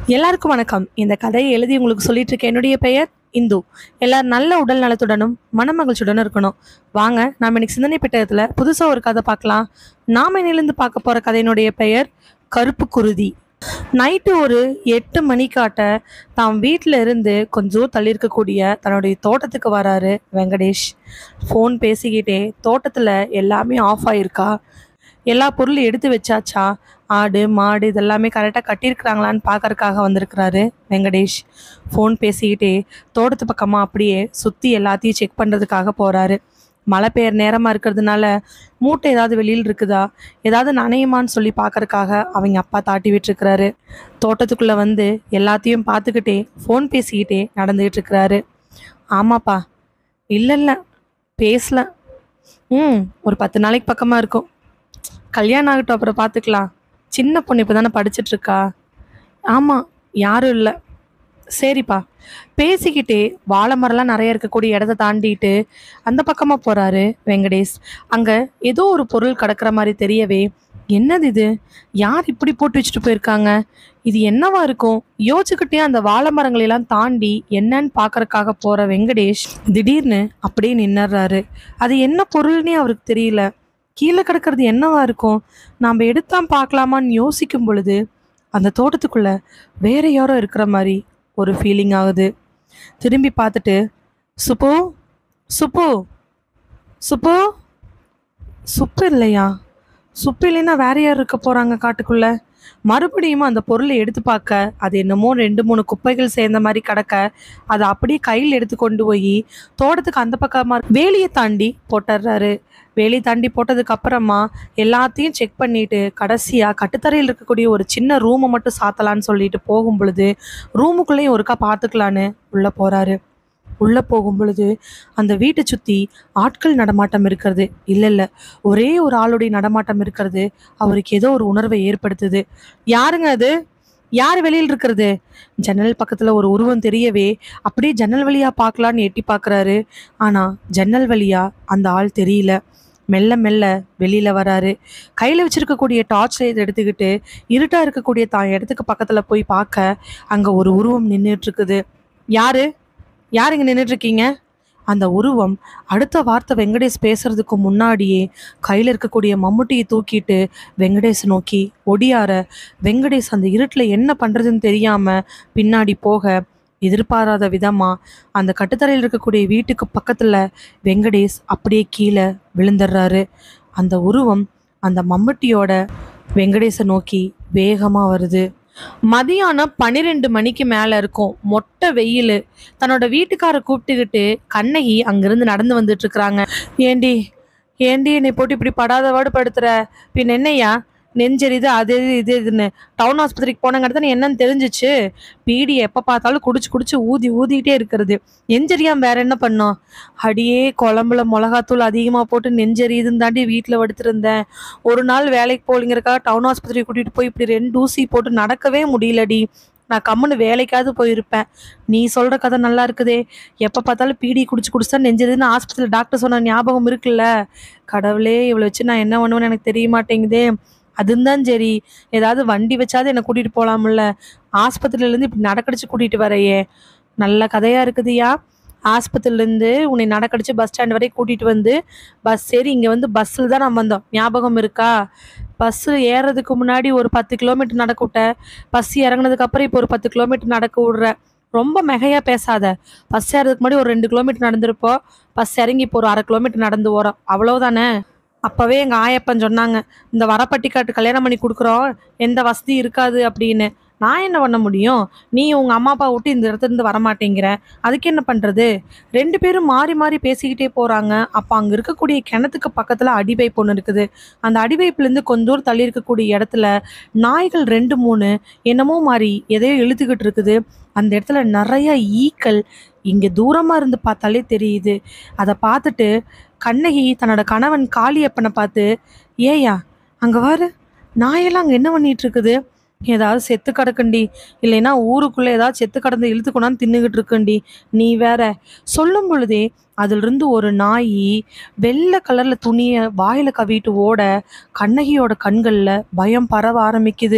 எல்லாருக்கும் வணக்கம் இந்த கதையை எழுதி உங்களுக்கு சொல்லிட்டு இருக்க என்னுடைய பெயர் இந்து எல்லாரும் நல்ல உடல் நலத்துடனும் மனமகிழ்ச்சியுடனும் இருக்கணும் வாங்க நாம இன்னைக்கு சிந்தனை பெட்டகத்துல புதுசா ஒரு கதை பார்க்கலாம் நாம இன்னிலிருந்து பார்க்க போற கதையினுடைய பெயர் கருப்பு குருதி நைட்டு ஒரு எட்டு மணிக்காட்ட தாம் வீட்டில் இருந்து கொஞ்சம் தள்ளி இருக்கக்கூடிய தன்னுடைய தோட்டத்துக்கு வராரு வெங்கடேஷ் ஃபோன் பேசிக்கிட்டே தோட்டத்தில் எல்லாமே ஆஃப் ஆயிருக்கா எல்லா பொருளும் எடுத்து வச்சாச்சா ஆடு மாடு இதெல்லாமே கரெக்டாக கட்டியிருக்கிறாங்களான்னு பார்க்கறக்காக வந்திருக்கிறாரு வெங்கடேஷ் ஃபோன் பேசிக்கிட்டே தோட்டத்து பக்கமாக அப்படியே சுற்றி எல்லாத்தையும் செக் பண்ணுறதுக்காக போகிறாரு மழை பெய்யற நேரமாக இருக்கிறதுனால மூட்டை ஏதாவது வெளியில் இருக்குதா ஏதாவது நனையுமான்னு சொல்லி பார்க்கறக்காக அவங்க அப்பா தாட்டி விட்டுருக்கிறாரு தோட்டத்துக்குள்ளே வந்து எல்லாத்தையும் பார்த்துக்கிட்டே ஃபோன் பேசிக்கிட்டே நடந்துக்கிட்டு இருக்கிறாரு ஆமாப்பா இல்லை இல்லை பேசல ம் ஒரு பத்து நாளைக்கு பக்கமாக இருக்கும் கல்யாணம் ஆகட்டும் அப்புறம் பார்த்துக்கலாம் சின்ன பொண்ணு இப்போ தானே படிச்சுட்டு இருக்கா ஆமாம் யாரும் இல்லை சரிப்பா பேசிக்கிட்டே வாழை மரம்லாம் நிறைய இருக்கக்கூடிய இடத்த தாண்டிட்டு அந்த பக்கமாக போகிறாரு வெங்கடேஷ் அங்கே ஏதோ ஒரு பொருள் கிடக்கிற மாதிரி தெரியவே என்னது இது யார் இப்படி போட்டு வச்சுட்டு போயிருக்காங்க இது என்னவா இருக்கும் யோசிச்சுக்கிட்டே அந்த வாழை மரங்களெல்லாம் தாண்டி என்னன்னு பார்க்கறக்காக போகிற வெங்கடேஷ் திடீர்னு அப்படியே நின்னுறாரு அது என்ன பொருள்னே அவருக்கு தெரியல கீழே கிடக்கிறது என்னவா இருக்கும் நாம் எடுத்தான் பார்க்கலாமான்னு யோசிக்கும் பொழுது அந்த தோட்டத்துக்குள்ள வேற யாரோ இருக்கிற மாதிரி ஒரு ஃபீலிங் ஆகுது திரும்பி பார்த்துட்டு சுப்பு சுப்பு சுப்பு சுப்பு இல்லையா சுப்பு இல்லைன்னா வேற யார் இருக்க போறாங்க காட்டுக்குள்ள மறுபடியும் அந்த பொருளை எடுத்து பார்க்க அது என்னமோ ரெண்டு மூணு குப்பைகள் சேர்ந்த மாதிரி கிடக்க அதை அப்படியே கையில் எடுத்து கொண்டு போய் தோட்டத்துக்கு அந்த பக்கமா வேலியை தாண்டி போட்டுடுறாரு வேலி தாண்டி போட்டதுக்கு அப்புறமா எல்லாத்தையும் செக் பண்ணிட்டு கடைசியா கட்டுத்தரையில் இருக்கக்கூடிய ஒரு சின்ன ரூமை மட்டும் சாத்தலான்னு சொல்லிட்டு போகும் பொழுது ரூமுக்குள்ளேயும் ஒருக்கா பார்த்துக்கலான்னு உள்ள போறாரு உள்ள போகும் பொழுது அந்த வீட்டை சுத்தி ஆட்கள் நடமாட்டம் இருக்கிறது இல்ல இல்ல ஒரே ஒரு ஆளுடைய நடமாட்டம் இருக்கிறது அவருக்கு ஏதோ ஒரு உணர்வை ஏற்படுத்துது யாருங்க அது யார் வெளியில் இருக்கிறது ஜன்னல் பக்கத்துல ஒரு உருவம் தெரியவே அப்படியே ஜன்னல் வழியா பார்க்கலான்னு எட்டி பார்க்கறாரு ஆனா ஜன்னல் வழியா அந்த ஆள் தெரியல மெல்ல மெல்ல வெளியில வராரு கையில வச்சிருக்கக்கூடிய டார்ச் லைட் எடுத்துக்கிட்டு இருட்டா இருக்கக்கூடிய தான் இடத்துக்கு பக்கத்துல போய் பார்க்க அங்க ஒரு உருவம் நின்றுட்டு இருக்குது யாரு யார் இங்க நின்றுட்டு இருக்கீங்க அந்த உருவம் அடுத்த வார்த்தை வெங்கடேஷ் பேசுறதுக்கு முன்னாடியே கையில இருக்கக்கூடிய மம்முட்டியை தூக்கிட்டு வெங்கடேஷ் நோக்கி ஒடியார வெங்கடேஷ் அந்த இருட்டுல என்ன பண்றதுன்னு தெரியாம பின்னாடி போக எதிர்பாராத விதமா அந்த கட்டுத்தரையில் இருக்கக்கூடிய வீட்டுக்கு பக்கத்துல வெங்கடேஷ் அப்படியே கீழே விழுந்துடுறாரு அந்த உருவம் அந்த மம்முட்டியோட வெங்கடேஷை நோக்கி வேகமா வருது மதியானம் பன்னிரெண்டு மணிக்கு மேல இருக்கும் மொட்டை வெயில் தன்னோட வீட்டுக்கார கூப்பிட்டுக்கிட்டு கண்ணகி அங்கிருந்து நடந்து வந்துட்டு இருக்கிறாங்க ஏண்டி ஏண்டி என்னை போட்டு இப்படி படாத பாடு படுத்துற பின் என்னய்யா நெஞ்செரிது அது இது இது இதுன்னு டவுன் ஆஸ்பத்திரிக்கு போனங்கிறது என்னன்னு தெரிஞ்சிச்சு பீடி எப்போ பார்த்தாலும் குடிச்சு குடிச்சு ஊதி ஊதிக்கிட்டே இருக்கிறது நெஞ்செரியாம வேற என்ன பண்ணோம் அடியே குழம்புல மிளகாத்தூள் அதிகமாக போட்டு நெஞ்செரியுதுன்னு தாண்டி வீட்டில் படுத்திருந்தேன் ஒரு நாள் வேலைக்கு போலிங்கிறக்காக டவுன் ஆஸ்பத்திரி கூட்டிகிட்டு போய் இப்படி ரெண்டு ஊசி போட்டு நடக்கவே முடியலடி நான் கம்முன்னு வேலைக்காவது போயிருப்பேன் நீ சொல்கிற கதை நல்லா இருக்குதே எப்போ பார்த்தாலும் பீடி குடிச்சு குடிச்சு தான் நெஞ்சதுன்னு ஆஸ்பத்திரியில் டாக்டர் சொன்ன ஞாபகம் இருக்குல்ல கடவுளே இவ்வளோ வச்சு நான் என்ன பண்ணுவேன்னு எனக்கு தெரிய மாட்டேங்குதே அதுதான் சரி ஏதாவது வண்டி வச்சாவது என்னை கூட்டிகிட்டு போகலாம்ல ஆஸ்பத்திரியிலேருந்து இப்படி நடக்கடிச்சு கூட்டிகிட்டு வரையே நல்ல கதையாக இருக்குதுயா ஆஸ்பத்திரிலேருந்து உன்னை நடக்கடிச்சு பஸ் ஸ்டாண்ட் வரைக்கும் கூட்டிகிட்டு வந்து பஸ் ஏறி இங்கே வந்து பஸ்ஸில் தான் நம்ம வந்தோம் ஞாபகம் இருக்கா பஸ்ஸு ஏறுறதுக்கு முன்னாடி ஒரு பத்து கிலோமீட்டர் நடக்க விட்ட பஸ் இறங்குனதுக்கு அப்புறம் இப்போ ஒரு பத்து கிலோமீட்டர் நடக்க விடுற ரொம்ப மிகையாக பேசாத பஸ் ஏறதுக்கு முன்னாடி ஒரு ரெண்டு கிலோமீட்டர் நடந்திருப்போம் பஸ் இறங்கி இப்போ ஒரு அரை கிலோமீட்டர் நடந்து வரோம் அவ்வளோதானே அப்போவே எங்கள் ஆயப்பன் சொன்னாங்க இந்த வரப்பட்டிக்காட்டு கல்யாணம் பண்ணி கொடுக்குறோம் எந்த வசதி இருக்காது அப்படின்னு நான் என்ன பண்ண முடியும் நீ உங்கள் அம்மா அப்பா விட்டு இந்த இடத்துல இருந்து வரமாட்டேங்கிற அதுக்கு என்ன பண்ணுறது ரெண்டு பேரும் மாறி மாறி பேசிக்கிட்டே போகிறாங்க அப்போ அங்கே இருக்கக்கூடிய கிணத்துக்கு பக்கத்தில் அடிவைப்பு ஒன்று இருக்குது அந்த அடிவைப்புலேருந்து கொஞ்ச தூரம் தள்ளி இருக்கக்கூடிய இடத்துல நாய்கள் ரெண்டு மூணு என்னமோ மாதிரி எதையோ இழுத்துக்கிட்டு இருக்குது அந்த இடத்துல நிறைய ஈக்கள் இங்கே தூரமாக இருந்து பார்த்தாலே தெரியுது அதை பார்த்துட்டு கண்ணகி தன்னோட கணவன் காளியப்பனை பார்த்து ஏயா அங்கே வாரு நாயெல்லாம் அங்கே என்ன பண்ணிட்டு இருக்குது ஏதாவது செத்து கிடக்குண்டி இல்லைன்னா ஊருக்குள்ளே ஏதாவது செத்து கடந்து இழுத்து கொண்டாந்து தின்னுக்கிட்டு இருக்குண்டி நீ வேற சொல்லும் பொழுதே அதிலிருந்து ஒரு நாய் வெள்ளை கலர்ல துணியை வாயில கவிட்டு ஓட கண்ணகியோட கண்கள்ல பயம் பரவ ஆரம்பிக்குது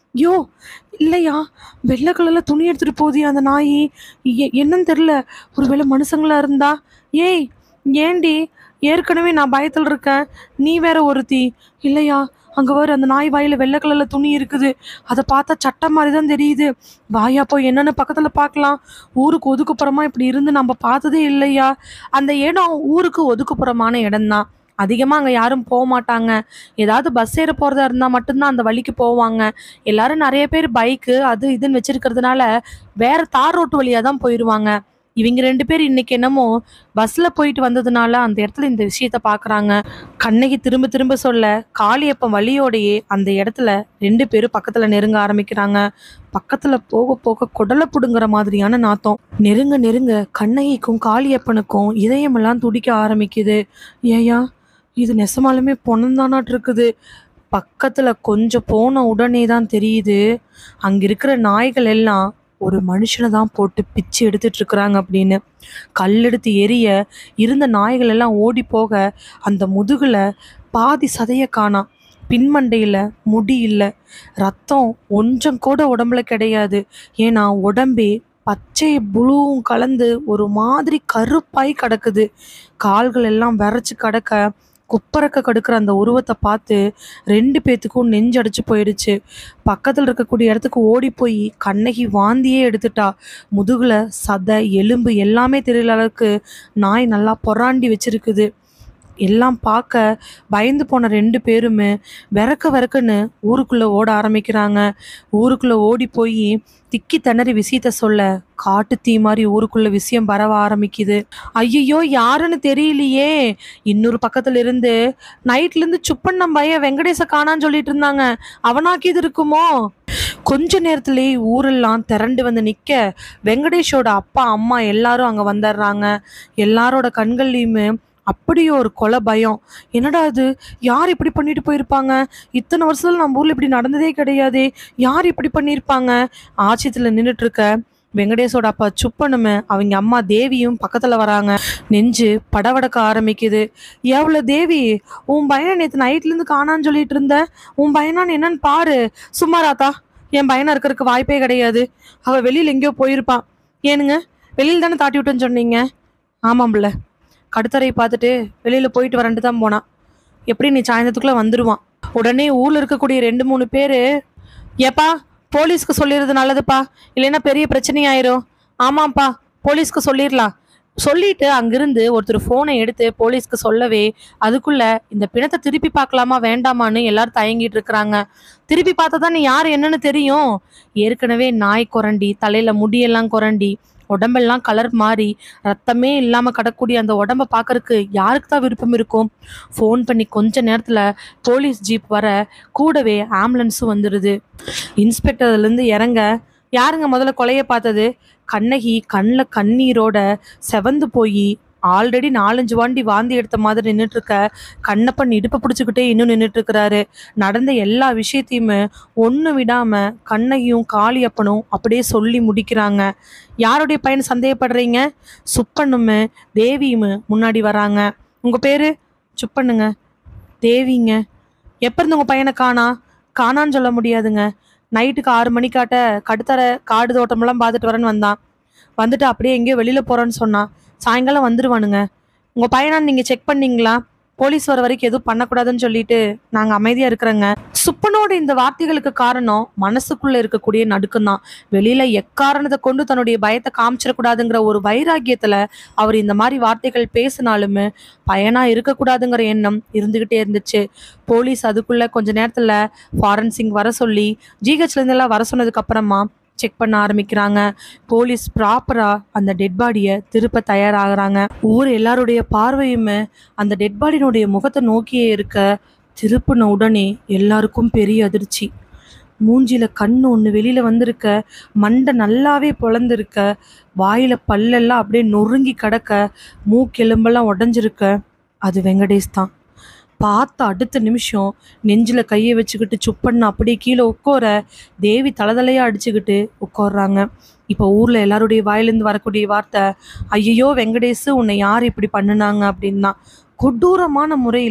யோ இல்லையா வெள்ளை கலரில் துணி எடுத்துகிட்டு போகுது அந்த நாய் எ- என்னன்னு தெரில ஒருவேளை மனுஷங்களா இருந்தா ஏய் ஏண்டி ஏற்கனவே நான் பயத்தில் இருக்கேன் நீ வேற ஒருத்தி இல்லையா அங்கே வேறு அந்த நாய் வாயில் வெள்ளை கலரில் துணி இருக்குது அதை பார்த்தா சட்டை மாதிரி தான் தெரியுது வாயா போய் என்னென்னு பக்கத்தில் பார்க்கலாம் ஊருக்கு ஒதுக்குப்புறமா இப்படி இருந்து நம்ம பார்த்ததே இல்லையா அந்த இடம் ஊருக்கு ஒதுக்குப்புறமான இடம்தான் அதிகமாக அங்கே யாரும் போக மாட்டாங்க ஏதாவது பஸ் ஏற போகிறதா இருந்தால் மட்டும்தான் அந்த வழிக்கு போவாங்க எல்லாரும் நிறைய பேர் பைக்கு அது இதுன்னு வச்சிருக்கிறதுனால வேற தார் ரோட்டு வழியாக தான் போயிடுவாங்க இவங்க ரெண்டு பேர் இன்னைக்கு என்னமோ பஸ்ஸில் போயிட்டு வந்ததுனால அந்த இடத்துல இந்த விஷயத்த பார்க்குறாங்க கண்ணகி திரும்ப திரும்ப சொல்ல காளியப்பன் வழியோடையே அந்த இடத்துல ரெண்டு பேரும் பக்கத்தில் நெருங்க ஆரம்பிக்கிறாங்க பக்கத்தில் போக போக குடலை புடுங்குற மாதிரியான நாத்தம் நெருங்க நெருங்க கண்ணகிக்கும் காளியப்பனுக்கும் இதயமெல்லாம் துடிக்க ஆரம்பிக்குது ஏயா இது நெசமாலுமே பொணந்தானாட்டு இருக்குது பக்கத்தில் கொஞ்சம் போன உடனே தான் தெரியுது அங்கே இருக்கிற நாய்கள் எல்லாம் ஒரு மனுஷனை தான் போட்டு பிச்சு எடுத்துட்டு இருக்கிறாங்க அப்படின்னு கல்லெடுத்து எரிய இருந்த நாய்கள் எல்லாம் ஓடி போக அந்த முதுகுல பாதி சதைய காணாம் பின்மண்டையில் முடி இல்லை ரத்தம் கொஞ்சம் கூட உடம்புல கிடையாது ஏன்னா உடம்பே பச்சை புழுவும் கலந்து ஒரு மாதிரி கருப்பாய் கிடக்குது கால்கள் எல்லாம் விரைச்சு கிடக்க குப்பரக்க கடுக்கிற அந்த உருவத்தை பார்த்து ரெண்டு பேத்துக்கும் நெஞ்சடிச்சு போயிடுச்சு பக்கத்தில் இருக்கக்கூடிய இடத்துக்கு ஓடி போய் கண்ணகி வாந்தியே எடுத்துட்டா முதுகுல சதை எலும்பு எல்லாமே தெரியல அளவுக்கு நாய் நல்லா பொறாண்டி வச்சிருக்குது எல்லாம் பார்க்க பயந்து போன ரெண்டு பேருமே விறக்க விறக்குன்னு ஊருக்குள்ளே ஓட ஆரம்பிக்கிறாங்க ஊருக்குள்ளே ஓடி போய் திக்கி திணறி விஷயத்த சொல்ல காட்டு தீ மாதிரி ஊருக்குள்ள விஷயம் பரவ ஆரம்பிக்குது ஐயையோ யாருன்னு தெரியலையே இன்னொரு பக்கத்துல இருந்து நைட்ல இருந்து சுப்பண்ணம் பையன் வெங்கடேச காணான்னு சொல்லிட்டு இருந்தாங்க அவனாக்கி இது இருக்குமோ கொஞ்ச நேரத்திலேயே ஊரெல்லாம் திரண்டு வந்து நிக்க வெங்கடேஷோட அப்பா அம்மா எல்லாரும் அங்க வந்துடுறாங்க எல்லாரோட கண்கள்லையுமே அப்படி ஒரு கொலை பயம் என்னடா இது யார் இப்படி பண்ணிட்டு போயிருப்பாங்க இத்தனை வருஷத்துல நம்ம ஊர்ல இப்படி நடந்ததே கிடையாதே யார் இப்படி பண்ணியிருப்பாங்க ஆட்சியத்தில் நின்றுட்டு இருக்க வெங்கடேஷோட அப்பா சுப்பனுமே அவங்க அம்மா தேவியும் பக்கத்துல வராங்க நெஞ்சு படவடக்க ஆரம்பிக்குது எவ்வளோ தேவி உன் பையனை நேற்று நைட்லேருந்து காணான்னு சொல்லிட்டு இருந்த உன் பையனான்னு என்னன்னு பாரு சும்மா ராத்தா என் பையனா இருக்கிறதுக்கு வாய்ப்பே கிடையாது அவ வெளியில் எங்கேயோ போயிருப்பான் ஏனுங்க வெளியில் தானே தாட்டி விட்டேன்னு சொன்னீங்க ஆமாம்ல கடுத்தரை பார்த்துட்டு வெளியில் போயிட்டு வரேன்ட்டு தான் போனான் எப்படி நீ சாயந்தரத்துக்குள்ளே வந்துடுவான் உடனே ஊரில் இருக்கக்கூடிய ரெண்டு மூணு பேர் ஏப்பா போலீஸ்க்கு சொல்லிடுறது நல்லதுப்பா இல்லைன்னா பெரிய பிரச்சனையாயிரும் ஆமாம்ப்பா போலீஸ்க்கு சொல்லிடலாம் சொல்லிட்டு அங்கிருந்து ஒருத்தர் ஃபோனை எடுத்து போலீஸ்க்கு சொல்லவே அதுக்குள்ள இந்த பிணத்தை திருப்பி பார்க்கலாமா வேண்டாமான்னு எல்லாரும் தயங்கிட்டு இருக்கிறாங்க திருப்பி பார்த்தா தான் யார் என்னன்னு தெரியும் ஏற்கனவே நாய் குரண்டி தலையில முடியெல்லாம் குரண்டி உடம்பெல்லாம் கலர் மாறி ரத்தமே இல்லாம கிடக்கூடிய அந்த உடம்ப பார்க்கறதுக்கு யாருக்கு தான் விருப்பம் இருக்கும் ஃபோன் பண்ணி கொஞ்ச நேரத்துல போலீஸ் ஜீப் வர கூடவே ஆம்புலன்ஸும் வந்துடுது இன்ஸ்பெக்டர் அதுலேருந்து இறங்க யாருங்க முதல்ல கொலையை பார்த்தது கண்ணகி கண்ணில் கண்ணீரோட செவந்து போய் ஆல்ரெடி நாலஞ்சு வாண்டி வாந்தி எடுத்த மாதிரி நின்றுட்டு இருக்க கண்ணப்பன் இடுப்பை பிடிச்சிக்கிட்டே இன்னும் நின்றுட்டு இருக்கிறாரு நடந்த எல்லா விஷயத்தையுமே ஒன்று விடாம கண்ணகியும் காளியப்பனும் அப்படியே சொல்லி முடிக்கிறாங்க யாருடைய பையன் சந்தேகப்படுறீங்க சுப்பண்ணுமே தேவியுமே முன்னாடி வராங்க உங்க பேரு சுப்பண்ணுங்க தேவிங்க எப்போ இருந்து உங்க பையனை காணா காணான்னு சொல்ல முடியாதுங்க நைட்டுக்கு ஆறு மணிக்காட்ட கடுத்தர காடு தோட்டமெல்லாம் பார்த்துட்டு வரேன்னு வந்தான் வந்துட்டு அப்படியே எங்கேயோ வெளியில போறேன்னு சொன்னான் சாயங்காலம் வந்துருவானுங்க உங்க பையனான்னு நீங்க செக் பண்ணீங்களா போலீஸ் வர வரைக்கும் எதுவும் பண்ணக்கூடாதுன்னு சொல்லிட்டு நாங்க அமைதியா இருக்கிறோங்க சுப்பனோட இந்த வார்த்தைகளுக்கு காரணம் மனசுக்குள்ள இருக்கக்கூடிய நடுக்கம் தான் வெளியில எக்காரணத்தை கொண்டு தன்னுடைய பயத்தை காமிச்சிடக்கூடாதுங்கிற ஒரு வைராக்கியத்துல அவர் இந்த மாதிரி வார்த்தைகள் பேசினாலுமே பயனா இருக்கக்கூடாதுங்கிற எண்ணம் இருந்துகிட்டே இருந்துச்சு போலீஸ் அதுக்குள்ள கொஞ்ச நேரத்துல ஃபாரன்சிங் வர சொல்லி ஜிஹெச்ல இருந்து எல்லாம் வர சொன்னதுக்கு அப்புறமா செக் பண்ண ஆரம்பிக்கிறாங்க போலீஸ் ப்ராப்பரா அந்த டெட் பாடியை திருப்ப தயாராகிறாங்க ஊர் எல்லாருடைய பார்வையுமே அந்த டெட் பாடியினுடைய முகத்தை நோக்கியே இருக்க திருப்பின உடனே எல்லாருக்கும் பெரிய அதிர்ச்சி மூஞ்சில கண்ணு ஒன்று வெளியில வந்திருக்க மண்டை நல்லாவே பொழந்திருக்க வாயில பல்லெல்லாம் அப்படியே நொறுங்கி கிடக்க மூக்கெலும்பெல்லாம் உடஞ்சிருக்க அது வெங்கடேஷ் தான் பார்த்த அடுத்த நிமிஷம் நெஞ்சில கையை வச்சுக்கிட்டு சுப்பண்ண அப்படியே கீழே உட்கார தேவி தலதலையா அடிச்சுக்கிட்டு உட்கார்றாங்க இப்போ ஊர்ல எல்லாருடைய வாயிலிருந்து வரக்கூடிய வார்த்தை ஐயையோ வெங்கடேஷ் உன்னை யார் இப்படி பண்ணுனாங்க அப்படின்னா கொடூரமான முறையில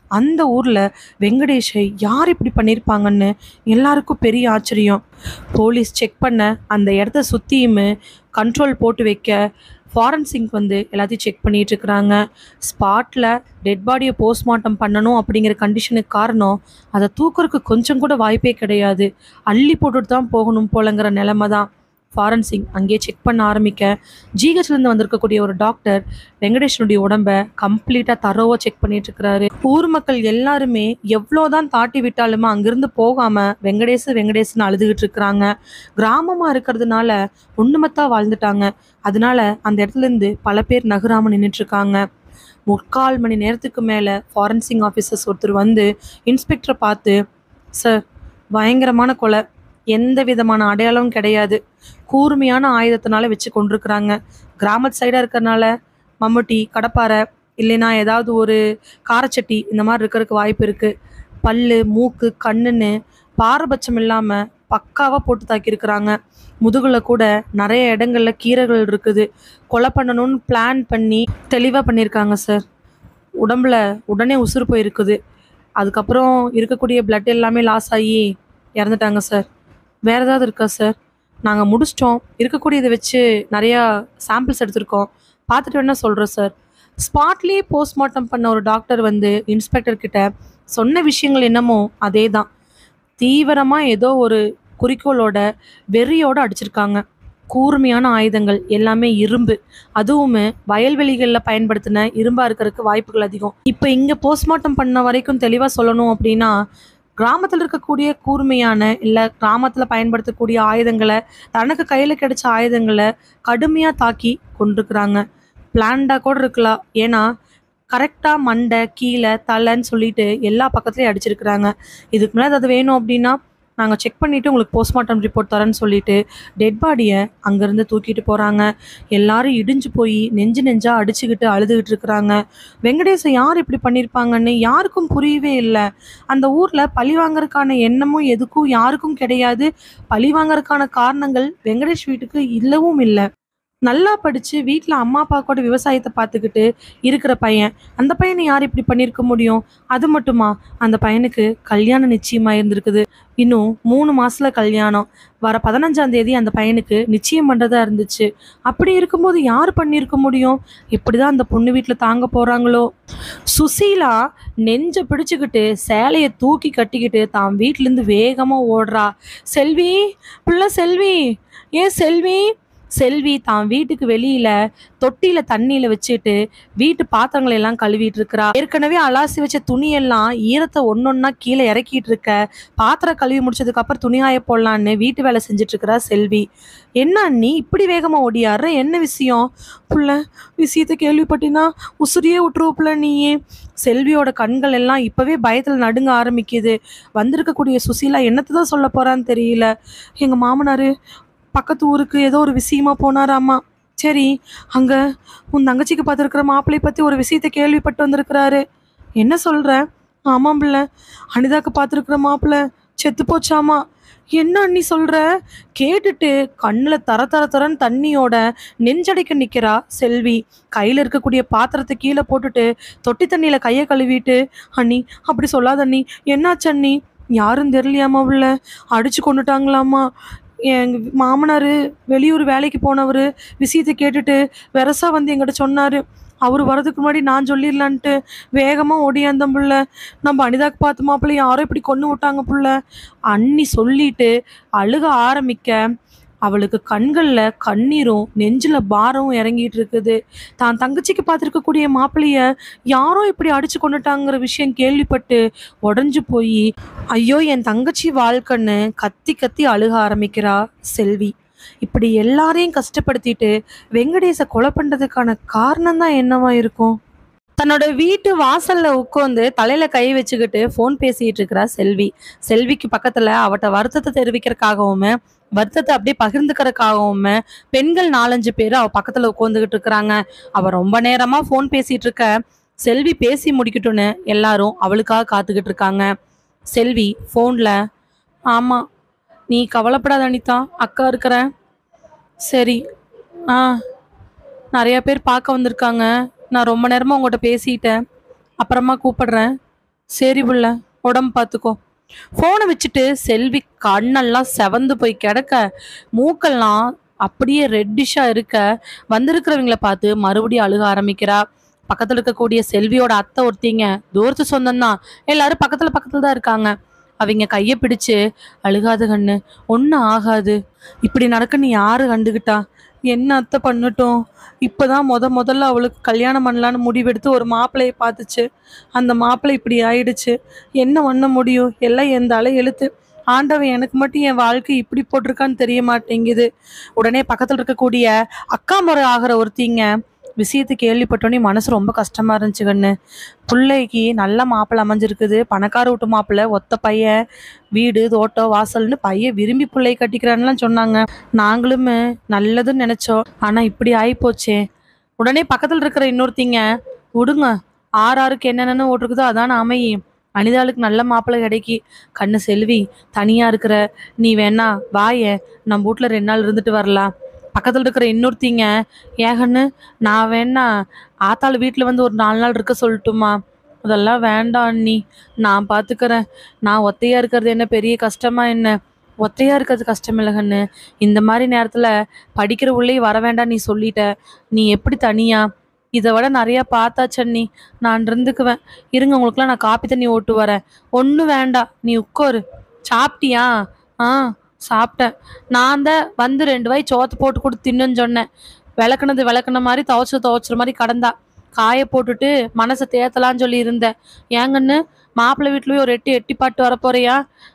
அந்த ஊரில் வெங்கடேஷை யார் இப்படி பண்ணியிருப்பாங்கன்னு எல்லாருக்கும் பெரிய ஆச்சரியம் போலீஸ் செக் பண்ண அந்த இடத்த சுற்றியுமே கண்ட்ரோல் போட்டு வைக்க ஃபாரன்சிக் வந்து எல்லாத்தையும் செக் பண்ணிட்டு இருக்கிறாங்க ஸ்பாட்டில் டெட் பாடியை போஸ்ட்மார்ட்டம் பண்ணணும் அப்படிங்கிற கண்டிஷனுக்கு காரணம் அதை தூக்குறதுக்கு கொஞ்சம் கூட வாய்ப்பே கிடையாது அள்ளி போட்டுட்டு தான் போகணும் போலங்கிற நிலைமை தான் ஃபாரன்சிக் அங்கேயே செக் பண்ண ஆரம்பிக்க ஜிஹெச்லேருந்து வந்திருக்கக்கூடிய ஒரு டாக்டர் வெங்கடேஷனுடைய உடம்ப கம்ப்ளீட்டாக தரோவாக செக் பண்ணிட்டு இருக்கிறாரு ஊர் மக்கள் எல்லாருமே எவ்வளோதான் தாட்டி விட்டாலுமே அங்கிருந்து போகாமல் வெங்கடேஷ் வெங்கடேஷ்னு அழுதுகிட்டு இருக்கிறாங்க கிராமமாக இருக்கிறதுனால ஒண்ணுமத்தா வாழ்ந்துட்டாங்க அதனால அந்த இடத்துல இருந்து பல பேர் நகராம நின்றுட்டு இருக்காங்க முக்கால் மணி நேரத்துக்கு மேலே ஃபாரன்சிக் ஆஃபீஸர்ஸ் ஒருத்தர் வந்து இன்ஸ்பெக்டரை பார்த்து சார் பயங்கரமான கொலை எந்த விதமான அடையாளமும் கிடையாது கூர்மையான ஆயுதத்தினால வச்சு கொண்டிருக்கிறாங்க கிராமத்து சைடாக இருக்கிறனால மம்முட்டி கடப்பாரை இல்லைன்னா ஏதாவது ஒரு காரச்சட்டி இந்த மாதிரி இருக்கிறதுக்கு வாய்ப்பு இருக்குது பல்லு மூக்கு கண்ணுன்னு பாரபட்சம் இல்லாமல் பக்காவாக போட்டு தாக்கியிருக்கிறாங்க முதுகில் கூட நிறைய இடங்கள்ல கீரைகள் இருக்குது கொலை பண்ணணும்னு பிளான் பண்ணி தெளிவாக பண்ணியிருக்காங்க சார் உடம்புல உடனே உசுறு போயிருக்குது அதுக்கப்புறம் இருக்கக்கூடிய பிளட் எல்லாமே லாஸ் ஆகி இறந்துட்டாங்க சார் வேறு ஏதாவது இருக்கா சார் நாங்கள் முடிச்சிட்டோம் இருக்கக்கூடியதை வச்சு நிறையா சாம்பிள்ஸ் எடுத்திருக்கோம் பார்த்துட்டு வேணா சொல்கிறோம் சார் ஸ்பாட்லேயே போஸ்ட்மார்ட்டம் பண்ண ஒரு டாக்டர் வந்து இன்ஸ்பெக்டர் கிட்ட சொன்ன விஷயங்கள் என்னமோ அதே தான் தீவிரமாக ஏதோ ஒரு குறிக்கோளோட வெறியோட அடிச்சிருக்காங்க கூர்மையான ஆயுதங்கள் எல்லாமே இரும்பு அதுவுமே வயல்வெளிகளில் பயன்படுத்தின இரும்பாக இருக்கிறதுக்கு வாய்ப்புகள் அதிகம் இப்போ இங்கே போஸ்ட்மார்ட்டம் பண்ண வரைக்கும் தெளிவாக சொல்லணும் அப்படின்னா கிராமத்தில் இருக்கக்கூடிய கூர்மையான இல்லை கிராமத்தில் பயன்படுத்தக்கூடிய ஆயுதங்களை தனக்கு கையில் கிடைச்ச ஆயுதங்களை கடுமையாக தாக்கி கொண்டிருக்கிறாங்க பிளான்டாக கூட இருக்கலாம் ஏன்னா கரெக்டாக மண்டை கீழே தலைன்னு சொல்லிட்டு எல்லா பக்கத்துலேயும் அடிச்சிருக்கிறாங்க இதுக்கு மேலே அது வேணும் அப்படின்னா நாங்கள் செக் பண்ணிவிட்டு உங்களுக்கு போஸ்ட்மார்ட்டம் ரிப்போர்ட் தரேன்னு சொல்லிட்டு டெட் பாடியை அங்கேருந்து தூக்கிட்டு போகிறாங்க எல்லாரும் இடிஞ்சு போய் நெஞ்சு நெஞ்சா அடிச்சுக்கிட்டு அழுதுகிட்டு இருக்கிறாங்க வெங்கடேசை யார் இப்படி பண்ணியிருப்பாங்கன்னு யாருக்கும் புரியவே இல்லை அந்த ஊரில் பழி வாங்கறதுக்கான எண்ணமும் எதுக்கும் யாருக்கும் கிடையாது பழி வாங்கறதுக்கான காரணங்கள் வெங்கடேஷ் வீட்டுக்கு இல்லவும் இல்லை நல்லா படித்து வீட்டில் அம்மா அப்பா கூட விவசாயத்தை பார்த்துக்கிட்டு இருக்கிற பையன் அந்த பையனை யார் இப்படி பண்ணியிருக்க முடியும் அது மட்டுமா அந்த பையனுக்கு கல்யாணம் நிச்சயமாக இருந்திருக்குது இன்னும் மூணு மாசத்துல கல்யாணம் வர பதினஞ்சாம் தேதி அந்த பையனுக்கு நிச்சயம் பண்ணுறதா இருந்துச்சு அப்படி இருக்கும்போது யார் பண்ணியிருக்க முடியும் இப்படிதான் அந்த பொண்ணு வீட்டில் தாங்க போகிறாங்களோ சுசீலா நெஞ்ச பிடிச்சுக்கிட்டு சேலையை தூக்கி கட்டிக்கிட்டு தான் வீட்டிலேருந்து வேகமாக ஓடுறா செல்வி பிள்ளை செல்வி ஏன் செல்வி செல்வி தான் வீட்டுக்கு வெளியில தொட்டியில தண்ணியில வச்சுட்டு வீட்டு பாத்திரங்களை எல்லாம் கழுவிட்டு இருக்கிறா ஏற்கனவே அலாசி வச்ச துணியெல்லாம் ஈரத்தை ஒன்னொன்னா கீழே இறக்கிட்டு இருக்க பாத்திரம் கழுவி முடிச்சதுக்கு அப்புறம் துணி காய போடலான்னு வீட்டு வேலை செஞ்சுட்டு இருக்கிறா செல்வி என்ன அண்ணி இப்படி வேகமா ஓடியாடுற என்ன விஷயம் புள்ள விஷயத்த கேள்விப்பட்டினா உசுரியே விட்டுருவப்புல நீயே செல்வியோட கண்கள் எல்லாம் இப்பவே பயத்துல நடுங்க ஆரம்பிக்குது வந்திருக்கக்கூடிய சுசீலா என்னத்தை தான் சொல்ல போறான்னு தெரியல எங்க மாமனாரு பக்கத்து ஊருக்கு ஏதோ ஒரு விஷயமா போனாராமா சரி அங்க உன் தங்கச்சிக்கு பார்த்துருக்கிற மாப்பிள்ளை பத்தி ஒரு விஷயத்த கேள்விப்பட்டு வந்திருக்கிறாரு என்ன சொல்ற ஆமாம் பிள்ளை அனிதாக்கு பார்த்துருக்கிற மாப்பிள்ளை செத்து போச்சாமா என்ன அண்ணி சொல்ற கேட்டுட்டு கண்ணில் தர தர தரன்னு தண்ணியோட நெஞ்சடைக்க நிக்கிறா செல்வி கையில இருக்கக்கூடிய பாத்திரத்தை கீழே போட்டுட்டு தொட்டி தண்ணியில கையை கழுவிட்டு அண்ணி அப்படி சொல்லாத அண்ணி என்னாச்சு அண்ணி யாரும் தெரியலையாமா உள்ள அடிச்சு கொண்டுட்டாங்களாமா எங்க மாமனார் வெளியூர் வேலைக்கு போனவர் விஷயத்தை கேட்டுட்டு வெரசா வந்து எங்கிட்ட சொன்னார் அவர் வரதுக்கு முன்னாடி நான் சொல்லிடலான்ட்டு வேகமாக ஓடியாந்தம் புள்ள நம்ம அனிதாக்கு பார்த்து மாப்பிள்ளை யாரோ இப்படி கொண்டு விட்டாங்க புள்ள அண்ணி சொல்லிட்டு அழுக ஆரம்பிக்க அவளுக்கு கண்களில் கண்ணீரும் நெஞ்சில் பாரமும் இறங்கிட்டு இருக்குது தான் தங்கச்சிக்கு பார்த்துருக்கக்கூடிய மாப்பிள்ளைய யாரோ இப்படி அடிச்சு கொண்டுட்டாங்கிற விஷயம் கேள்விப்பட்டு உடஞ்சு போய் ஐயோ என் தங்கச்சி வாழ்க்கைன்னு கத்தி கத்தி அழுக ஆரம்பிக்கிறா செல்வி இப்படி எல்லாரையும் கஷ்டப்படுத்திட்டு வெங்கடேச கொலை பண்றதுக்கான காரணம் தான் என்னவா இருக்கும் தன்னோட வீட்டு வாசல்ல உட்காந்து தலையில கை வச்சுக்கிட்டு ஃபோன் பேசிட்டு இருக்கிறா செல்வி செல்விக்கு பக்கத்துல அவட்ட வருத்தத்தை தெரிவிக்கிறதுக்காகவும் வருத்தத்தை அப்படியே பகிர்ந்துக்கிறதுக்காகவும் பெண்கள் நாலஞ்சு பேர் அவ பக்கத்துல உட்காந்துக்கிட்டு இருக்கிறாங்க அவ ரொம்ப நேரமா ஃபோன் பேசிட்டு இருக்க செல்வி பேசி முடிக்கட்டும்னு எல்லாரும் அவளுக்காக காத்துக்கிட்டு இருக்காங்க செல்வி ஃபோனில் ஆமாம் நீ கவலைப்படாத அனிதா அக்கா இருக்கிறேன் சரி ஆ நிறைய பேர் பார்க்க வந்திருக்காங்க நான் ரொம்ப நேரமாக உங்கள்கிட்ட பேசிட்டேன் அப்புறமா கூப்பிடுறேன் சரி புள்ள உடம்பு பார்த்துக்கோ ஃபோனை வச்சுட்டு செல்வி கண்ணெல்லாம் செவந்து போய் கிடக்க மூக்கெல்லாம் அப்படியே ரெட்டிஷா இருக்க வந்திருக்கிறவங்கள பார்த்து மறுபடியும் அழுக ஆரம்பிக்கிறா பக்கத்துல இருக்கக்கூடிய செல்வியோட அத்தை ஒருத்திங்க தூரத்து சொந்தம் தான் எல்லாரும் பக்கத்துல பக்கத்துல தான் இருக்காங்க அவங்க கையை பிடிச்சு அழுகாத கண்ணு ஒன்றும் ஆகாது இப்படி நடக்க நீ யாரு கண்டுகிட்டா என்ன அத்தை பண்ணட்டும் இப்பதான் முத முதல்ல அவளுக்கு கல்யாணம் பண்ணலான்னு முடிவெடுத்து ஒரு மாப்பிள்ளையை பார்த்துச்சு அந்த மாப்பிள்ளை இப்படி ஆயிடுச்சு என்ன பண்ண முடியும் எல்லாம் எந்த அலை எழுத்து ஆண்டவன் எனக்கு மட்டும் என் வாழ்க்கை இப்படி போட்டிருக்கான்னு தெரிய மாட்டேங்குது உடனே பக்கத்துல இருக்கக்கூடிய அக்கா முறை ஆகிற ஒருத்திங்க விஷயத்தை கேள்விப்பட்டோன்னே மனசு ரொம்ப கஷ்டமா இருந்துச்சு கண்ணு பிள்ளைக்கு நல்ல மாப்பிள்ளை அமைஞ்சிருக்குது பணக்கார வீட்டு மாப்பிள்ளை ஒத்த பையன் வீடு தோட்டம் வாசல்னு பையன் விரும்பி பிள்ளை கட்டிக்கிறான்லாம் சொன்னாங்க நாங்களும் நல்லதுன்னு நினைச்சோம் ஆனா இப்படி ஆயிப்போச்சே உடனே பக்கத்துல இருக்கிற இன்னொருத்திங்க விடுங்க ஆறு ஆறுக்கு என்னென்னு ஓட்டிருக்குதோ அதான அமையும் அனிதாளுக்கு நல்ல மாப்பிள்ளை கிடைக்கி கண்ணு செல்வி தனியா இருக்கிற நீ வேணா வாயே நம்ம வீட்ல ரெண்டு நாள் இருந்துட்டு வரலாம் பக்கத்துல இருக்கிற இன்னொருத்திங்க ஏகன்னு நான் வேணா ஆத்தாள் வீட்டில் வந்து ஒரு நாலு நாள் இருக்க சொல்லட்டுமா அதெல்லாம் வேண்டாம் நீ நான் பார்த்துக்கிறேன் நான் ஒத்தையா இருக்கிறது என்ன பெரிய கஷ்டமா என்ன ஒத்தையா இருக்கிறது கஷ்டம் இல்லை கண்ணு இந்த மாதிரி நேரத்துல படிக்கிற உள்ளே வர வேண்டாம் நீ சொல்லிட்ட நீ எப்படி தனியா இதை விட நிறைய பார்த்தா சன்னி நான் இருந்துக்குவேன் இருங்க உங்களுக்குலாம் நான் காப்பி தண்ணி ஓட்டு வரேன் ஒன்றும் வேண்டாம் நீ உட்காரு சாப்பிட்டியா ஆ சாப்பிட்டேன் நான் தான் வந்து ரெண்டு வாய் சோத்து போட்டு கொடுத்து தின்னுன்னு சொன்னேன் விளக்குனது விளக்குன மாதிரி துவைச்சு துவைச்சுற மாதிரி கடந்தா காய போட்டுட்டு மனசை தேத்தலான்னு சொல்லி இருந்தேன் ஏங்கன்னு மாப்பிள்ளை வீட்லயும் ஒரு எட்டி எட்டி பாட்டு வர போறியா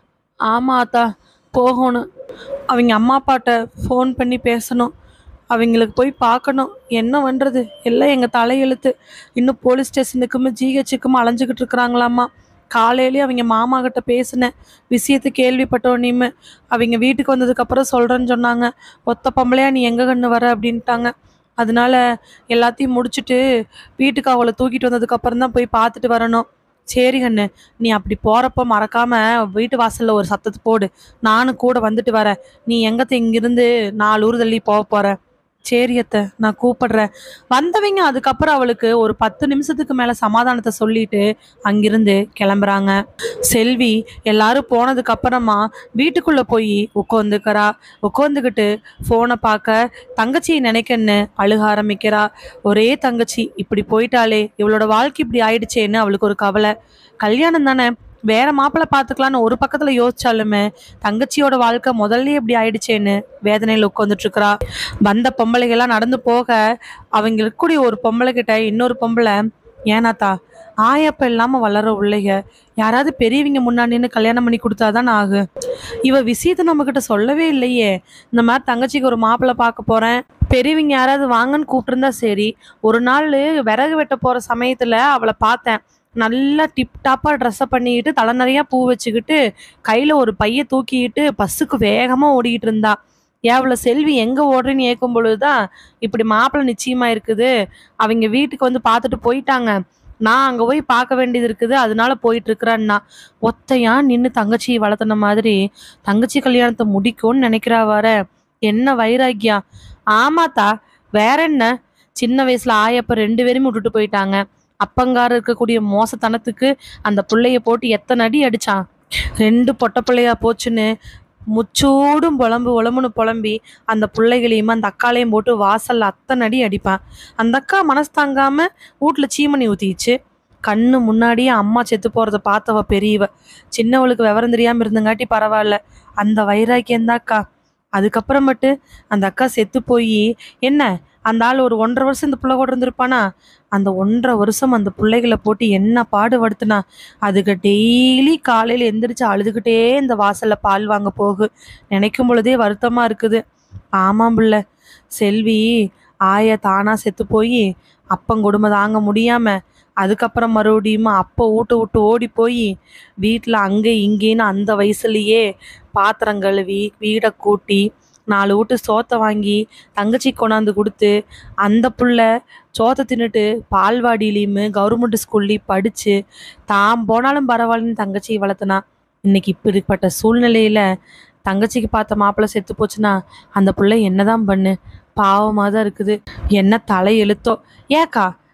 ஆமா ஆத்தா போகணும் அவங்க அம்மா அப்பாட்ட ஃபோன் பண்ணி பேசணும் அவங்களுக்கு போய் பார்க்கணும் என்ன பண்ணுறது எல்லாம் எங்கள் தலையெழுத்து இன்னும் போலீஸ் ஸ்டேஷனுக்குமே ஜிஹெச்சுக்கும் அலைஞ்சிக்கிட்டு இருக்கிறாங்களாம்மா காலையிலேயே அவங்க மாமா கிட்ட பேசினேன் விஷயத்தை கேள்விப்பட்டோன்னே அவங்க வீட்டுக்கு வந்ததுக்கப்புறம் சொல்கிறேன்னு சொன்னாங்க ஒத்த பொம்பளையா நீ எங்கே கண்ணு வர அப்படின்ட்டாங்க அதனால எல்லாத்தையும் முடிச்சுட்டு வீட்டுக்கு அவளை தூக்கிட்டு வந்ததுக்கப்புறம் தான் போய் பார்த்துட்டு வரணும் சரி கண்ணு நீ அப்படி போறப்ப மறக்காம வீட்டு வாசல்ல ஒரு சத்தத்தை போடு நானும் கூட வந்துட்டு வரேன் நீ எங்கத்த இங்கிருந்து நாலு ஊர் தள்ளி போக போற சரி அத்தை நான் கூப்பிடுறேன் வந்தவங்க அதுக்கப்புறம் அவளுக்கு ஒரு பத்து நிமிஷத்துக்கு மேல சமாதானத்தை சொல்லிட்டு அங்கிருந்து கிளம்புறாங்க செல்வி எல்லாரும் போனதுக்கு அப்புறமா வீட்டுக்குள்ள போய் உட்காந்துக்கிறா உட்காந்துக்கிட்டு போனை பார்க்க தங்கச்சியை நினைக்கன்னு அழுக ஆரம்பிக்கிறா ஒரே தங்கச்சி இப்படி போயிட்டாளே இவளோட வாழ்க்கை இப்படி ஆயிடுச்சேன்னு அவளுக்கு ஒரு கவலை கல்யாணம் தானே வேற மாப்பிள்ளை பார்த்துக்கலான்னு ஒரு பக்கத்துல யோசிச்சாலுமே தங்கச்சியோட வாழ்க்கை முதல்ல இப்படி ஆயிடுச்சேன்னு வேதனையில உட்காந்துட்டு இருக்கிறா வந்த பொம்பளைகள்லாம் நடந்து போக அவங்க இருக்கக்கூடிய ஒரு பொம்பளை கிட்ட இன்னொரு பொம்பளை ஏனாத்தா ஆயப்ப இல்லாம வளர உள்ளைக யாராவது பெரியவங்க முன்னாடின்னு கல்யாணம் பண்ணி கொடுத்தாதான் ஆகு இவ விஷயத்த நம்ம கிட்ட சொல்லவே இல்லையே இந்த மாதிரி தங்கச்சிக்கு ஒரு மாப்பிள்ளை பார்க்க போறேன் பெரியவங்க யாராவது வாங்கன்னு கூப்பிட்டுருந்தா சரி ஒரு நாள் விறகு வெட்ட போற சமயத்துல அவளை பார்த்தேன் நல்லா டிப் டாப்பா ட்ரெஸ்ஸை பண்ணிக்கிட்டு தலை நிறைய பூ வச்சுக்கிட்டு கையில ஒரு பைய தூக்கிக்கிட்டு பஸ்ஸுக்கு வேகமா ஓடிக்கிட்டு இருந்தா ஏவல செல்வி எங்க ஓடுறேன்னு ஏக்கும் பொழுதுதான் இப்படி மாப்பிள்ளை நிச்சயமா இருக்குது அவங்க வீட்டுக்கு வந்து பார்த்துட்டு போயிட்டாங்க நான் அங்க போய் பார்க்க வேண்டியது இருக்குது அதனால போயிட்டு இருக்கிறேன்னா ஒத்தையா நின்னு தங்கச்சியை வளர்த்துன மாதிரி தங்கச்சி கல்யாணத்தை முடிக்கும்னு நினைக்கிறா வர என்ன வைராக்கியம் ஆமாத்தா வேற என்ன சின்ன வயசுல ஆயப்ப ரெண்டு பேருமே விட்டுட்டு போயிட்டாங்க அப்பங்கார இருக்கக்கூடிய மோசத்தனத்துக்கு அந்த புள்ளைய போட்டு எத்தனை அடி அடிச்சான் ரெண்டு பொட்ட பிள்ளையா போச்சுன்னு முச்சூடும் புலம்பு உழம்புன்னு புலம்பி அந்த பிள்ளைகளையும் அந்த அக்காலையும் போட்டு வாசல்ல அத்தனை அடி அடிப்பான் அந்த அக்கா மனசு தாங்காம வீட்டுல சீமணி ஊத்திச்சு கண்ணு முன்னாடியே அம்மா செத்து போறத பார்த்தவ பெரியவ சின்னவளுக்கு விவரம் தெரியாம இருந்தங்காட்டி பரவாயில்ல அந்த வைராக்கியம் அக்கா அதுக்கப்புறமேட்டு அந்த அக்கா செத்து போய் என்ன அந்த ஆள் ஒரு ஒன்றரை வருஷம் இந்த புள்ள கூட இருந்திருப்பானா அந்த ஒன்றரை வருஷம் அந்த பிள்ளைகளை போட்டு என்ன பாடுபடுத்துனா அதுக்கு டெய்லி காலையில எந்திரிச்சு அழுதுகிட்டே இந்த வாசல்ல பால் வாங்க போகு நினைக்கும் பொழுதே வருத்தமா இருக்குது ஆமாம் புள்ள செல்வி ஆயா தானா செத்து போய் அப்பன் கொடுமை தாங்க முடியாம அதுக்கப்புறம் மறுபடியும் அப்போ வீட்டு விட்டு ஓடி போய் வீட்டில் அங்கே இங்கேன்னு அந்த வயசுலயே பாத்திரம் கழுவி வீடை கூட்டி நாலு வீட்டு சோத்தை வாங்கி தங்கச்சி கொண்டாந்து கொடுத்து அந்த புள்ள சோத்தை தின்னுட்டு பால்வாடியிலையுமே கவர்மெண்ட் ஸ்கூல்லையும் படித்து தான் போனாலும் பரவாயில்லன்னு தங்கச்சியை வளர்த்தனா இன்னைக்கு இப்படிப்பட்ட சூழ்நிலையில தங்கச்சிக்கு பார்த்த மாப்பிள்ளை செத்து போச்சுன்னா அந்த புள்ள என்னதான் பண்ணு பாவமாக தான் இருக்குது என்ன தலை எழுத்தோ ஏக்கா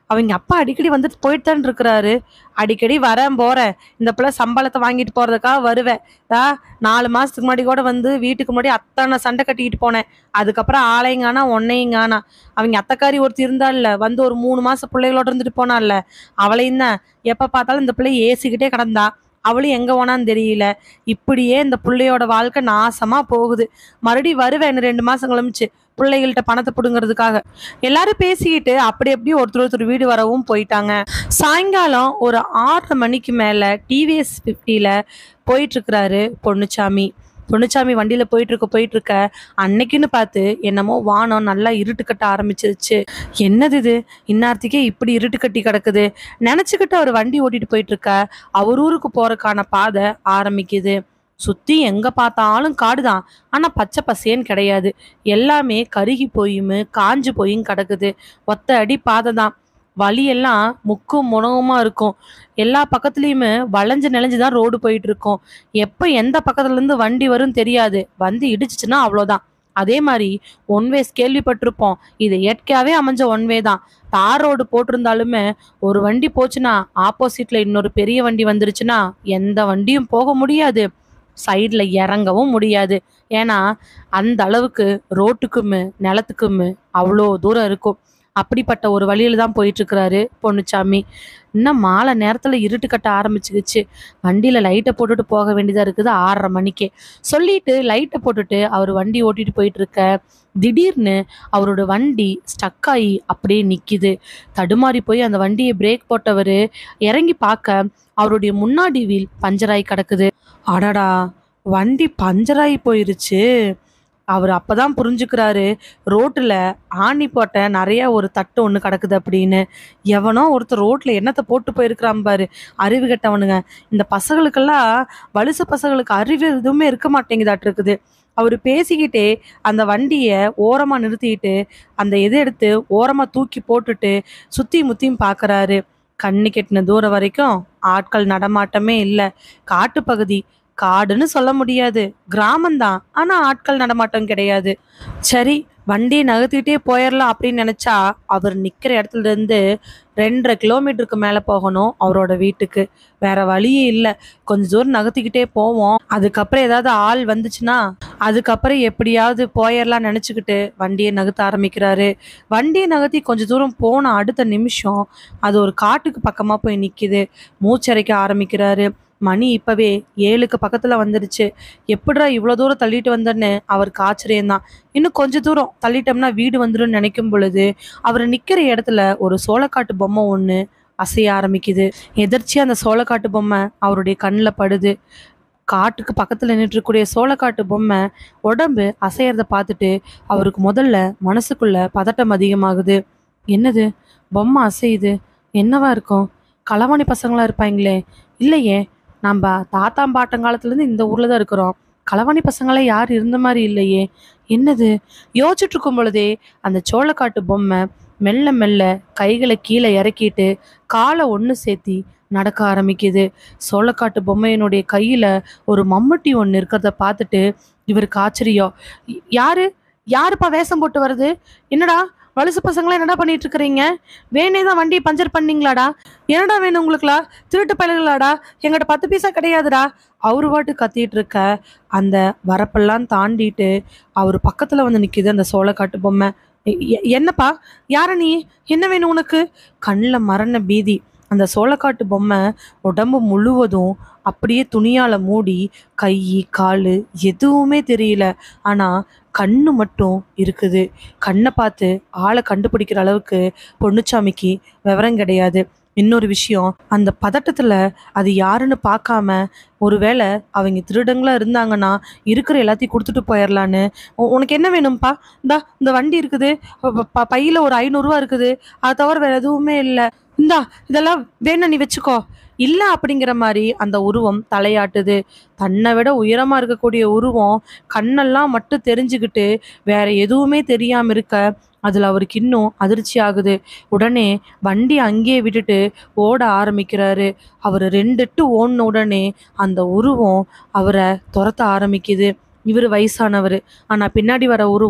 அவங்க அப்பா அடிக்கடி வந்துட்டு போயிட்டு தான் இருக்கிறாரு அடிக்கடி வரேன் போறேன் இந்த பிள்ளை சம்பளத்தை வாங்கிட்டு போறதுக்காக வருவேன் ஆ நாலு மாசத்துக்கு முன்னாடி கூட வந்து வீட்டுக்கு முன்னாடி அத்தனை சண்டை கட்டிக்கிட்டு போனேன் அதுக்கப்புறம் ஆளையங்கானா ஒன்னையுங்கானா அவங்க அத்தைக்காரி ஒருத்தி இருந்தாள்ல வந்து ஒரு மூணு மாசம் பிள்ளைகளோட இருந்துட்டு போனாள்ல அவளையும் தான் எப்ப பார்த்தாலும் இந்த பிள்ளை ஏசிக்கிட்டே கிடந்தா அவளும் எங்க போனான்னு தெரியல இப்படியே இந்த பிள்ளையோட வாழ்க்கை நாசமா போகுது மறுபடியும் வருவேன் இன்னும் ரெண்டு மாசம் கழிச்சு பிள்ளைகள்கிட்ட பணத்தை பிடுங்கிறதுக்காக எல்லாரும் பேசிக்கிட்டு அப்படி அப்படி ஒருத்தர் ஒருத்தர் வீடு வரவும் போயிட்டாங்க சாயங்காலம் ஒரு ஆறரை மணிக்கு மேல டிவிஎஸ் ஃபிஃப்டியில போயிட்டு இருக்கிறாரு பொன்னுச்சாமி பொன்னுச்சாமி வண்டியில போயிட்டு இருக்க போயிட்டு இருக்க அன்னைக்குன்னு பார்த்து என்னமோ வானம் நல்லா இருட்டு கட்ட ஆரம்பிச்சிருச்சு என்னது இது இந்நேரத்துக்கே இப்படி இருட்டு கட்டி கிடக்குது நினைச்சுக்கிட்டு அவர் வண்டி ஓட்டிட்டு போயிட்டு இருக்க அவர் ஊருக்கு போறதுக்கான பாதை ஆரம்பிக்குது சுத்தி எங்க பார்த்தாலும் காடுதான் ஆனா பச்சை பசேன்னு கிடையாது எல்லாமே கருகி போயும் காஞ்சு போயும் கிடக்குது ஒத்த அடி பாதை தான் வழியெல்லாம் முக்கும் முனகுமா இருக்கும் எல்லா பக்கத்துலயுமே வளைஞ்சு நெளிஞ்சு தான் ரோடு போயிட்டு இருக்கும் எப்ப எந்த பக்கத்துல இருந்து வண்டி வரும் தெரியாது வந்து இடிச்சிச்சுன்னா அவ்வளோதான் அதே மாதிரி ஒன்வேஸ் கேள்விப்பட்டிருப்போம் இது இயற்கையாவே அமைஞ்ச ஒன்வே தான் தார் ரோடு போட்டிருந்தாலுமே ஒரு வண்டி போச்சுன்னா ஆப்போசிட்ல இன்னொரு பெரிய வண்டி வந்துருச்சுன்னா எந்த வண்டியும் போக முடியாது சைடில் இறங்கவும் முடியாது ஏன்னா அந்த அளவுக்கு ரோட்டுக்குமே நிலத்துக்குமே அவ்வளோ தூரம் இருக்கும் அப்படிப்பட்ட ஒரு வழியில தான் போயிட்டு இருக்கிறாரு பொன்னுச்சாமி இன்னும் மாலை நேரத்தில் இருட்டு கட்ட ஆரம்பிச்சுக்கிச்சு வண்டியில் லைட்டை போட்டுட்டு போக வேண்டியதாக இருக்குது ஆறரை மணிக்கு சொல்லிட்டு லைட்டை போட்டுட்டு அவர் வண்டி ஓட்டிட்டு போயிட்டு இருக்க திடீர்னு அவரோட வண்டி ஸ்டக் ஆகி அப்படியே நிக்குது தடுமாறி போய் அந்த வண்டியை பிரேக் போட்டவர் இறங்கி பார்க்க அவருடைய முன்னாடி வீல் பஞ்சராகி கிடக்குது அடடா வண்டி பஞ்சராகி போயிருச்சு அவர் அப்பதான் புரிஞ்சுக்கிறாரு ரோட்டில் ஆணி போட்ட நிறைய ஒரு தட்டு ஒன்று கிடக்குது அப்படின்னு எவனோ ஒருத்தர் ரோட்டில் என்னத்தை போட்டு போயிருக்கிறான் பாரு அறிவு கெட்டவனுங்க இந்த பசங்களுக்கெல்லாம் வலுச பசங்களுக்கு அறிவு எதுவுமே இருக்க மாட்டேங்குதாட்டு இருக்குது அவர் பேசிக்கிட்டே அந்த வண்டியை ஓரமாக நிறுத்திட்டு அந்த இதை எடுத்து ஓரமாக தூக்கி போட்டுட்டு சுற்றி முத்தியும் பார்க்கறாரு கண்ணு கெட்டின தூரம் வரைக்கும் ஆட்கள் நடமாட்டமே இல்லை காட்டுப்பகுதி காடுன்னு சொல்ல முடியாது கிராமம்தான் ஆனா ஆட்கள் நடமாட்டம் கிடையாது சரி வண்டியை நகர்த்திக்கிட்டே போயிடலாம் அப்படின்னு நினைச்சா அவர் நிக்கிற இடத்துல இருந்து ரெண்டரை கிலோமீட்டருக்கு மேல போகணும் அவரோட வீட்டுக்கு வேற வழியே இல்லை கொஞ்ச தூரம் நகர்த்திக்கிட்டே போவோம் அதுக்கப்புறம் ஏதாவது ஆள் வந்துச்சுன்னா அதுக்கப்புறம் எப்படியாவது போயிடலாம் நினச்சிக்கிட்டு வண்டியை நகர்த்த ஆரம்பிக்கிறாரு வண்டியை நகர்த்தி கொஞ்ச தூரம் போன அடுத்த நிமிஷம் அது ஒரு காட்டுக்கு பக்கமாக போய் நிற்கிது மூச்சரைக்க ஆரம்பிக்கிறாரு மணி இப்பவே ஏழுக்கு பக்கத்துல வந்துருச்சு எப்படிடா இவ்வளோ தூரம் தள்ளிட்டு வந்தேன்னு அவருக்கு ஆச்சரியம்தான் இன்னும் கொஞ்ச தூரம் தள்ளிட்டோம்னா வீடு வந்துடும் நினைக்கும் பொழுது அவர் நிக்கிற இடத்துல ஒரு சோளக்காட்டு பொம்மை ஒன்று அசைய ஆரம்பிக்குது எதிர்ச்சியா அந்த சோளக்காட்டு பொம்மை அவருடைய கண்ணில் படுது காட்டுக்கு பக்கத்தில் நின்றுக்கூடிய சோளக்காட்டு பொம்மை உடம்பு அசையறத பார்த்துட்டு அவருக்கு முதல்ல மனசுக்குள்ள பதட்டம் அதிகமாகுது என்னது பொம்மை அசையுது என்னவா இருக்கும் களவாணி பசங்களா இருப்பாங்களே இல்லையே நம்ம தாத்தா பாட்டங்காலத்துலேருந்து இந்த ஊரில் தான் இருக்கிறோம் களவாணி பசங்களே யார் இருந்த மாதிரி இல்லையே என்னது யோசிச்சுட்டு இருக்கும் பொழுதே அந்த சோளக்காட்டு பொம்மை மெல்ல மெல்ல கைகளை கீழே இறக்கிட்டு காலை ஒன்று சேர்த்தி நடக்க ஆரம்பிக்குது சோளக்காட்டு பொம்மையினுடைய கையில் ஒரு மம்முட்டி ஒன்று இருக்கிறத பார்த்துட்டு இவருக்கு ஆச்சரியம் "ய- யாரு யாருப்பா வேஷம் போட்டு வருது என்னடா வலுசு பசங்களா என்னடா பண்ணிட்டு இருக்கிறீங்க வேணே தான் வண்டியை பஞ்சர் பண்ணீங்களாடா என்னடா வேணும் உங்களுக்குலா திருட்டு பயல்களாடா எங்கிட்ட பத்து பைசா கிடையாதுடா அவரு பாட்டு கத்திட்டு இருக்க அந்த வரப்பெல்லாம் தாண்டிட்டு அவர் பக்கத்துல வந்து நிக்குது அந்த சோளக்காட்டு பொம்மை எ- எ- என்னப்பா யார நீ என்ன வேணும் உனக்கு கண்ணில் மரண பீதி அந்த சோளக்காட்டு பொம்மை உடம்பு முழுவதும் அப்படியே துணியால மூடி கை கால் எதுவுமே தெரியல ஆனா கண்ணு மட்டும் இருக்குது கண்ணை பார்த்து ஆளை கண்டுபிடிக்கிற அளவுக்கு பொன்னுச்சாமிக்கு விவரம் கிடையாது இன்னொரு விஷயம் அந்த பதட்டத்துல அது யாருன்னு பார்க்காம ஒருவேளை அவங்க திருடங்களா இருந்தாங்கன்னா இருக்கிற எல்லாத்தையும் கொடுத்துட்டு போயிடலான்னு உ- உனக்கு என்ன வேணும்ப்பா இந்தா இந்த வண்டி இருக்குது ப- ப- பையில ஒரு ஐநூறுரூவா இருக்குது அது தவிர வேற எதுவுமே இல்லை இந்தா இதெல்லாம் வேணும் நீ வச்சுக்கோ இல்லை அப்படிங்கிற மாதிரி அந்த உருவம் தலையாட்டுது தன்னை விட உயரமா இருக்கக்கூடிய உருவம் கண்ணெல்லாம் மட்டும் தெரிஞ்சுக்கிட்டு வேற எதுவுமே தெரியாம இருக்க அதுல அவருக்கு இன்னும் அதிர்ச்சி ஆகுது உடனே வண்டி அங்கேயே விட்டுட்டு ஓட ஆரம்பிக்கிறாரு அவர் ரெண்டுட்டு ஓடின உடனே அந்த உருவம் அவரை துரத்த ஆரம்பிக்குது இவர் வயசானவர் ஆனா பின்னாடி வர உருவம்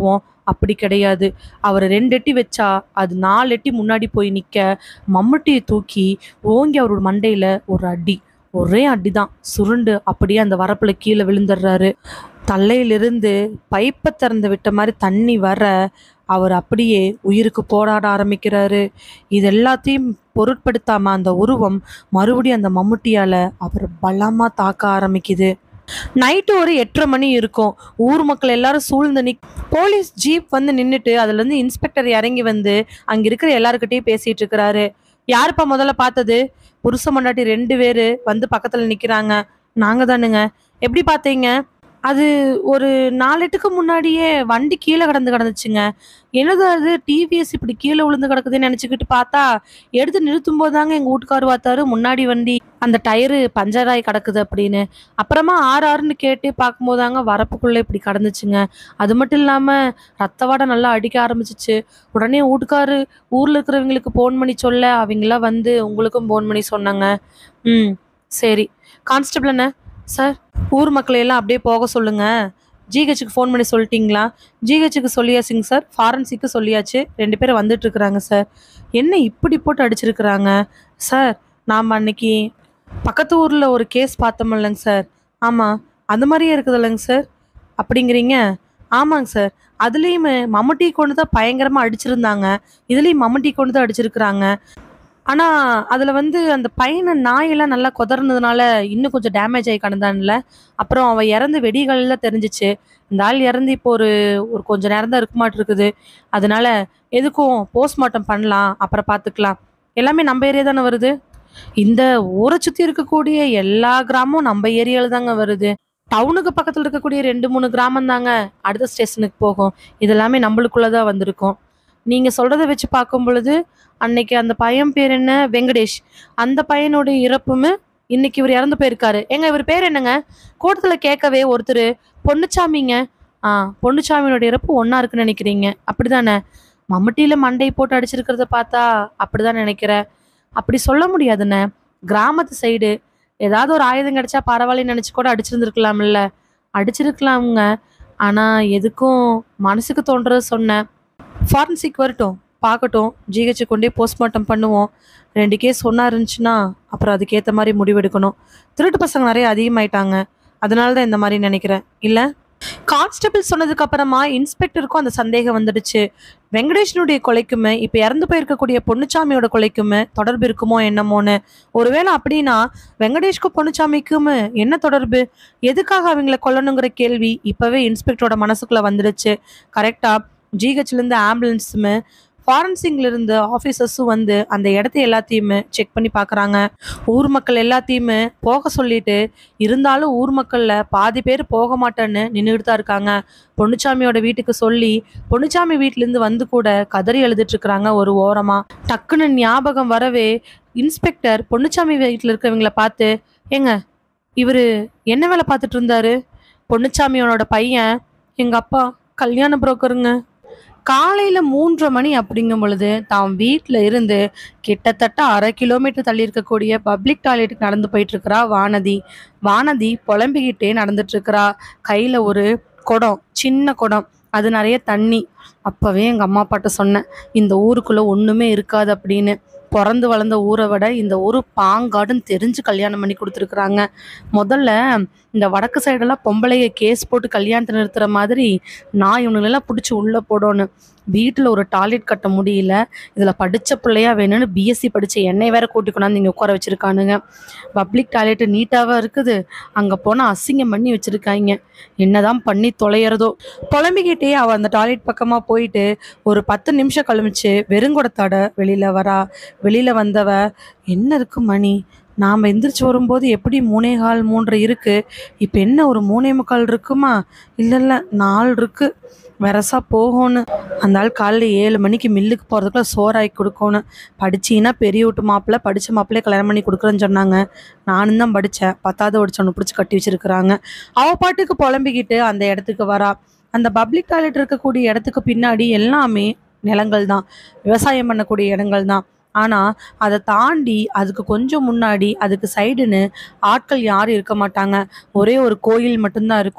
அப்படி கிடையாது அவர் ரெண்டு எட்டி வச்சா அது நாலு எட்டி முன்னாடி போய் நிற்க மம்முட்டியை தூக்கி ஓங்கி அவரோட மண்டையில் ஒரு அடி ஒரே அடி தான் சுருண்டு அப்படியே அந்த வரப்புல கீழே விழுந்துடுறாரு தலையிலிருந்து பைப்பை திறந்து விட்ட மாதிரி தண்ணி வர அவர் அப்படியே உயிருக்கு போராட ஆரம்பிக்கிறாரு இது எல்லாத்தையும் பொருட்படுத்தாம அந்த உருவம் மறுபடியும் அந்த மம்முட்டியால அவர் பலமா தாக்க ஆரம்பிக்குது நைட்டு ஒரு எட்டரை மணி இருக்கும் ஊர் மக்கள் எல்லாரும் சூழ்ந்து நிக் போலீஸ் ஜீப் வந்து நின்றுட்டு அதுல இருந்து இன்ஸ்பெக்டர் இறங்கி வந்து அங்க இருக்கிற எல்லாருக்கிட்டையும் பேசிட்டு இருக்கிறாரு யாருப்பா முதல்ல பார்த்தது புருஷ முன்னாடி ரெண்டு பேரு வந்து பக்கத்துல நிக்கிறாங்க நாங்க தானுங்க எப்படி பார்த்தீங்க அது ஒரு நாலெட்டுக்கு முன்னாடியே வண்டி கீழே கிடந்து கிடந்துச்சுங்க என்னது அது டிவிஎஸ் இப்படி கீழே விழுந்து கிடக்குதுன்னு நினச்சிக்கிட்டு பார்த்தா எடுத்து நிறுத்தும் போது தாங்க எங்கள் வீட்டுக்கார் பார்த்தாரு முன்னாடி வண்டி அந்த டயரு பஞ்சராய் கிடக்குது அப்படின்னு அப்புறமா ஆறு ஆறுன்னு கேட்டு பார்க்கும்போது தாங்க வரப்புக்குள்ளே இப்படி கிடந்துச்சுங்க அது மட்டும் இல்லாமல் ரத்த வாடை நல்லா அடிக்க ஆரம்பிச்சிச்சு உடனே வீட்டுக்காரு ஊரில் இருக்கிறவங்களுக்கு ஃபோன் பண்ணி சொல்ல அவங்களாம் வந்து உங்களுக்கும் ஃபோன் பண்ணி சொன்னாங்க ம் சரி கான்ஸ்டபிள் அண்ணே சார் ஊர் மக்களை எல்லாம் அப்படியே போக சொல்லுங்க ஜிஹெச்சுக்கு ஃபோன் பண்ணி சொல்லிட்டீங்களா ஜிஹெச்சுக்கு சொல்லியாச்சுங்க சார் ஃபாரன்சிக்கு சொல்லியாச்சு ரெண்டு பேரும் வந்துட்டு இருக்கிறாங்க சார் என்ன இப்படி போட்டு அடிச்சிருக்கிறாங்க சார் நாம் அன்னைக்கு பக்கத்து ஊரில் ஒரு கேஸ் பார்த்தோம் இல்லைங்க சார் ஆமாம் அந்த மாதிரியே இருக்குது இல்லைங்க சார் அப்படிங்கிறீங்க ஆமாங்க சார் அதுலேயுமே மம்முட்டி கொண்டு தான் பயங்கரமாக அடிச்சிருந்தாங்க இதுலேயும் மம்முட்டி கொண்டு தான் அடிச்சிருக்கிறாங்க ஆனால் அதில் வந்து அந்த பையனை நாயெல்லாம் நல்லா கொதறனதுனால இன்னும் கொஞ்சம் டேமேஜ் ஆகி கிடந்தான்ல அப்புறம் அவன் இறந்து வெடிகளில் தெரிஞ்சிச்சு இந்த ஆள் இறந்து இப்போ ஒரு ஒரு கொஞ்ச நேரம் தான் இருக்க மாட்டிருக்குது அதனால எதுக்கும் போஸ்ட்மார்ட்டம் பண்ணலாம் அப்புறம் பார்த்துக்கலாம் எல்லாமே நம்ம ஏரியா தானே வருது இந்த ஊரை சுற்றி இருக்கக்கூடிய எல்லா கிராமமும் நம்ம ஏரியாவில் தாங்க வருது டவுனுக்கு பக்கத்தில் இருக்கக்கூடிய ரெண்டு மூணு கிராமம் தாங்க அடுத்த ஸ்டேஷனுக்கு போகும் இதெல்லாமே நம்மளுக்குள்ளே தான் வந்திருக்கும் நீங்கள் சொல்கிறத வச்சு பார்க்கும் பொழுது அன்னைக்கு அந்த பையன் பேர் என்ன வெங்கடேஷ் அந்த பையனுடைய இறப்புமே இன்னைக்கு இவர் இறந்து போயிருக்காரு ஏங்க இவர் பேர் என்னங்க கூட்டத்தில் கேட்கவே ஒருத்தர் பொன்னுச்சாமிங்க ஆ பொன்னுச்சாமியோட இறப்பு ஒன்றா இருக்குன்னு நினைக்கிறீங்க அப்படிதானே மம்முட்டியில் மண்டை போட்டு அடிச்சிருக்கிறத பார்த்தா அப்படிதான் நினைக்கிறேன் அப்படி சொல்ல முடியாதுண்ணே கிராமத்து சைடு ஏதாவது ஒரு ஆயுதம் கிடைச்சா பரவாயில்லன்னு நினச்சி கூட அடிச்சிருந்துருக்கலாம்ல அடிச்சிருக்கலாமுங்க ஆனால் எதுக்கும் மனசுக்கு தோன்றதை சொன்னேன் ஃபாரன்சிக் வரட்டும் பார்க்கட்டும் ஜிஹெச்சு கொண்டே போஸ்ட்மார்ட்டம் பண்ணுவோம் ரெண்டு கேஸ் ஒன்றா இருந்துச்சுன்னா அப்புறம் அதுக்கேற்ற மாதிரி முடிவெடுக்கணும் திருட்டு பசங்க நிறைய அதிகமாயிட்டாங்க அதனால தான் இந்த மாதிரி நினைக்கிறேன் இல்லை கான்ஸ்டபிள் சொன்னதுக்கு அப்புறமா இன்ஸ்பெக்டருக்கும் அந்த சந்தேகம் வந்துடுச்சு வெங்கடேஷனுடைய கொலைக்குமே இப்போ இறந்து போயிருக்கக்கூடிய பொன்னுச்சாமியோட கொலைக்குமே தொடர்பு இருக்குமோ என்னமோன்னு ஒருவேளை அப்படின்னா வெங்கடேஷ்க்கும் பொன்னுச்சாமிக்குமே என்ன தொடர்பு எதுக்காக அவங்கள கொல்லணுங்கிற கேள்வி இப்போவே இன்ஸ்பெக்டரோட மனசுக்குள்ள வந்துடுச்சு கரெக்டாக ஜிஹெச்லேருந்து ஆம்புலன்ஸுமே ஃபாரன்சிங்ல இருந்து ஆஃபீஸர்ஸும் வந்து அந்த இடத்த எல்லாத்தையுமே செக் பண்ணி பார்க்குறாங்க ஊர் மக்கள் எல்லாத்தையுமே போக சொல்லிட்டு இருந்தாலும் ஊர் மக்களில் பாதி பேர் போக மாட்டேன்னு நின்றுட்டு தான் இருக்காங்க பொன்னுச்சாமியோட வீட்டுக்கு சொல்லி பொன்னுச்சாமி வீட்டிலேருந்து வந்து கூட கதறி எழுதிட்டு இருக்கிறாங்க ஒரு ஓரமாக டக்குன்னு ஞாபகம் வரவே இன்ஸ்பெக்டர் பொன்னுச்சாமி வீட்டில் இருக்கிறவங்கள பார்த்து ஏங்க இவர் என்ன வேலை பார்த்துட்டு இருந்தாரு பொன்னுச்சாமியோட பையன் எங்கள் அப்பா கல்யாண புரோக்கருங்க காலையில் மூன்றரை மணி அப்படிங்கும் பொழுது தான் வீட்டில் இருந்து கிட்டத்தட்ட அரை கிலோமீட்டர் தள்ளி இருக்கக்கூடிய பப்ளிக் டாய்லெட்டுக்கு நடந்து போயிட்டு இருக்கிறா வானதி வானதி புலம்பிக்கிட்டே நடந்துட்டு இருக்கிறா கையில் ஒரு குடம் சின்ன குடம் அது நிறைய தண்ணி அப்போவே எங்கள் அம்மா அப்பாட்ட சொன்னேன் இந்த ஊருக்குள்ளே ஒன்றுமே இருக்காது அப்படின்னு பிறந்து வளர்ந்த ஊரை விட இந்த ஊர் பாங்காடுன்னு தெரிஞ்சு கல்யாணம் பண்ணி கொடுத்துருக்குறாங்க முதல்ல இந்த வடக்கு சைடெல்லாம் பொம்பளைய கேஸ் போட்டு கல்யாணத்தை நிறுத்துற மாதிரி நான் இவனுங்களெல்லாம் பிடிச்சி உள்ளே போடணும் வீட்டில் ஒரு டாய்லெட் கட்ட முடியல இதில் படித்த பிள்ளையா வேணும்னு பிஎஸ்சி படித்த என்னை வேற கூட்டி கொண்டாந்து இங்கே உட்கார வச்சுருக்கானுங்க பப்ளிக் டாய்லெட்டு நீட்டாவாக இருக்குது அங்கே போனால் அசிங்கம் பண்ணி வச்சுருக்காங்க என்னதான் பண்ணி தொலைகிறதோ புலம்பிக்கிட்டே அவள் அந்த டாய்லெட் பக்கமாக போயிட்டு ஒரு பத்து நிமிஷம் கழிச்சு வெறுங்குடத்தோட வெளியில் வரா வெளியில் வந்தவ என்ன இருக்கு மணி நாம் எந்திரிச்சு வரும்போது எப்படி மூணே கால் மூன்று இருக்கு இப்போ என்ன ஒரு மூணே முக்கால் இருக்குமா இல்லை இல்லை நாலு இருக்கு வெரசா போகணும் அந்த ஆள் காலைல ஏழு மணிக்கு மில்லுக்கு போகிறதுக்குள்ள சோறாக்கி கொடுக்கணும் படிச்சீங்கன்னா பெரிய வீட்டு மாப்பிள்ளை படித்த மாப்பிள்ளையே கல்யாணம் பண்ணி கொடுக்குறேன்னு சொன்னாங்க நானும் தான் படித்தேன் பத்தாவது படிச்சவனை பிடிச்சி கட்டி வச்சிருக்கிறாங்க அவள் பாட்டுக்கு புலம்பிக்கிட்டு அந்த இடத்துக்கு வரா அந்த பப்ளிக் டாய்லெட் இருக்கக்கூடிய இடத்துக்கு பின்னாடி எல்லாமே நிலங்கள் தான் விவசாயம் பண்ணக்கூடிய இடங்கள் தான் ஆனால் அதை தாண்டி அதுக்கு கொஞ்சம் முன்னாடி அதுக்கு சைடுன்னு ஆட்கள் யாரும் இருக்க மாட்டாங்க ஒரே ஒரு கோயில் மட்டும்தான் இருக்கும்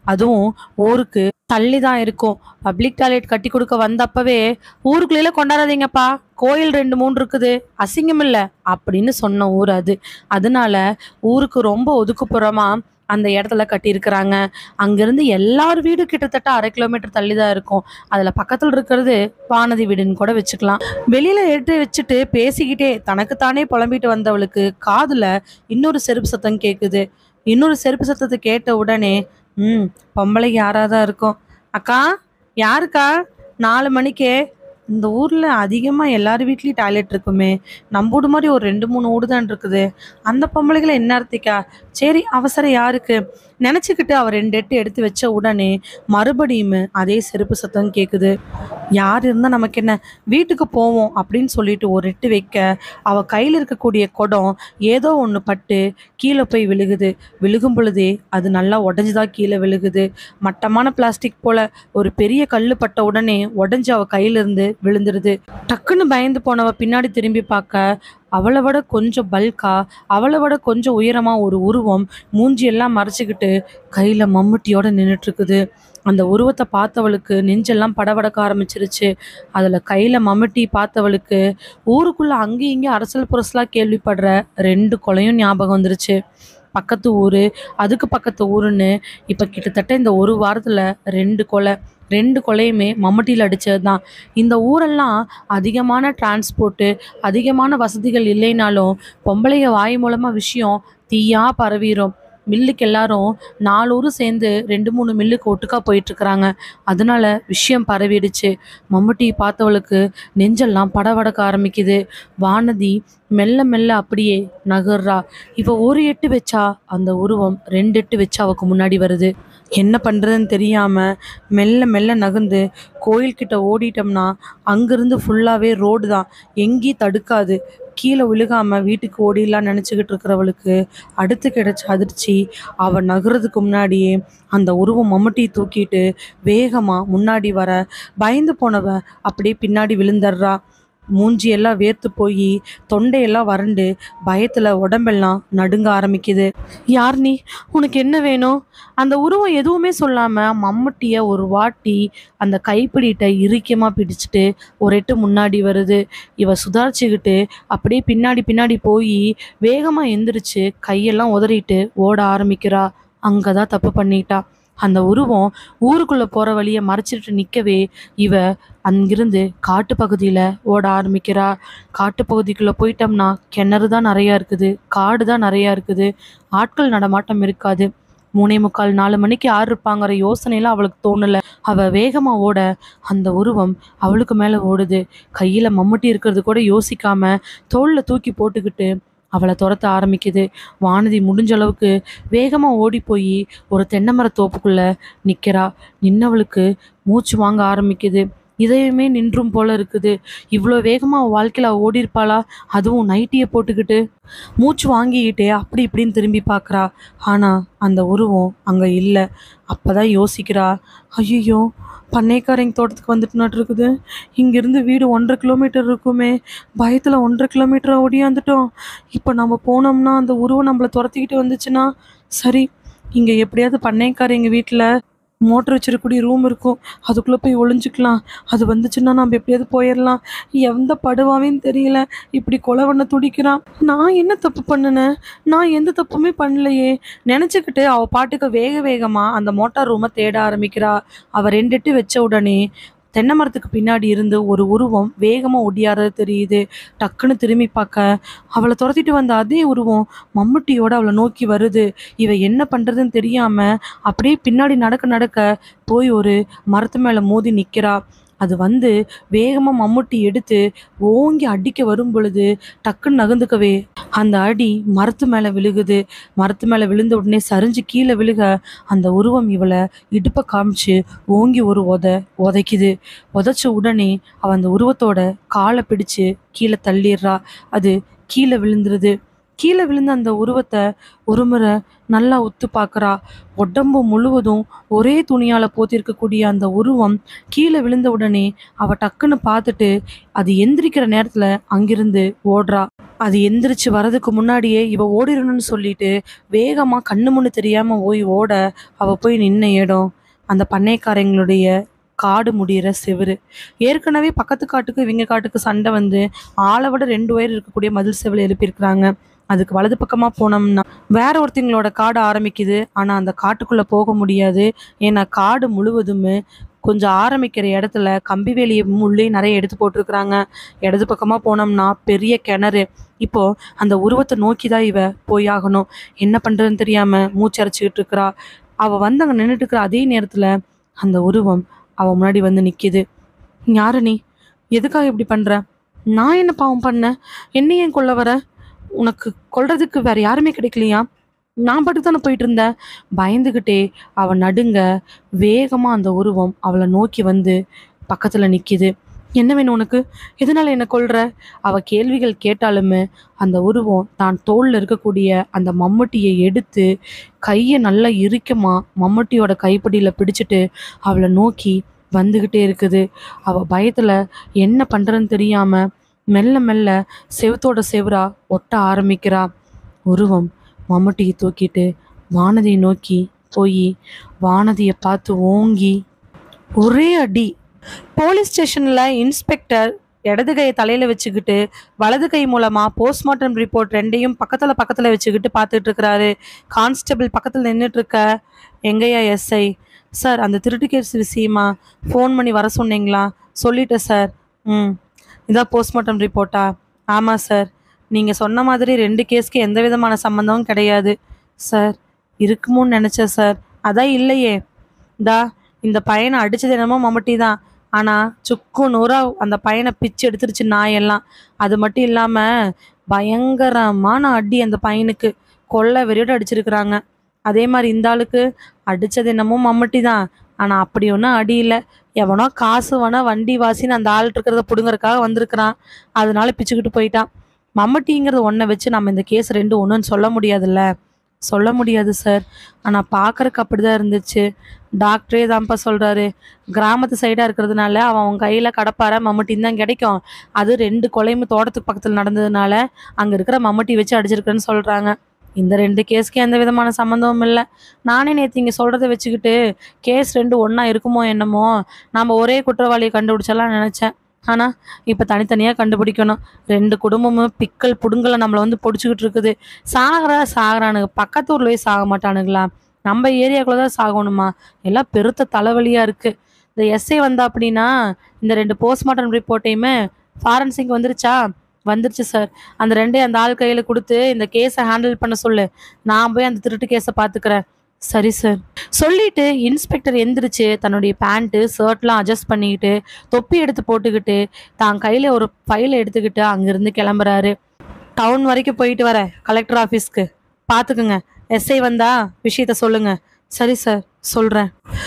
அதுவும் ஊருக்கு தள்ளி தான் இருக்கும் பப்ளிக் டாய்லெட் கட்டி கொடுக்க வந்தப்பவே ஊருக்குள்ளே கொண்டாடாதீங்கப்பா கோயில் ரெண்டு மூணு இருக்குது அசிங்கம் இல்லை அப்படின்னு சொன்ன ஊர் அது அதனால ஊருக்கு ரொம்ப ஒதுக்குப்புறமா அந்த இடத்துல கட்டியிருக்கிறாங்க அங்கிருந்து எல்லார் வீடு கிட்டத்தட்ட அரை கிலோமீட்டர் தள்ளி தான் இருக்கும் அதில் பக்கத்தில் இருக்கிறது வானதி வீடுன்னு கூட வச்சுக்கலாம் வெளியில எடுத்து வச்சுட்டு பேசிக்கிட்டே தனக்குத்தானே புலம்பிட்டு வந்தவளுக்கு காதுல இன்னொரு செருப்பு சத்தம் கேட்குது இன்னொரு செருப்பு சத்தத்தை கேட்ட உடனே ம் பொம்பளைக்கு யாராக தான் இருக்கும் அக்கா யாருக்கா நாலு மணிக்கே இந்த ஊரில் அதிகமாக எல்லார் வீட்லேயும் டாய்லெட் இருக்குமே நம்ம வீடு மாதிரி ஒரு ரெண்டு மூணு வீடு தான் இருக்குது அந்த பொம்பளைகளை என்ன அர்த்திக்கா சரி அவசரம் யாருக்கு நினச்சிக்கிட்டு அவர் ரெண்டு எட்டு எடுத்து வச்ச உடனே மறுபடியும் அதே செருப்பு சத்தம் கேட்குது யார் இருந்தால் நமக்கு என்ன வீட்டுக்கு போவோம் அப்படின்னு சொல்லிட்டு ஒரு எட்டு வைக்க அவள் கையில் இருக்கக்கூடிய குடம் ஏதோ ஒன்று பட்டு கீழே போய் விழுகுது விழுகும் பொழுதே அது நல்லா உடஞ்சுதான் கீழே விழுகுது மட்டமான பிளாஸ்டிக் போல ஒரு பெரிய கல் பட்ட உடனே உடஞ்சி அவள் கையிலிருந்து விழுந்துருது டக்குன்னு பயந்து போனவ பின்னாடி திரும்பி பார்க்க அவளை விட கொஞ்சம் பல்கா அவளை விட கொஞ்சம் உயரமா ஒரு உருவம் மூஞ்சி எல்லாம் மறைச்சிக்கிட்டு கையில மம்முட்டியோட நின்றுட்டு இருக்குது அந்த உருவத்தை பார்த்தவளுக்கு நெஞ்செல்லாம் படபடக்க ஆரம்பிச்சிருச்சு அதில் கையில் மம்முட்டி பார்த்தவளுக்கு ஊருக்குள்ளே அங்கேயும் இங்கேயும் அரசல் புரசலாக கேள்விப்படுற ரெண்டு கொலையும் ஞாபகம் வந்துருச்சு பக்கத்து ஊர் அதுக்கு பக்கத்து ஊருன்னு இப்போ கிட்டத்தட்ட இந்த ஒரு வாரத்தில் ரெண்டு கொலை ரெண்டு கொலையுமே மம்முட்டியில் அடித்தது தான் இந்த ஊரெல்லாம் அதிகமான டிரான்ஸ்போர்ட்டு அதிகமான வசதிகள் இல்லைனாலும் பொம்பளைய வாய் மூலமாக விஷயம் தீயா பரவிடும் மில்லுக்கு எல்லாரும் நாலு ஊர் சேர்ந்து ரெண்டு மூணு மில்லுக்கு ஒட்டுக்கா போயிட்டுருக்குறாங்க அதனால விஷயம் பரவிடுச்சு மம்முட்டி பார்த்தவளுக்கு நெஞ்செல்லாம் படபடக்க ஆரம்பிக்குது வானதி மெல்ல மெல்ல அப்படியே நகர்றா இவ ஒரு எட்டு வச்சா அந்த உருவம் ரெண்டு எட்டு வச்சு அவக்கு முன்னாடி வருது என்ன பண்ணுறதுன்னு தெரியாமல் மெல்ல மெல்ல நகர்ந்து கோயில்கிட்ட ஓடிட்டோம்னா அங்கேருந்து ஃபுல்லாகவே ரோடு தான் எங்கேயும் தடுக்காது கீழே விழுகாமல் வீட்டுக்கு ஓடிடலாம்னு நினச்சிக்கிட்டு இருக்கிறவளுக்கு அடுத்து கிடைச்ச அதிர்ச்சி அவள் நகர்றதுக்கு முன்னாடியே அந்த உருவம் மம்முட்டியை தூக்கிட்டு வேகமாக முன்னாடி வர பயந்து போனவ அப்படியே பின்னாடி விழுந்துடுறா மூஞ்சி எல்லாம் வேர்த்து போய் தொண்டையெல்லாம் வறண்டு பயத்தில் உடம்பெல்லாம் நடுங்க ஆரம்பிக்குது யார் நீ உனக்கு என்ன வேணும் அந்த உருவம் எதுவுமே சொல்லாமல் மம்முட்டியை ஒரு வாட்டி அந்த கைப்பிடிட்ட இறுக்கியமாக பிடிச்சிட்டு ஒரு எட்டு முன்னாடி வருது இவ சுதாரிச்சுக்கிட்டு அப்படியே பின்னாடி பின்னாடி போய் வேகமாக எந்திரிச்சு கையெல்லாம் உதறிட்டு ஓட ஆரம்பிக்கிறா அங்கே தான் தப்பு பண்ணிட்டா அந்த உருவம் ஊருக்குள்ளே போகிற வழியை மறைச்சிட்டு நிற்கவே இவ அங்கிருந்து காட்டு பகுதியில் ஓட ஆரம்பிக்கிறா காட்டு பகுதிக்குள்ளே போயிட்டோம்னா கிணறு தான் நிறையா இருக்குது காடு தான் நிறையா இருக்குது ஆட்கள் நடமாட்டம் இருக்காது மூணே முக்கால் நாலு மணிக்கு யார் இருப்பாங்கிற யோசனையில அவளுக்கு தோணலை அவ வேகமா ஓட அந்த உருவம் அவளுக்கு மேல ஓடுது கையில மம்முட்டி இருக்கிறது கூட யோசிக்காம தோல்ல தூக்கி போட்டுக்கிட்டு அவளை துரத்த ஆரம்பிக்குது வானதி முடிஞ்ச அளவுக்கு வேகமா ஓடி போய் ஒரு தென்னை மர தோப்புக்குள்ள நிக்கிறா நின்னவளுக்கு மூச்சு வாங்க ஆரம்பிக்குது இதயமே நின்றும் போல இருக்குது இவ்வளோ வேகமாக அவள் வாழ்க்கையில் அவள் ஓடி இருப்பாளா அதுவும் நைட்டியை போட்டுக்கிட்டு மூச்சு வாங்கிக்கிட்டே அப்படி இப்படின்னு திரும்பி பார்க்குறா ஆனால் அந்த உருவம் அங்கே இல்லை அப்போ தான் யோசிக்கிறா ஐயோ பண்ணைக்காரங்க தோட்டத்துக்கு வந்துட்டு இருக்குது இங்கேருந்து வீடு ஒன்றரை கிலோமீட்டர் இருக்குமே பயத்தில் ஒன்றரை கிலோமீட்டர் ஓடியாந்துட்டோம் இப்போ நம்ம போனோம்னா அந்த உருவம் நம்மளை துரத்திக்கிட்டு வந்துச்சுன்னா சரி இங்கே எப்படியாவது பண்ணைக்காரங்க வீட்டில் மோட்டர் வச்சிருக்கக்கூடிய ரூம் இருக்கும் அதுக்குள்ளே போய் ஒளிஞ்சுக்கலாம் அது வந்துச்சுன்னா நம்ம எப்படியாவது போயிடலாம் எந்த படுவாவேன்னு தெரியல இப்படி கொலை பண்ண துடிக்கிறான் நான் என்ன தப்பு பண்ணினேன் நான் எந்த தப்புமே பண்ணலையே நினச்சிக்கிட்டு அவள் பாட்டுக்கு வேக வேகமாக அந்த மோட்டார் ரூமை தேட ஆரம்பிக்கிறா அவள் ரெண்டுட்டு வச்ச உடனே தென்னை மரத்துக்கு பின்னாடி இருந்து ஒரு உருவம் வேகமாக ஒடியாறது தெரியுது டக்குன்னு திரும்பி பார்க்க அவளை துரத்திட்டு வந்த அதே உருவம் மம்முட்டியோட அவளை நோக்கி வருது இவ என்ன பண்ணுறதுன்னு தெரியாமல் அப்படியே பின்னாடி நடக்க நடக்க போய் ஒரு மரத்து மேலே மோதி நிற்கிறா அது வந்து வேகமாக மம்முட்டி எடுத்து ஓங்கி அடிக்க வரும் பொழுது டக்குன்னு நகர்ந்துக்கவே அந்த அடி மரத்து மேலே விழுகுது மரத்து மேலே விழுந்த உடனே சரிஞ்சு கீழே விழுக அந்த உருவம் இவளை இடுப்பை காமிச்சு ஓங்கி ஒரு உத உதைக்குது உதைச்ச உடனே அவள் அந்த உருவத்தோட காலை பிடிச்சு கீழே தள்ளிடுறா அது கீழே விழுந்துருது கீழே விழுந்த அந்த உருவத்தை ஒரு முறை நல்லா உத்து பார்க்குறா உடம்பு முழுவதும் ஒரே துணியால் போத்திருக்கக்கூடிய அந்த உருவம் கீழே விழுந்த உடனே அவ டக்குன்னு பார்த்துட்டு அது எந்திரிக்கிற நேரத்தில் அங்கிருந்து ஓடுறா அது எந்திரிச்சு வரதுக்கு முன்னாடியே இவ ஓடிடணும்னு சொல்லிட்டு வேகமாக கண்ணு முன்னு தெரியாமல் போய் ஓட அவ போய் நின்ன இடம் அந்த பண்ணைக்காரங்களுடைய காடு முடியிற செவுரு ஏற்கனவே பக்கத்து காட்டுக்கு இவங்க காட்டுக்கு சண்டை வந்து ஆளை விட ரெண்டு உயர் இருக்கக்கூடிய மதில் செவில் எழுப்பியிருக்கிறாங்க அதுக்கு வலது பக்கமாக போனோம்னா வேற ஒருத்தங்களோட காடு ஆரம்பிக்குது ஆனால் அந்த காட்டுக்குள்ளே போக முடியாது ஏன்னா காடு முழுவதுமே கொஞ்சம் ஆரம்பிக்கிற இடத்துல கம்பி வேலியை முள்ளே நிறைய எடுத்து போட்டிருக்கிறாங்க இடது பக்கமாக போனோம்னா பெரிய கிணறு இப்போ அந்த உருவத்தை நோக்கி தான் இவ போயாகணும் என்ன பண்ணுறதுன்னு தெரியாமல் மூச்சரைச்சிக்கிட்டு இருக்கிறா அவள் வந்து அங்கே நின்றுட்டு இருக்கிற அதே நேரத்தில் அந்த உருவம் அவள் முன்னாடி வந்து நிற்கிது யாரு நீ எதுக்காக இப்படி பண்ணுற நான் என்ன பாவம் பண்ணேன் என்ன ஏன் கொல்ல வர உனக்கு கொல்றதுக்கு வேற யாருமே கிடைக்கலையா நான் பாட்டுக்கு தானே போயிட்டு இருந்தேன் பயந்துக்கிட்டே அவள் நடுங்க வேகமாக அந்த உருவம் அவளை நோக்கி வந்து பக்கத்தில் நிற்கிது என்ன வேணும் உனக்கு எதனால என்ன கொல்ற அவ கேள்விகள் கேட்டாலுமே அந்த உருவம் தான் தோளில் இருக்கக்கூடிய அந்த மம்முட்டியை எடுத்து கையை நல்லா இறுக்கமா மம்முட்டியோட கைப்பிடியில் பிடிச்சிட்டு அவளை நோக்கி வந்துக்கிட்டே இருக்குது அவ பயத்தில் என்ன பண்ணுறன்னு தெரியாம மெல்ல மெல்ல செவுத்தோட செவுரா ஒட்ட ஆரம்பிக்கிறா உருவம் மம்முட்டியை தூக்கிட்டு வானதியை நோக்கி போய் வானதியை பார்த்து ஓங்கி ஒரே அடி போலீஸ் ஸ்டேஷனில் இன்ஸ்பெக்டர் இடது கையை தலையில் வச்சுக்கிட்டு வலது கை மூலமாக போஸ்ட்மார்ட்டம் ரிப்போர்ட் ரெண்டையும் பக்கத்தில் பக்கத்தில் வச்சுக்கிட்டு பார்த்துட்டு இருக்கிறாரு கான்ஸ்டபிள் பக்கத்தில் நின்றுட்டு இருக்க எங்கய்யா எஸ்ஐ சார் அந்த திருட்டு கேஸ் விஷயமா ஃபோன் பண்ணி வர சொன்னீங்களா சொல்லிட்டேன் சார் ம் இதான் போஸ்ட்மார்ட்டம் ரிப்போர்ட்டா ஆமாம் சார் நீங்கள் சொன்ன மாதிரி ரெண்டு கேஸ்க்கு எந்த விதமான சம்மந்தமும் கிடையாது சார் இருக்குமோன்னு நினச்சேன் சார் அதான் இல்லையே தா இந்த பையனை அடிச்சது என்னமோ மம்மட்டி தான் ஆனால் சுக்கு நூறா அந்த பையனை பிச்சு எடுத்துருச்சு நாயெல்லாம் அது மட்டும் இல்லாமல் பயங்கரமான அடி அந்த பையனுக்கு கொள்ளை வெறியோட அடிச்சிருக்கிறாங்க அதே மாதிரி இந்த ஆளுக்கு அடிச்சது என்னமோ மம்மட்டி தான் ஆனால் அப்படி ஒன்றும் அடி இல்லை எவனோ காசு வேணா வண்டி வாசின்னு அந்த ஆள் இருக்கிறத பிடுங்கறதுக்காக வந்திருக்கிறான் அதனால பிச்சுக்கிட்டு போயிட்டான் மம்மட்டிங்கிறது ஒன்றை வச்சு நம்ம இந்த கேஸ் ரெண்டு ஒன்றுன்னு சொல்ல முடியாதுல்ல சொல்ல முடியாது சார் ஆனால் பார்க்கறக்கு அப்படி தான் இருந்துச்சு டாக்டரே தான்ப்பா சொல்கிறாரு கிராமத்து சைடாக இருக்கிறதுனால அவன் அவன் கையில் கடப்பார மம்முட்டின்னு தான் கிடைக்கும் அது ரெண்டு கொலையுமே தோட்டத்துக்கு பக்கத்தில் நடந்ததுனால அங்கே இருக்கிற மம்முட்டி வச்சு அடிச்சிருக்குன்னு சொல்கிறாங்க இந்த ரெண்டு கேஸ்க்கு எந்த விதமான சம்மந்தமும் இல்லை நானே நேற்று இங்கே சொல்கிறத வச்சுக்கிட்டு கேஸ் ரெண்டு ஒன்றா இருக்குமோ என்னமோ நம்ம ஒரே குற்றவாளியை கண்டுபிடிச்சலாம் நினச்சேன் ஆனால் இப்போ தனித்தனியாக கண்டுபிடிக்கணும் ரெண்டு குடும்பமும் பிக்கல் புடுங்கலை நம்மளை வந்து பிடிச்சிக்கிட்டு இருக்குது சாகிறா சாகிறானுங்க பக்கத்து ஊரில் போய் சாக மாட்டானுங்களா நம்ம ஏரியாக்குள்ளே தான் சாகணுமா எல்லாம் பெருத்த தலைவலியாக இருக்குது இந்த எஸ்ஐ வந்தா அப்படின்னா இந்த ரெண்டு போஸ்ட்மார்ட்டம் ரிப்போர்ட்டையுமே ஃபாரன்சிக் வந்துருச்சா வந்துருச்சு சார் அந்த ரெண்டையும் அந்த ஆள் கையில் கொடுத்து இந்த கேஸை ஹேண்டில் பண்ண சொல்லு நான் போய் அந்த திருட்டு கேஸை பார்த்துக்கிறேன் சரி சார் சொல்லிட்டு இன்ஸ்பெக்டர் எந்திரிச்சு தன்னுடைய பேண்ட்டு ஷர்ட்லாம் அட்ஜஸ்ட் பண்ணிக்கிட்டு தொப்பி எடுத்து போட்டுக்கிட்டு தான் கையில் ஒரு ஃபைலை எடுத்துக்கிட்டு அங்கேருந்து கிளம்புறாரு டவுன் வரைக்கும் போயிட்டு வரேன் கலெக்டர் ஆஃபீஸ்க்கு பார்த்துக்குங்க எஸ்ஐ வந்தா விஷயத்த சொல்லுங்க சரி சார் சொல்கிறேன்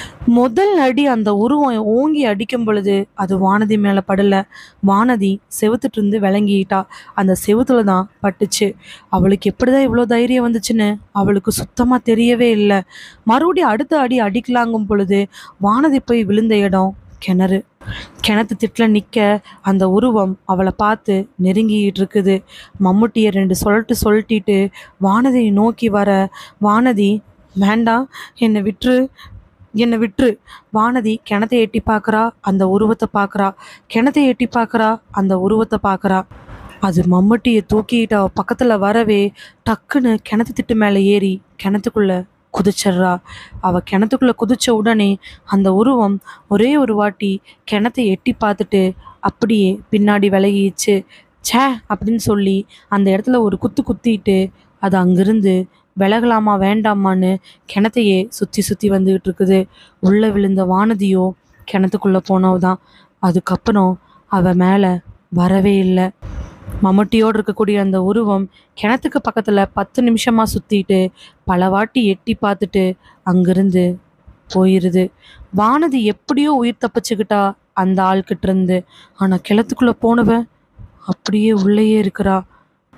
முதல் அடி அந்த உருவம் ஓங்கி அடிக்கும் பொழுது அது வானதி மேலே படல வானதி செவுத்துட்டு இருந்து விளங்கிட்டா அந்த செவுத்துல தான் பட்டுச்சு அவளுக்கு எப்படிதான் இவ்வளோ தைரியம் வந்துச்சுன்னு அவளுக்கு சுத்தமாக தெரியவே இல்லை மறுபடியும் அடுத்த அடி அடிக்கலாங்கும் பொழுது வானதி போய் விழுந்த இடம் கிணறு கிணத்து திட்டில் நிற்க அந்த உருவம் அவளை பார்த்து நெருங்கிட்டு இருக்குது மம்முட்டியை ரெண்டு சொல்லிட்டு சொல்லிட்டு வானதியை நோக்கி வர வானதி வேண்டாம் என்னை விட்டுரு என்னை விட்டுரு வானதி கிணத்தை எட்டி பார்க்குறா அந்த உருவத்தை பார்க்குறா கிணத்தை எட்டி பார்க்குறா அந்த உருவத்தை பார்க்குறா அது மம்முட்டியை தூக்கிட்டு அவ பக்கத்தில் வரவே டக்குன்னு கிணத்து திட்டு மேலே ஏறி கிணத்துக்குள்ள குதிச்சிட்றா அவ கிணத்துக்குள்ள குதிச்ச உடனே அந்த உருவம் ஒரே ஒரு வாட்டி கிணத்தை எட்டி பார்த்துட்டு அப்படியே பின்னாடி விலகிச்சு ச்சே அப்படின்னு சொல்லி அந்த இடத்துல ஒரு குத்து குத்திட்டு அது அங்கிருந்து விலகலாமா வேண்டாமான்னு கிணத்தையே சுற்றி சுற்றி வந்துகிட்டு இருக்குது உள்ளே விழுந்த வானதியோ கிணத்துக்குள்ளே போனவதான் அதுக்கப்புறம் அவ மேலே வரவே இல்லை மம்முட்டியோடு இருக்கக்கூடிய அந்த உருவம் கிணத்துக்கு பக்கத்தில் பத்து நிமிஷமாக சுற்றிட்டு பல வாட்டி எட்டி பார்த்துட்டு அங்கிருந்து போயிருது வானதி எப்படியோ உயிர் தப்பிச்சுக்கிட்டா அந்த ஆள்கிட்ட இருந்து ஆனால் கிணத்துக்குள்ளே போனவ அப்படியே உள்ளேயே இருக்கிறா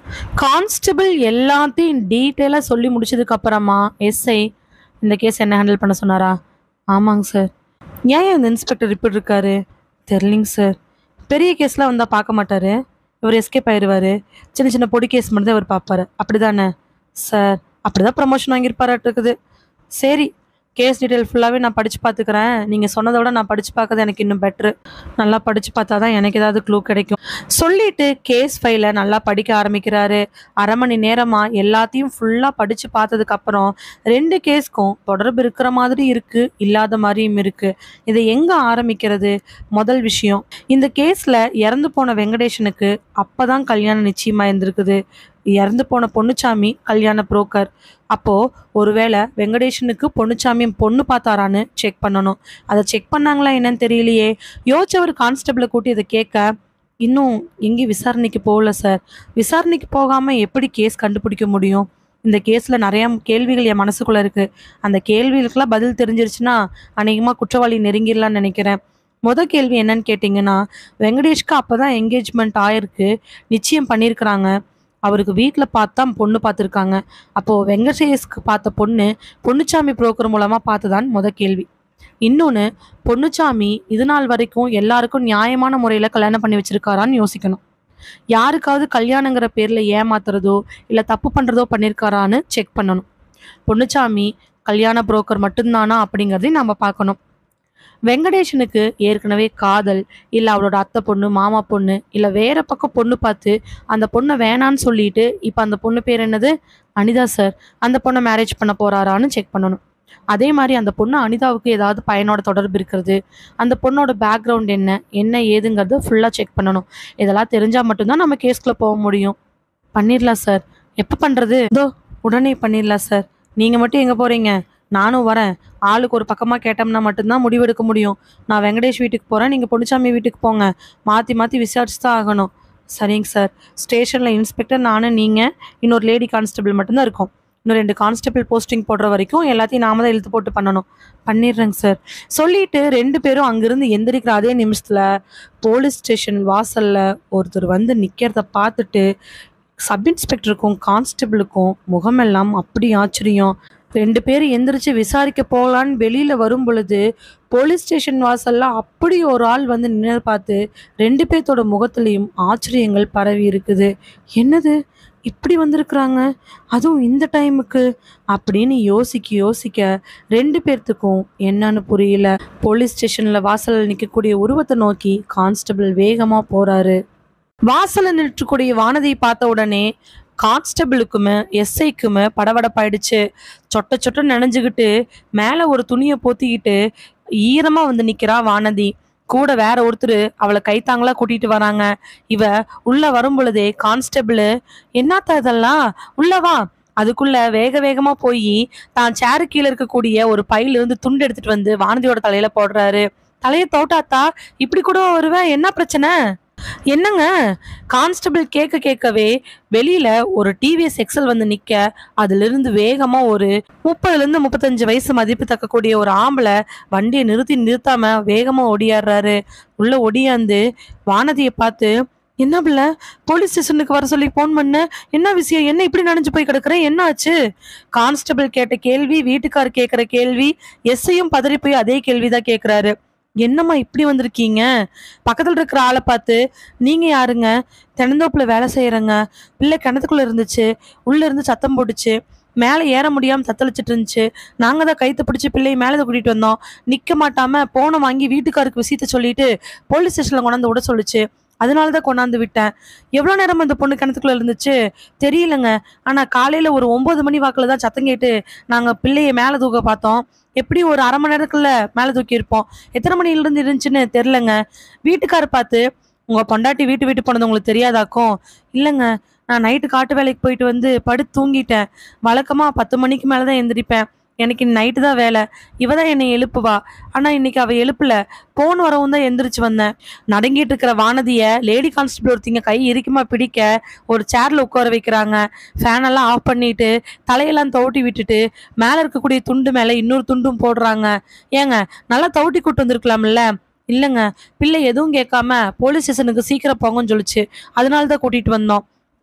கான்ஸ்டபிள் எல்லாத்தையும் டீட்டெயிலாக சொல்லி முடிச்சதுக்கு அப்புறமா எஸ்ஐ இந்த கேஸ் என்ன ஹேண்டில் பண்ண சொன்னாரா ஆமாங்க சார் ஏன் இந்த இன்ஸ்பெக்டர் இப்படி இருக்காரு தெரிலிங்க சார் பெரிய கேஸ்லாம் வந்தால் பார்க்க மாட்டாரு இவர் எஸ்கேப் ஆயிடுவார் சின்ன சின்ன பொடி கேஸ் மட்டும் தான் இவர் பார்ப்பாரு அப்படி தானே சார் அப்படி தான் ப்ரமோஷன் வாங்கியிருப்பாராட்டுருக்குது சரி கேஸ் டீட்டெயில் ஃபுல்லாகவே நான் படித்து பார்த்துக்கிறேன் நீங்கள் சொன்னதை விட நான் படித்து பார்க்கறது எனக்கு இன்னும் பெட்ரு நல்லா படித்து பார்த்தா தான் எனக்கு ஏதாவது க்ளூ கிடைக்கும் சொல்லிட்டு கேஸ் ஃபைலை நல்லா படிக்க ஆரம்பிக்கிறாரு அரை மணி நேரமாக எல்லாத்தையும் ஃபுல்லாக படித்து பார்த்ததுக்கப்புறம் ரெண்டு கேஸ்க்கும் தொடர்பு இருக்கிற மாதிரி இருக்குது இல்லாத மாதிரியும் இருக்குது இதை எங்கே ஆரம்பிக்கிறது முதல் விஷயம் இந்த கேஸில் இறந்து போன வெங்கடேஷனுக்கு அப்போ தான் கல்யாணம் நிச்சயமாக இருந்திருக்குது இறந்து போன பொன்னுச்சாமி கல்யாண புரோக்கர் அப்போது ஒருவேளை வெங்கடேஷனுக்கு பொன்னுச்சாமி பொண்ணு பார்த்தாரான்னு செக் பண்ணணும் அதை செக் பண்ணாங்களா என்னன்னு தெரியலையே யோசிச்சவர் கான்ஸ்டபிளை கூட்டி இதை கேட்க இன்னும் எங்கேயும் விசாரணைக்கு போகல சார் விசாரணைக்கு போகாமல் எப்படி கேஸ் கண்டுபிடிக்க முடியும் இந்த கேஸில் நிறையா கேள்விகள் என் மனசுக்குள்ளே இருக்குது அந்த கேள்விகளுக்கெல்லாம் பதில் தெரிஞ்சிருச்சுன்னா அநேகமாக குற்றவாளி நெருங்கிடலாம்னு நினைக்கிறேன் முத கேள்வி என்னன்னு கேட்டிங்கன்னா வெங்கடேஷ்க்கு அப்போ தான் என்கேஜ்மெண்ட் ஆயிருக்கு நிச்சயம் பண்ணியிருக்கிறாங்க அவருக்கு வீட்டில் பார்த்தா பொண்ணு பார்த்துருக்காங்க அப்போது வெங்கடேஷ்க்கு பார்த்த பொண்ணு பொன்னுச்சாமி புரோக்கர் மூலமாக பார்த்ததான் முத கேள்வி இன்னொன்று பொன்னுச்சாமி இது நாள் வரைக்கும் எல்லாருக்கும் நியாயமான முறையில் கல்யாணம் பண்ணி வச்சிருக்காரான்னு யோசிக்கணும் யாருக்காவது கல்யாணங்கிற பேரில் ஏமாத்துறதோ இல்லை தப்பு பண்ணுறதோ பண்ணியிருக்காரான்னு செக் பண்ணணும் பொன்னுச்சாமி கல்யாண புரோக்கர் மட்டும்தானா அப்படிங்கிறதையும் நம்ம பார்க்கணும் வெங்கடேஷனுக்கு ஏற்கனவே காதல் இல்லை அவளோட அத்தை பொண்ணு மாமா பொண்ணு இல்லை வேற பக்கம் பொண்ணு பார்த்து அந்த பொண்ணை வேணான்னு சொல்லிட்டு இப்போ அந்த பொண்ணு பேர் என்னது அனிதா சார் அந்த பொண்ணை மேரேஜ் பண்ண போறாரான்னு செக் பண்ணணும் அதே மாதிரி அந்த பொண்ணு அனிதாவுக்கு ஏதாவது பையனோட தொடர்பு இருக்கிறது அந்த பொண்ணோட பேக்ரவுண்ட் என்ன என்ன ஏதுங்கிறது ஃபுல்லாக செக் பண்ணணும் இதெல்லாம் தெரிஞ்சால் மட்டும்தான் நம்ம கேஸ்க்குள்ளே போக முடியும் பண்ணிடலாம் சார் எப்போ பண்ணுறது இதோ உடனே பண்ணிடலாம் சார் நீங்கள் மட்டும் எங்கே போகிறீங்க நானும் வரேன் ஆளுக்கு ஒரு பக்கமாக கேட்டோம்னா மட்டும்தான் முடிவெடுக்க முடியும் நான் வெங்கடேஷ் வீட்டுக்கு போகிறேன் நீங்கள் பொன்னுச்சாமி வீட்டுக்கு போங்க மாற்றி மாற்றி விசாரிச்சு தான் ஆகணும் சரிங்க சார் ஸ்டேஷனில் இன்ஸ்பெக்டர் நானும் நீங்கள் இன்னொரு லேடி கான்ஸ்டபிள் மட்டும்தான் இருக்கோம் இன்னும் ரெண்டு கான்ஸ்டபிள் போஸ்டிங் போடுற வரைக்கும் எல்லாத்தையும் நாம தான் இழுத்து போட்டு பண்ணணும் பண்ணிடுறேங்க சார் சொல்லிட்டு ரெண்டு பேரும் அங்கிருந்து எந்திரிக்கிற அதே நிமிஷத்தில் போலீஸ் ஸ்டேஷன் வாசலில் ஒருத்தர் வந்து நிற்கிறத பார்த்துட்டு சப் இன்ஸ்பெக்டருக்கும் கான்ஸ்டபிளுக்கும் முகமெல்லாம் அப்படி ஆச்சரியம் ரெண்டு பேரும் எந்திரிச்சு விசாரிக்க போகலான்னு வெளியில் வரும் பொழுது போலீஸ் ஸ்டேஷன் வாசல்ல அப்படி ஒரு ஆள் வந்து நின்று பார்த்து ரெண்டு பேர்த்தோட முகத்துலேயும் ஆச்சரியங்கள் பரவி இருக்குது என்னது இப்படி வந்திருக்கிறாங்க அதுவும் இந்த டைமுக்கு அப்படின்னு யோசிக்க யோசிக்க ரெண்டு பேர்த்துக்கும் என்னன்னு புரியல போலீஸ் ஸ்டேஷனில் வாசலில் நிற்கக்கூடிய உருவத்தை நோக்கி கான்ஸ்டபிள் வேகமாக போகிறாரு வாசலில் நிற்கக்கூடிய வானதியை பார்த்த உடனே கான்ஸ்டபிளுக்குமே எஸ்ஐக்குமே படபடப்பாயிடுச்சு சொட்ட சொட்ட நனைஞ்சுக்கிட்டு மேலே ஒரு துணியை போத்திக்கிட்டு ஈரமாக வந்து நிற்கிறா வானதி கூட வேற ஒருத்தர் அவளை கைத்தாங்களா கூட்டிட்டு வராங்க இவ உள்ள வரும் பொழுதே கான்ஸ்டபிள் என்னத்தா இதெல்லாம் உள்ள வா அதுக்குள்ள வேக வேகமா போய் தான் சேரு கீழே இருக்கக்கூடிய ஒரு பையில இருந்து துண்டு எடுத்துட்டு வந்து வானதியோட தலையில போடுறாரு தலையை தோட்டாத்தா இப்படி கூட வருவ என்ன பிரச்சனை என்னங்க கான்ஸ்டபிள் கேட்க கேட்கவே வெளியில ஒரு டிவிஎஸ் எக்ஸல் வந்து நிக்க அதிலிருந்து வேகமா ஒரு முப்பதுல இருந்து முப்பத்தஞ்சு வயசு மதிப்பு தக்கக்கூடிய ஒரு ஆம்பளை வண்டியை நிறுத்தி நிறுத்தாம வேகமா ஒடியாடுறாரு உள்ள ஒடியாந்து வானதியை பார்த்து என்ன பிள்ளை போலீஸ் ஸ்டேஷனுக்கு வர சொல்லி ஃபோன் பண்ண என்ன விஷயம் என்ன இப்படி நனைஞ்சு போய் கிடக்குற என்ன ஆச்சு கான்ஸ்டபிள் கேட்ட கேள்வி வீட்டுக்கார் கேட்குற கேள்வி எஸ்ஐயும் பதறி போய் அதே கேள்விதான் கேட்குறாரு என்னம்மா இப்படி வந்திருக்கீங்க பக்கத்தில் இருக்கிற ஆளை பார்த்து நீங்கள் யாருங்க தென்னந்தோப்பில் வேலை செய்கிறேங்க பிள்ளை கிணத்துக்குள்ளே இருந்துச்சு உள்ளே இருந்து சத்தம் போட்டுச்சு மேலே ஏற முடியாமல் தத்தளிச்சிட்டு இருந்துச்சு நாங்கள் தான் கைத்து பிடிச்சி பிள்ளையை மேலே கூட்டிகிட்டு வந்தோம் நிற்க மாட்டாமல் போனை வாங்கி வீட்டுக்காருக்கு விஷயத்த சொல்லிட்டு போலீஸ் ஸ்டேஷனில் கொண்டாந்து விட சொல்லுச்சு அதனால தான் கொண்டாந்து விட்டேன் எவ்வளோ நேரம் அந்த பொண்ணு கிணத்துக்குள்ள இருந்துச்சு தெரியலங்க ஆனால் காலையில் ஒரு ஒம்பது மணி வாக்கில் தான் சத்தம் கேட்டு நாங்கள் பிள்ளையை மேலே தூக்க பார்த்தோம் எப்படி ஒரு அரை மணி நேரத்துக்குள்ள மேலே தூக்கி இருப்போம் எத்தனை மணிலேருந்து இருந்துச்சுன்னு தெரிலங்க வீட்டுக்காரர் பார்த்து உங்கள் பொண்டாட்டி வீட்டு வீட்டு போனது உங்களுக்கு தெரியாதாக்கும் இல்லைங்க நான் நைட்டு காட்டு வேலைக்கு போயிட்டு வந்து படுத்து தூங்கிட்டேன் வழக்கமாக பத்து மணிக்கு மேலே தான் எந்திரிப்பேன் எனக்கு நைட்டு தான் வேலை இவ தான் என்னை எழுப்புவா ஆனால் இன்னைக்கு அவள் எழுப்பல போன் வரவும் தான் எந்திரிச்சு வந்தேன் நடுங்கிட்டு இருக்கிற வானதியை லேடி கான்ஸ்டபிள் ஒருத்திங்க கை இறுக்கமா பிடிக்க ஒரு சேர்ல உட்கார வைக்கிறாங்க ஃபேனெல்லாம் ஆஃப் பண்ணிட்டு தலையெல்லாம் தவுட்டி விட்டுட்டு மேலே இருக்கக்கூடிய துண்டு மேலே இன்னொரு துண்டும் போடுறாங்க ஏங்க நல்லா தவுட்டி கூட்டு வந்திருக்கலாம்ல இல்லைங்க பிள்ளை எதுவும் கேட்காம போலீஸ் ஸ்டேஷனுக்கு சீக்கிரம் போங்கன்னு சொல்லுச்சு அதனால தான் கூட்டிட்டு வந்தோம்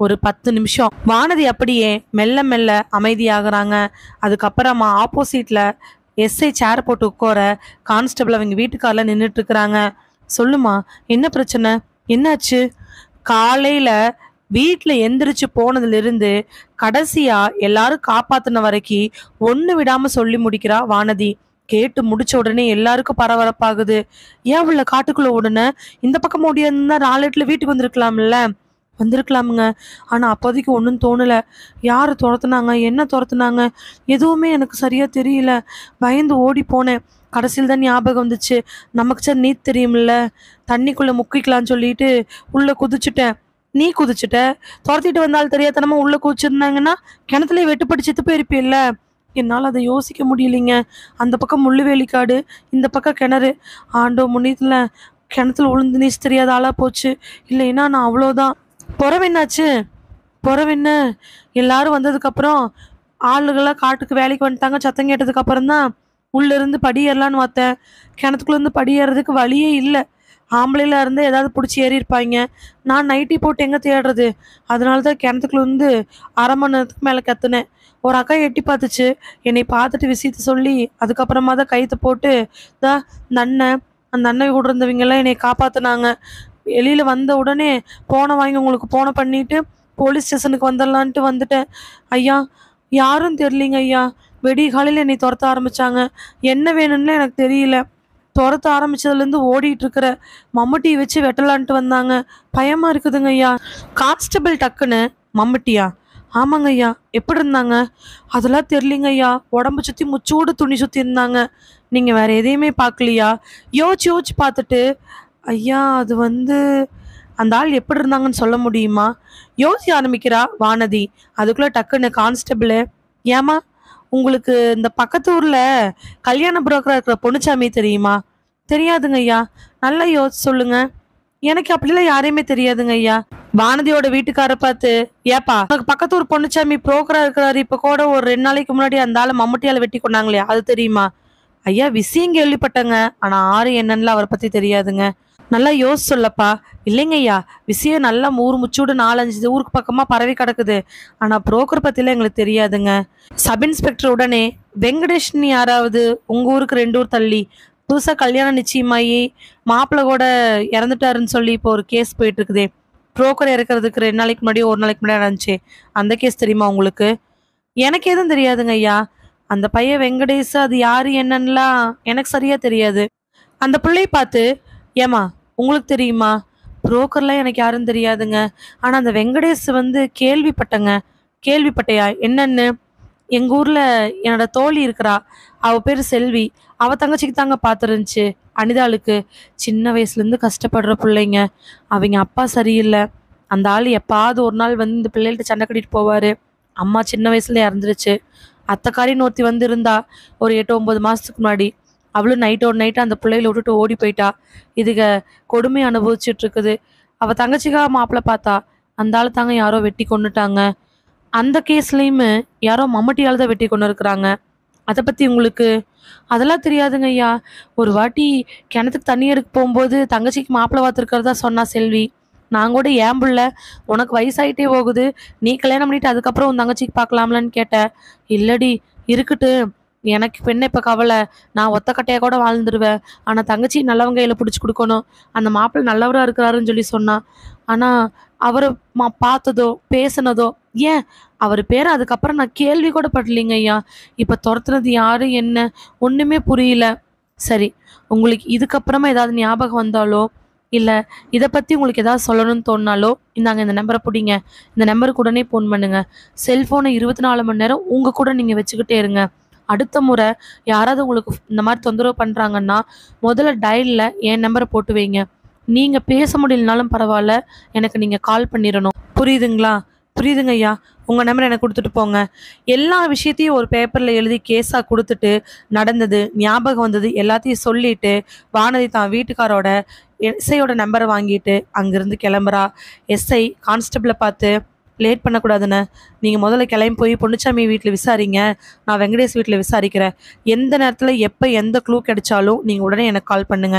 ஒரு பத்து நிமிஷம் வானதி அப்படியே மெல்ல மெல்ல அமைதியாகிறாங்க அதுக்கப்புறமா ஆப்போசிட்ல எஸ்ஐ சேர் போட்டு உட்கார கான்ஸ்டபிள் அவங்க வீட்டுக்காரில் நின்றுட்டு இருக்கிறாங்க சொல்லுமா என்ன பிரச்சனை என்னாச்சு காலையில வீட்டில் எந்திரிச்சு போனதுலேருந்து கடைசியா எல்லாரும் காப்பாத்தின வரைக்கும் ஒன்று விடாம சொல்லி முடிக்கிறா வானதி கேட்டு முடிச்ச உடனே எல்லாருக்கும் பரபரப்பாகுது ஏன் உள்ள காட்டுக்குள்ள உடனே இந்த பக்கம் ஓடியிருந்தா நாலு எட்டுல வீட்டுக்கு வந்திருக்கலாம்ல வந்திருக்கலாமுங்க ஆனா அப்போதைக்கு ஒன்றும் தோணல யார் துரத்துனாங்க என்ன துரத்துனாங்க எதுவுமே எனக்கு சரியா தெரியல பயந்து ஓடி போனேன் கடைசியில் தான் ஞாபகம் வந்துச்சு நமக்கு சார் நீட் தெரியும்ல தண்ணிக்குள்ள முக்கிக்கலாம்னு சொல்லிட்டு உள்ள குதிச்சுட்டேன் நீ குதிச்சுட்ட துரத்திட்டு வந்தால் தெரியாதனமா உள்ள குதிச்சிருந்தாங்கன்னா கிணத்துல வெட்டுப்பட்டு செத்து போயிருப்பில்ல என்னால் அதை யோசிக்க முடியலைங்க அந்த பக்கம் முள்ளுவேலிக்காடு இந்த பக்கம் கிணறு ஆண்டோ முன்னியத்தில் கிணத்துல உளுந்து நீச்சு தெரியாத ஆளாக போச்சு இல்லைன்னா நான் அவ்வளோதான் புறவென்னாச்சு புறவென்ன எல்லாரும் வந்ததுக்கப்புறம் ஆளுகளாம் காட்டுக்கு வேலைக்கு வந்துட்டாங்க சத்தம் கேட்டதுக்கு அப்புறம் தான் உள்ளேருந்து படி ஏறலான்னு பார்த்தேன் கிணத்துக்குள்ள இருந்து படி ஏறதுக்கு வழியே இல்லை ஆம்பளையில இருந்து ஏதாவது பிடிச்சி ஏறி இருப்பாங்க நான் நைட்டி போட்டு எங்கே தேடுறது அதனால தான் கிணத்துக்குள்ள இருந்து அரை மணி நேரத்துக்கு மேலே கத்துனேன் ஒரு அக்கா எட்டி பார்த்துச்சு என்னை பார்த்துட்டு விஷயத்த சொல்லி அதுக்கப்புறமா தான் கைத்து போட்டு தா இந்த அண்ணன் அந்த அண்ணன் கூட இருந்தவங்கெல்லாம் என்னை காப்பாத்துனாங்க வெளியில் வந்த உடனே போனை வாங்கி உங்களுக்கு போனை பண்ணிட்டு போலீஸ் ஸ்டேஷனுக்கு வந்துடலான்ட்டு வந்துட்டேன் ஐயா யாரும் தெரியலிங்க ஐயா வெடி காலையில் என்னை துரத்த ஆரம்பிச்சாங்க என்ன வேணும்னு எனக்கு தெரியல துரத்த ஆரம்பிச்சதுலேருந்து ஓடிட்டு இருக்கிற மம்முட்டியை வச்சு வெட்டலான்ட்டு வந்தாங்க பயமா இருக்குதுங்க ஐயா கான்ஸ்டபிள் டக்குன்னு மம்முட்டியா ஆமாங்க ஐயா எப்படி இருந்தாங்க அதெல்லாம் தெரியலிங்க ஐயா உடம்பு சுற்றி முச்சோடு துணி சுற்றி இருந்தாங்க நீங்கள் வேற எதையுமே பார்க்கலையா யோசிச்சு யோசிச்சு பார்த்துட்டு ஐயா அது வந்து அந்த ஆள் எப்படி இருந்தாங்கன்னு சொல்ல முடியுமா யோசிக்க ஆரம்பிக்கிறா வானதி அதுக்குள்ள டக்குன்னு கான்ஸ்டபிள் ஏமா உங்களுக்கு இந்த பக்கத்து ஊர்ல கல்யாண புரோக்கரா இருக்கிற பொன்னுச்சாமி தெரியுமா தெரியாதுங்க ஐயா நல்லா யோசிச்சு சொல்லுங்க எனக்கு அப்படிலாம் யாரையுமே தெரியாதுங்க ஐயா வானதியோட வீட்டுக்கார பார்த்து ஏப்பா உனக்கு பக்கத்து ஊர் பொன்னுச்சாமி புரோக்கரா இருக்கிறாரு இப்ப கூட ஒரு ரெண்டு நாளைக்கு முன்னாடி அந்த ஆளை மம்முட்டியால வெட்டி கொண்டாங்களே அது தெரியுமா ஐயா விஷயம் கேள்விப்பட்டேங்க ஆனா ஆறு என்னன்னு அவரை பத்தி தெரியாதுங்க நல்லா யோசி சொல்லப்பா இல்லைங்க ஐயா விஷயம் நல்லா ஊர் முச்சூடு நாலஞ்சு ஊருக்கு பக்கமா பரவி கிடக்குது ஆனா புரோக்கர் பத்திலாம் எங்களுக்கு தெரியாதுங்க சப் இன்ஸ்பெக்டர் உடனே வெங்கடேஷ்னு யாராவது உங்க ஊருக்கு ரெண்டு ஊர் தள்ளி புதுசா கல்யாணம் நிச்சயமாயி மாப்பிள்ளை கூட இறந்துட்டாருன்னு சொல்லி இப்போ ஒரு கேஸ் போயிட்டு இருக்குதே புரோக்கர் இறக்குறதுக்கு ரெண்டு நாளைக்கு முன்னாடி ஒரு நாளைக்கு முன்னாடி நடந்துச்சு அந்த கேஸ் தெரியுமா உங்களுக்கு எனக்கு எதுவும் தெரியாதுங்க ஐயா அந்த பையன் வெங்கடேஷ் அது யாரு என்னன்னுலாம் எனக்கு சரியா தெரியாது அந்த பிள்ளைய பார்த்து ஏமா உங்களுக்கு தெரியுமா புரோக்கர்லாம் எனக்கு யாரும் தெரியாதுங்க ஆனா அந்த வெங்கடேஷ் வந்து கேள்விப்பட்டங்க கேள்விப்பட்டையா என்னன்னு எங்க ஊர்ல என்னோட தோழி இருக்கிறா அவ பேரு செல்வி அவ தங்கச்சிக்கு தாங்க பார்த்துருந்துச்சு அனிதாளுக்கு சின்ன வயசுல இருந்து கஷ்டப்படுற பிள்ளைங்க அவங்க அப்பா சரியில்லை அந்த ஆள் எப்பாவது ஒரு நாள் வந்து இந்த பிள்ளைகள்ட்ட சண்டை கட்டிட்டு போவாரு அம்மா சின்ன வயசுல இறந்துருச்சு அத்தைக்காரின்னு ஒருத்தி வந்து இருந்தா ஒரு எட்டு ஒன்பது மாசத்துக்கு முன்னாடி அவளும் நைட்டோட நைட்டு அந்த பிள்ளைகளை விட்டுட்டு ஓடி போயிட்டா இதுக கொடுமை அனுபவிச்சுட்டு இருக்குது அவ தங்கச்சிக்காக மாப்பிள்ளை பார்த்தா அந்த ஆள் தாங்க யாரோ வெட்டி கொன்னுட்டாங்க அந்த கேஸ்லயுமே யாரோ மம்மட்டியால தான் வெட்டி கொண்டு இருக்கிறாங்க அதை பத்தி உங்களுக்கு அதெல்லாம் தெரியாதுங்க ஐயா ஒரு வாட்டி கிணத்துக்கு தண்ணி எடுக்க போகும்போது தங்கச்சிக்கு மாப்பிள்ளை பார்த்துருக்கிறதா சொன்னா செல்வி நான் கூட ஏன் புள்ள உனக்கு வயசாயிட்டே போகுது நீ கல்யாணம் பண்ணிட்டு அதுக்கப்புறம் உன் தங்கச்சிக்கு பார்க்கலாம்லன்னு கேட்டேன் இல்லடி இருக்கட்டு எனக்கு பெண்ணை இப்போ கவலை நான் ஒத்த கட்டையா கூட வாழ்ந்துருவேன் ஆனால் தங்கச்சி நல்லவங்க கையில் பிடிச்சி கொடுக்கணும் அந்த மாப்பிள்ளை நல்லவராக இருக்கிறாருன்னு சொல்லி சொன்னா ஆனால் அவரை மா பார்த்ததோ பேசுனதோ ஏன் அவர் பேரை அதுக்கப்புறம் நான் கேள்வி கூட படலைங்க ஐயா இப்போ துரத்துனது யாரு என்ன ஒன்றுமே புரியல சரி உங்களுக்கு இதுக்கப்புறமா ஏதாவது ஞாபகம் வந்தாலோ இல்லை இதை பற்றி உங்களுக்கு ஏதாவது சொல்லணும்னு தோணினாலோ இந்தாங்க இந்த நம்பரை பிடிங்க இந்த நம்பருக்கு உடனே ஃபோன் பண்ணுங்க செல்ஃபோனை இருபத்தி நாலு மணி நேரம் உங்கள் கூட நீங்கள் வச்சுக்கிட்டே இருங்க அடுத்த முறை யாராவது உங்களுக்கு இந்த மாதிரி தொந்தரவு பண்ணுறாங்கன்னா முதல்ல டயலில் என் நம்பரை போட்டு வைங்க நீங்கள் பேச முடியலனாலும் பரவாயில்ல எனக்கு நீங்கள் கால் பண்ணிடணும் புரியுதுங்களா புரியுதுங்க ஐயா உங்கள் நம்பர் எனக்கு கொடுத்துட்டு போங்க எல்லா விஷயத்தையும் ஒரு பேப்பரில் எழுதி கேஸாக கொடுத்துட்டு நடந்தது ஞாபகம் வந்தது எல்லாத்தையும் சொல்லிட்டு வானதி தான் வீட்டுக்காரோட எஸ்ஐயோட நம்பரை வாங்கிட்டு அங்கேருந்து கிளம்புறா எஸ்ஐ கான்ஸ்டபிளை பார்த்து லேட் பண்ணக்கூடாதுண்ணே நீங்கள் முதல்ல கிளம்பி போய் பொன்னுச்சாமி வீட்டில் விசாரிங்க நான் வெங்கடேஷ் வீட்டில் விசாரிக்கிறேன் எந்த நேரத்தில் எப்போ எந்த க்ளூ கிடைச்சாலும் நீங்கள் உடனே எனக்கு கால் பண்ணுங்க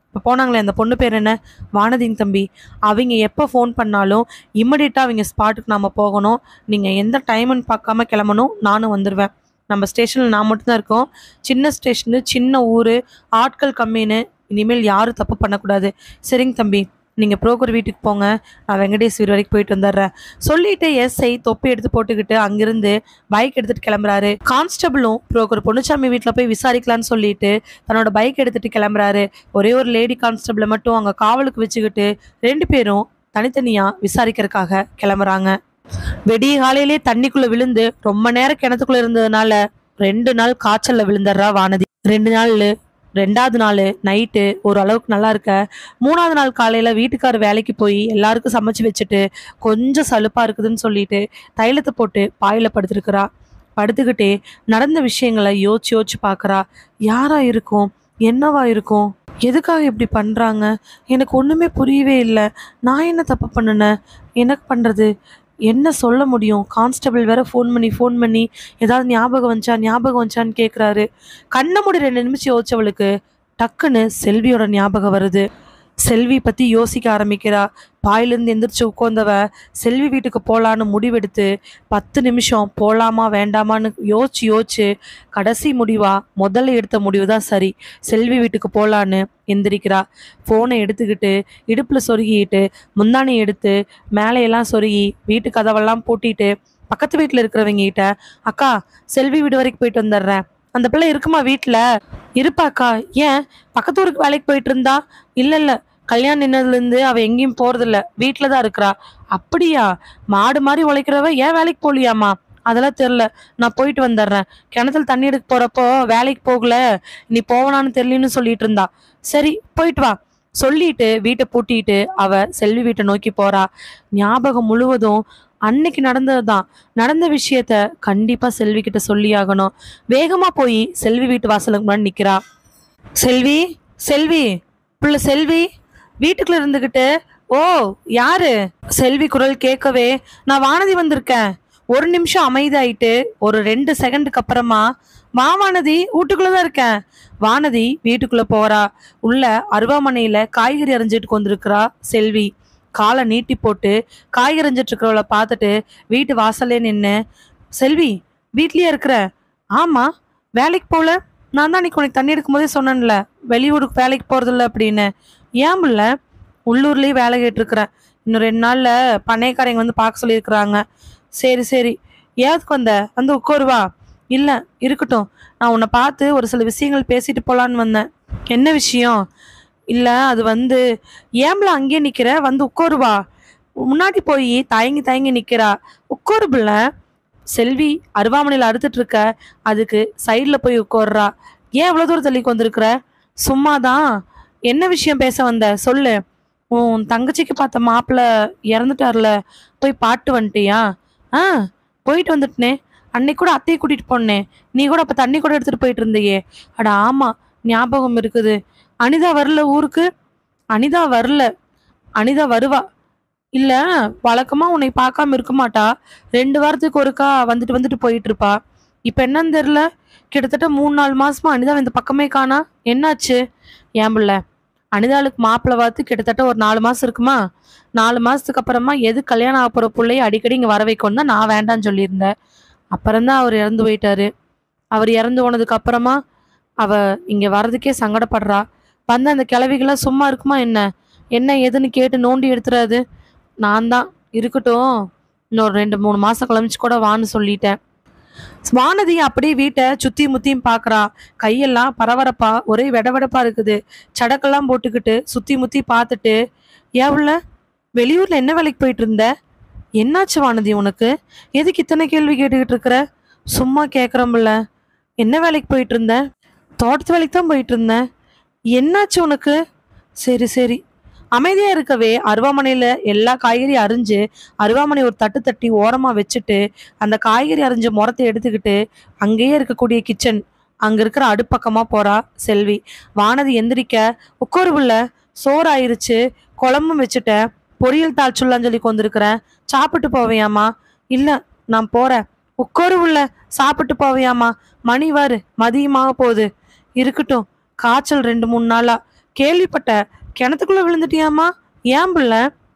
இப்போ போனாங்களே அந்த பொண்ணு பேர் என்ன வானதின் தம்பி அவங்க எப்போ ஃபோன் பண்ணாலும் இம்மீடியட்டாக அவங்க ஸ்பாட்டுக்கு நாம் போகணும் நீங்கள் எந்த டைம்னு பார்க்காம கிளம்பணும் நானும் வந்துடுவேன் நம்ம ஸ்டேஷனில் நான் மட்டும்தான் இருக்கோம் சின்ன ஸ்டேஷனு சின்ன ஊர் ஆட்கள் கம்மின்னு இனிமேல் யாரும் தப்பு பண்ணக்கூடாது சரிங்க தம்பி நீங்கள் புரோக்கர் வீட்டுக்கு போங்க நான் வெங்கடேஷ் வீடு வரைக்கும் போயிட்டு வந்துடுறேன் சொல்லிட்டு எஸ்ஐ தொப்பி எடுத்து போட்டுக்கிட்டு அங்கிருந்து பைக் எடுத்துட்டு கிளம்புறாரு கான்ஸ்டபிளும் புரோக்கர் பொன்னுச்சாமி வீட்டில் போய் விசாரிக்கலாம்னு சொல்லிட்டு தன்னோட பைக் எடுத்துட்டு கிளம்புறாரு ஒரே ஒரு லேடி கான்ஸ்டபிளை மட்டும் அங்கே காவலுக்கு வச்சுக்கிட்டு ரெண்டு பேரும் தனித்தனியாக விசாரிக்கிறதுக்காக கிளம்புறாங்க வெடிய காலையிலே தண்ணிக்குள்ள விழுந்து ரொம்ப நேரம் கிணத்துக்குள்ள இருந்ததுனால ரெண்டு நாள் காய்ச்சல்ல விழுந்துடுறா வானதி ரெண்டு நாள் ரெண்டாவது நாள் நைட்டு ஓரளவுக்கு நல்லா இருக்க மூணாவது நாள் காலையில் வீட்டுக்கார் வேலைக்கு போய் எல்லாருக்கும் சமைச்சு வச்சுட்டு கொஞ்சம் சலுப்பாக இருக்குதுன்னு சொல்லிட்டு தைலத்தை போட்டு பாயில் படுத்துருக்குறா படுத்துக்கிட்டே நடந்த விஷயங்களை யோசிச்சு யோசிச்சு பார்க்குறா யாரா இருக்கும் என்னவா இருக்கும் எதுக்காக இப்படி பண்ணுறாங்க எனக்கு ஒன்றுமே புரியவே இல்லை நான் என்ன தப்பு பண்ணினேன் எனக்கு பண்ணுறது என்ன சொல்ல முடியும் கான்ஸ்டபிள் வேற ஃபோன் பண்ணி ஃபோன் பண்ணி ஏதாவது ஞாபகம் வந்துச்சா ஞாபகம் வந்துச்சான்னு கேட்குறாரு கண்ணை மூடி ரெண்டு நிமிஷம் யோசிச்சவளுக்கு டக்குன்னு செல்வியோட ஞாபகம் வருது செல்வி பற்றி யோசிக்க ஆரம்பிக்கிறா பாயிலிருந்து எந்திரிச்சு உட்காந்தவ செல்வி வீட்டுக்கு போகலான்னு முடிவெடுத்து பத்து நிமிஷம் போகலாமா வேண்டாமான்னு யோசிச்சு யோசிச்சு கடைசி முடிவா முதல்ல எடுத்த முடிவு தான் சரி செல்வி வீட்டுக்கு போகலான்னு எந்திரிக்கிறா ஃபோனை எடுத்துக்கிட்டு இடுப்பில் சொருகிட்டு முந்தானி எடுத்து மேலையெல்லாம் சொருகி வீட்டு கதவெல்லாம் பூட்டிட்டு பக்கத்து வீட்டில் இருக்கிறவங்க கிட்ட அக்கா செல்வி வீடு வரைக்கும் போயிட்டு வந்துடுறேன் அந்த பிள்ளை இருக்குமா வீட்டில் இருப்பாக்கா ஏன் பக்கத்து ஊருக்கு வேலைக்கு போயிட்டு இருந்தா இல்லை இல்லை கல்யாணம் நின்னதுலேருந்து அவள் எங்கேயும் போகிறதில்ல வீட்டில் தான் இருக்கிறா அப்படியா மாடு மாதிரி உழைக்கிறவ ஏன் வேலைக்கு போகலையாம்மா அதெல்லாம் தெரில நான் போயிட்டு வந்துடுறேன் கிணத்துல தண்ணி எடுக்க போகிறப்போ வேலைக்கு போகல நீ போவனான்னு தெரியலன்னு சொல்லிட்டு இருந்தா சரி போயிட்டு வா சொல்லிட்டு வீட்டை பூட்டிட்டு அவ செல்வி வீட்டை நோக்கி போறா ஞாபகம் முழுவதும் அன்னைக்கு நடந்தது தான் நடந்த விஷயத்த கண்டிப்பா செல்வி கிட்ட சொல்லி ஆகணும் வேகமா போய் செல்வி வீட்டு வாசலுக்கு முன்னாடி நிக்கிறா செல்வி செல்வி புள்ள செல்வி வீட்டுக்குள்ள இருந்துகிட்டு ஓ யாரு செல்வி குரல் கேட்கவே நான் வானதி வந்திருக்கேன் ஒரு நிமிஷம் அமைதியாயிட்டு ஒரு ரெண்டு செகண்டுக்கு அப்புறமா வா வானதி வீட்டுக்குள்ளதான் இருக்கேன் வானதி வீட்டுக்குள்ள போறா உள்ள அருவாமனையில காய்கறி அரைஞ்சிட்டு வந்திருக்கிறா செல்வி காலை நீட்டி போட்டு காய்கறி அரைஞ்சிட்டு இருக்கிறவளை பார்த்துட்டு வீட்டு வாசல்லே நின்று செல்வி வீட்லயே இருக்கிற ஆமா வேலைக்கு போகல நான் தான் அன்னைக்கு உனக்கு தண்ணி எடுக்கும் போதே சொன்னேன்ல வெளியூருக்கு வேலைக்கு போறதில்ல அப்படின்னு ஏன் புள்ள உள்ளூர்லயே வேலை கேட்டிருக்கிறேன் இன்னும் ரெண்டு நாள்ல பண்ணைக்காரங்க வந்து பார்க்க சொல்லியிருக்கிறாங்க சரி சரி ஏதுக்கு வந்த வந்து உட்காருவா இல்லை இருக்கட்டும் நான் உன்னை பார்த்து ஒரு சில விஷயங்கள் பேசிட்டு போலான்னு வந்தேன் என்ன விஷயம் இல்லை அது வந்து ஏம்ல அங்கேயே நிற்கிற வந்து உட்காருவா முன்னாடி போய் தயங்கி தயங்கி நிற்கிறா உட்காரு பிள்ளை செல்வி அருவாமனையில் அறுத்துட்டு இருக்க அதுக்கு சைடில் போய் உட்கார்றா ஏன் இவ்வளோ தூரம் தள்ளிக்கு வந்திருக்கிற சும்மாதான் என்ன விஷயம் பேச வந்த சொல்லு உன் தங்கச்சிக்கு பார்த்த மாப்பிள்ளை இறந்துட்டார்ல போய் பாட்டு வந்துட்டியா ஆ போயிட்டு வந்துட்டனே அன்னைக்கு கூட அத்தையை கூட்டிட்டு போனேன் நீ கூட அப்ப தண்ணி கூட எடுத்துட்டு போயிட்டு இருந்தியே அட ஆமா ஞாபகம் இருக்குது அனிதா வரல ஊருக்கு அனிதா வரல அனிதா வருவா இல்ல வழக்கமா உன்னை பார்க்காம இருக்க மாட்டா ரெண்டு வாரத்துக்கு ஒருக்கா வந்துட்டு வந்துட்டு போயிட்டு இருப்பா இப்ப என்னன்னு தெரியல கிட்டத்தட்ட மூணு நாலு மாசமா அனிதா இந்த பக்கமே காணா என்னாச்சு ஏன் பிள்ளை அனிதாளுக்கு மாப்பிள்ளை பார்த்து கிட்டத்தட்ட ஒரு நாலு மாசம் இருக்குமா நாலு மாசத்துக்கு அப்புறமா எது கல்யாணம் ஆக போற பிள்ளைய அடிக்கடி இங்க வர வைக்கணும் தான் நான் வேண்டாம்னு சொல்லியிருந்தேன் அப்புறம்தான் அவர் இறந்து போயிட்டாரு அவர் இறந்து போனதுக்கு அப்புறமா அவ இங்க வர்றதுக்கே சங்கடப்படுறா வந்த அந்த கிளவிகளாம் சும்மா இருக்குமா என்ன என்ன ஏதுன்னு கேட்டு நோண்டி எடுத்துறாது நான் தான் இருக்கட்டும் இன்னொரு ரெண்டு மூணு மாசம் கழிச்சு கூட வான்னு சொல்லிட்டேன் வானதி அப்படியே வீட்டை சுத்தி முத்தியும் பார்க்கறா கையெல்லாம் பரபரப்பா ஒரே வெடவெடப்பா இருக்குது சடக்கெல்லாம் போட்டுக்கிட்டு சுத்தி முத்தி பார்த்துட்டு ஏவுல வெளியூர்ல என்ன வேலைக்கு போயிட்டு இருந்த என்னாச்சு வானதி உனக்கு எதுக்கு இத்தனை கேள்வி கேட்டுக்கிட்டு இருக்கிற சும்மா கேட்குறோம்ல என்ன வேலைக்கு போயிட்டு இருந்த தோட்டத்து வேலைக்கு தான் போயிட்டு இருந்தேன் என்னாச்சு உனக்கு சரி சரி அமைதியா இருக்கவே அருவாமனையில எல்லா காய்கறி அரிஞ்சு அருவாமனை ஒரு தட்டு தட்டி ஓரமா வச்சுட்டு அந்த காய்கறி அரிஞ்ச முறத்தை எடுத்துக்கிட்டு அங்கேயே இருக்கக்கூடிய கிச்சன் அங்க இருக்கிற அடுப்பக்கமா போறா செல்வி வானதி எந்திரிக்க உட்காருவுள்ள சோறு ஆயிருச்சு குழம்பும் வச்சுட்டேன் பொரியல் தாழ்ச்சுள்ளான்னு சொல்லி கொண்டிருக்கிறேன் சாப்பிட்டு போவையாமா இல்ல நான் போறேன் உட்காரு உள்ள சாப்பிட்டு போவையாமா மணி வாரு மதியமாக போகுது இருக்கட்டும் காய்ச்சல் ரெண்டு மூணு நாளா கேள்விப்பட்ட கிணத்துக்குள்ள விழுந்துட்டியாமா ஏன் புள்ள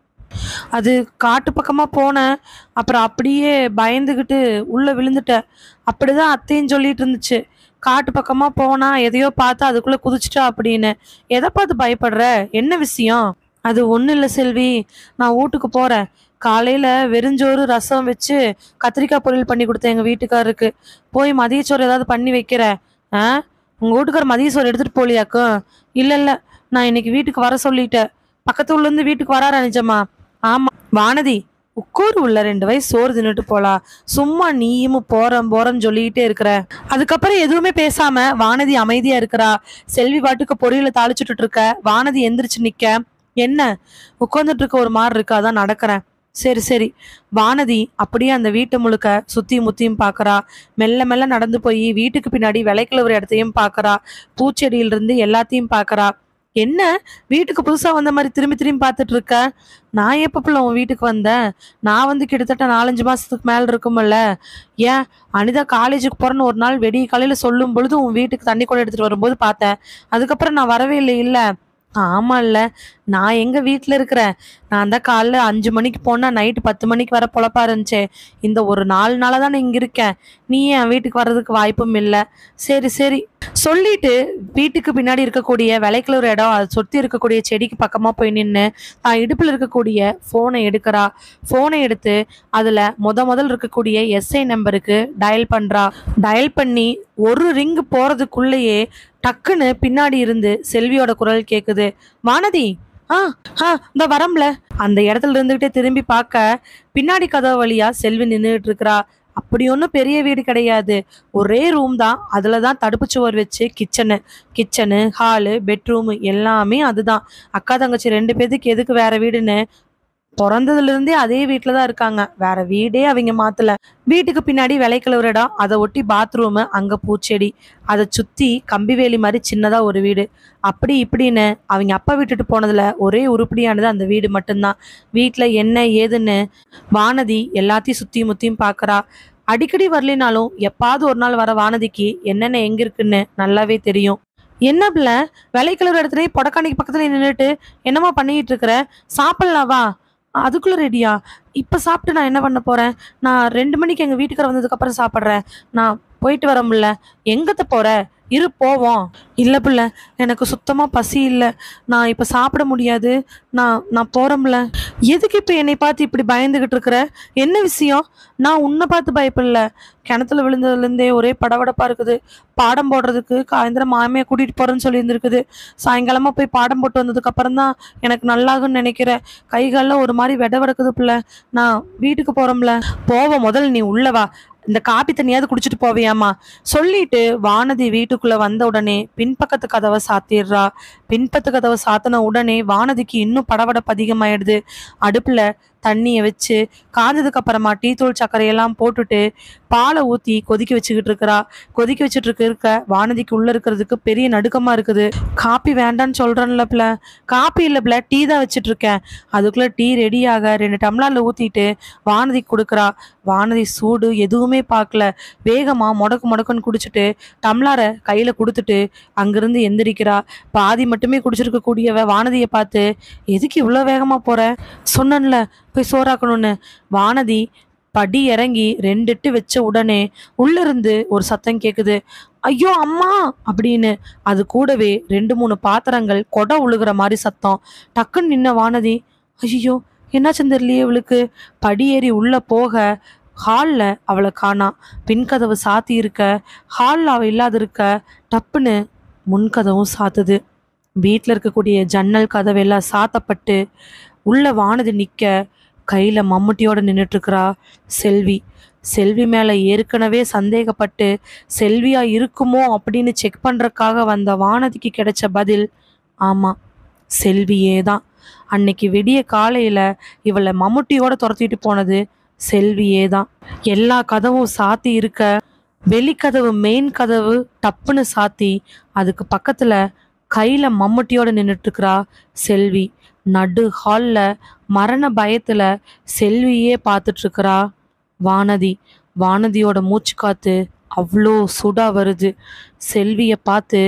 அது காட்டு பக்கமா போனேன் அப்புறம் அப்படியே பயந்துக்கிட்டு உள்ள விழுந்துட்டேன் அப்படிதான் அத்தையும் சொல்லிட்டு இருந்துச்சு காட்டு பக்கமா போனா எதையோ பார்த்து அதுக்குள்ள குதிச்சிட்டா அப்படின்னு எதை பார்த்து பயப்படுற என்ன விஷயம் அது ஒன்றும் இல்லை செல்வி நான் வீட்டுக்கு போறேன் காலையில வெறுஞ்சோறு ரசம் வச்சு கத்திரிக்காய் பொரியல் பண்ணி கொடுத்தேன் எங்க வீட்டுக்காரருக்கு போய் மதியச்சோறு ஏதாவது பண்ணி வைக்கிறேன் ஆ உங்க வீட்டுக்கார மதிய சோறு எடுத்துட்டு போலியாக்கும் இல்ல இல்ல நான் இன்னைக்கு வீட்டுக்கு வர சொல்லிட்டேன் பக்கத்து ஊர்ல இருந்து வீட்டுக்கு வராரா நிஜமா ஆமா வானதி உட்காரு உள்ள ரெண்டு வயசு சோறு தின்னுட்டு போலாம் சும்மா நீயும் போறேன் போறேன்னு சொல்லிக்கிட்டே இருக்கிற அதுக்கப்புறம் எதுவுமே பேசாம வானதி அமைதியா இருக்கிறா செல்வி பாட்டுக்கு பொரியல தாளிச்சுட்டு இருக்க வானதி எந்திரிச்சு நிக்க என்ன உட்கார்ந்துட்டு இருக்க ஒரு மாதிரி இருக்கு அதான் நடக்கிறேன் சரி சரி வானதி அப்படியே அந்த வீட்டு முழுக்க சுத்தி முத்தியும் பார்க்கறா மெல்ல மெல்ல நடந்து போய் வீட்டுக்கு பின்னாடி விளைக்கல ஒரு இடத்தையும் பார்க்கறா பூச்செடியில இருந்து எல்லாத்தையும் பார்க்கறா என்ன வீட்டுக்கு புதுசா வந்த மாதிரி திரும்பி திரும்பி பார்த்துட்டு இருக்க நான் எப்ப புள்ள உன் வீட்டுக்கு வந்தேன் நான் வந்து கிட்டத்தட்ட நாலஞ்சு மாசத்துக்கு மேல இருக்குமல்ல ஏன் அனிதா காலேஜுக்கு போறேன்னு ஒரு நாள் வெடிய காலையில சொல்லும் பொழுது உன் வீட்டுக்கு தண்ணி கூட எடுத்துட்டு வரும்போது பார்த்தேன் அதுக்கப்புறம் நான் வரவே இல்லை இல்ல ஆமா இல்ல நான் எங்க வீட்ல இருக்கிறேன் நான் தான் காலைல அஞ்சு மணிக்கு போனா நைட்டு பத்து மணிக்கு வர பொழப்பா இருந்துச்சே இந்த ஒரு நாலு நாளா தான் இங்க இருக்கேன் நீ என் வீட்டுக்கு வர்றதுக்கு வாய்ப்பும் இல்லை சரி சரி சொல்லிட்டு வீட்டுக்கு பின்னாடி இருக்கக்கூடிய விளைக்கல ஒரு இடம் அதை சுத்தி இருக்கக்கூடிய செடிக்கு பக்கமா போய் நின்று தான் இடுப்புல இருக்கக்கூடிய போனை எடுக்கிறா போனை எடுத்து அதுல முத முதல் இருக்கக்கூடிய எஸ்ஐ நம்பருக்கு டயல் பண்றா டயல் பண்ணி ஒரு ரிங் போறதுக்குள்ளேயே டக்குன்னு பின்னாடி இருந்து செல்வியோட குரல் கேக்குது வானதி ஆ ஆ இந்த வரம்ல அந்த இடத்துல இருந்துகிட்டே திரும்பி பார்க்க பின்னாடி கதவு வழியா செல்வி நின்றுட்டு இருக்கிறா அப்படி ஒன்றும் பெரிய வீடு கிடையாது ஒரே ரூம் தான் அதில் தான் தடுப்பு சுவர் வச்சு கிச்சனு கிச்சனு ஹாலு பெட்ரூமு எல்லாமே அதுதான் அக்கா தங்கச்சி ரெண்டு பேத்துக்கு எதுக்கு வேற வீடுன்னு பிறந்ததுல இருந்தே அதே வீட்டில் தான் இருக்காங்க வேற வீடே அவங்க மாத்தல வீட்டுக்கு பின்னாடி விளைக்கலவர் இடம் அதை ஒட்டி பாத்ரூமு அங்க பூச்செடி அதை சுத்தி கம்பி வேலி மாதிரி சின்னதா ஒரு வீடு அப்படி இப்படின்னு அவங்க அப்பா விட்டுட்டு போனதுல ஒரே உருப்படியானது அந்த வீடு மட்டும்தான் வீட்டில் என்ன ஏதுன்னு வானதி எல்லாத்தையும் சுத்தியும் முத்தியும் பார்க்கறா அடிக்கடி வரலினாலும் எப்பாவது ஒரு நாள் வர வானதிக்கு என்னென்ன எங்க இருக்குன்னு நல்லாவே தெரியும் என்ன பிள்ள விளைக்கலர் இடத்துல பொடக்காணிக்கு பக்கத்துல நின்றுட்டு என்னமா பண்ணிட்டு இருக்கிற சாப்பிடலாம் வா அதுக்குள்ள ரெடியா இப்ப சாப்பிட்டு நான் என்ன பண்ண போறேன் நான் ரெண்டு மணிக்கு எங்க வீட்டுக்கார வந்ததுக்கு அப்புறம் சாப்பிட்றேன் நான் போயிட்டு வர முடியல எங்கத்த போற இரு போவோம் இல்ல பிள்ள எனக்கு சுத்தமா பசி இல்லை நான் இப்ப சாப்பிட முடியாது நான் நான் போறேன்ல எதுக்கு இப்ப என்னை பார்த்து இப்படி பயந்துகிட்டு இருக்கிற என்ன விஷயம் நான் உன்னை பார்த்து பயப்படல கிணத்துல விழுந்ததுலேருந்தே ஒரே படபடப்பா இருக்குது பாடம் போடுறதுக்கு சாயந்தரம் மாமியை கூட்டிட்டு போறேன்னு சொல்லி இருந்திருக்குது சாயங்காலமா போய் பாடம் போட்டு வந்ததுக்கு அப்புறம் தான் எனக்கு நல்லாகும்னு நினைக்கிறேன் கை கால்லாம் ஒரு மாதிரி வெட வெடக்குது பிள்ளை நான் வீட்டுக்கு போறோம்ல போவோம் முதல்ல நீ உள்ள வா இந்த காப்பி தண்ணியாவது குடிச்சிட்டு போவியாமா சொல்லிட்டு வானதி வீட்டுக்குள்ள வந்த உடனே பின்பக்கத்து கதவை சாத்திடுறா பின்பத்து கதவை சாத்தின உடனே வானதிக்கு இன்னும் படபடப்பு அதிகமாயிடுது அடுப்புல தண்ணியை வச்சு காஞ்சதுக்கு அப்புறமா டீ தூள் சர்க்கரையெல்லாம் போட்டுட்டு பாலை ஊத்தி கொதிக்க வச்சுக்கிட்டு இருக்கிறா கொதிக்க வச்சுட்டு இருக்க இருக்க வானதிக்கு உள்ள இருக்கிறதுக்கு பெரிய நடுக்கமா இருக்குது காப்பி வேண்டான்னு சொல்றேன்ல பிள்ள காப்பி இல்ல பிள்ள டீ தான் வச்சுட்டு இருக்கேன் அதுக்குள்ள டீ ரெடியாக ரெண்டு டம்ளர்ல ஊத்திட்டு வானதிக்கு கொடுக்குறா வானதி சூடு எதுவுமே பார்க்கல வேகமா முடக்கு முடக்குன்னு குடிச்சிட்டு டம்ளாரை கையில கொடுத்துட்டு அங்கிருந்து எந்திரிக்கிறா பாதி மட்டுமே குடிச்சிருக்க கூடியவ வானதியை பார்த்து எதுக்கு இவ்வளோ வேகமா போற சொன்னேன்ல போய் சோறாக்கணும்னு வானதி படி இறங்கி ரெண்டு எட்டு வச்ச உடனே உள்ள இருந்து ஒரு சத்தம் கேக்குது ஐயோ அம்மா அப்படின்னு அது கூடவே ரெண்டு மூணு பாத்திரங்கள் கொடை உழுகுற மாதிரி சத்தம் டக்குன்னு நின்ன வானதி ஐயோ என்னாச்சுன்னு தெரியலையே இவளுக்கு படி ஏறி உள்ள போக ஹாலில் அவளை காணா பின்கதவு சாத்தி இருக்க ஹாலில் அவள் இல்லாது இருக்க டப்புன்னு முன்கதவும் சாத்துது வீட்டில் இருக்கக்கூடிய ஜன்னல் கதவெல்லாம் சாத்தப்பட்டு உள்ள வானதி நிற்க கையில் மம்முட்டியோட நின்றுட்டு இருக்கிறா செல்வி செல்வி மேலே ஏற்கனவே சந்தேகப்பட்டு செல்வியா இருக்குமோ அப்படின்னு செக் பண்ணுறக்காக வந்த வானதிக்கு கிடைச்ச பதில் ஆமாம் செல்வியே தான் அன்னைக்கு விடிய காலையில் இவளை மம்முட்டியோட துரத்திட்டு போனது செல்வியே தான் எல்லா கதவும் சாத்தி இருக்க வெளிக்கதவு மெயின் கதவு டப்புன்னு சாத்தி அதுக்கு பக்கத்துல கையில மம்முட்டியோட நின்றுட்டு இருக்கிறா செல்வி நடு ஹால்ல மரண பயத்துல செல்வியே பார்த்துட்டு இருக்கிறா வானதி வானதியோட மூச்சு காத்து அவ்வளோ சுடா வருது செல்வியை பார்த்து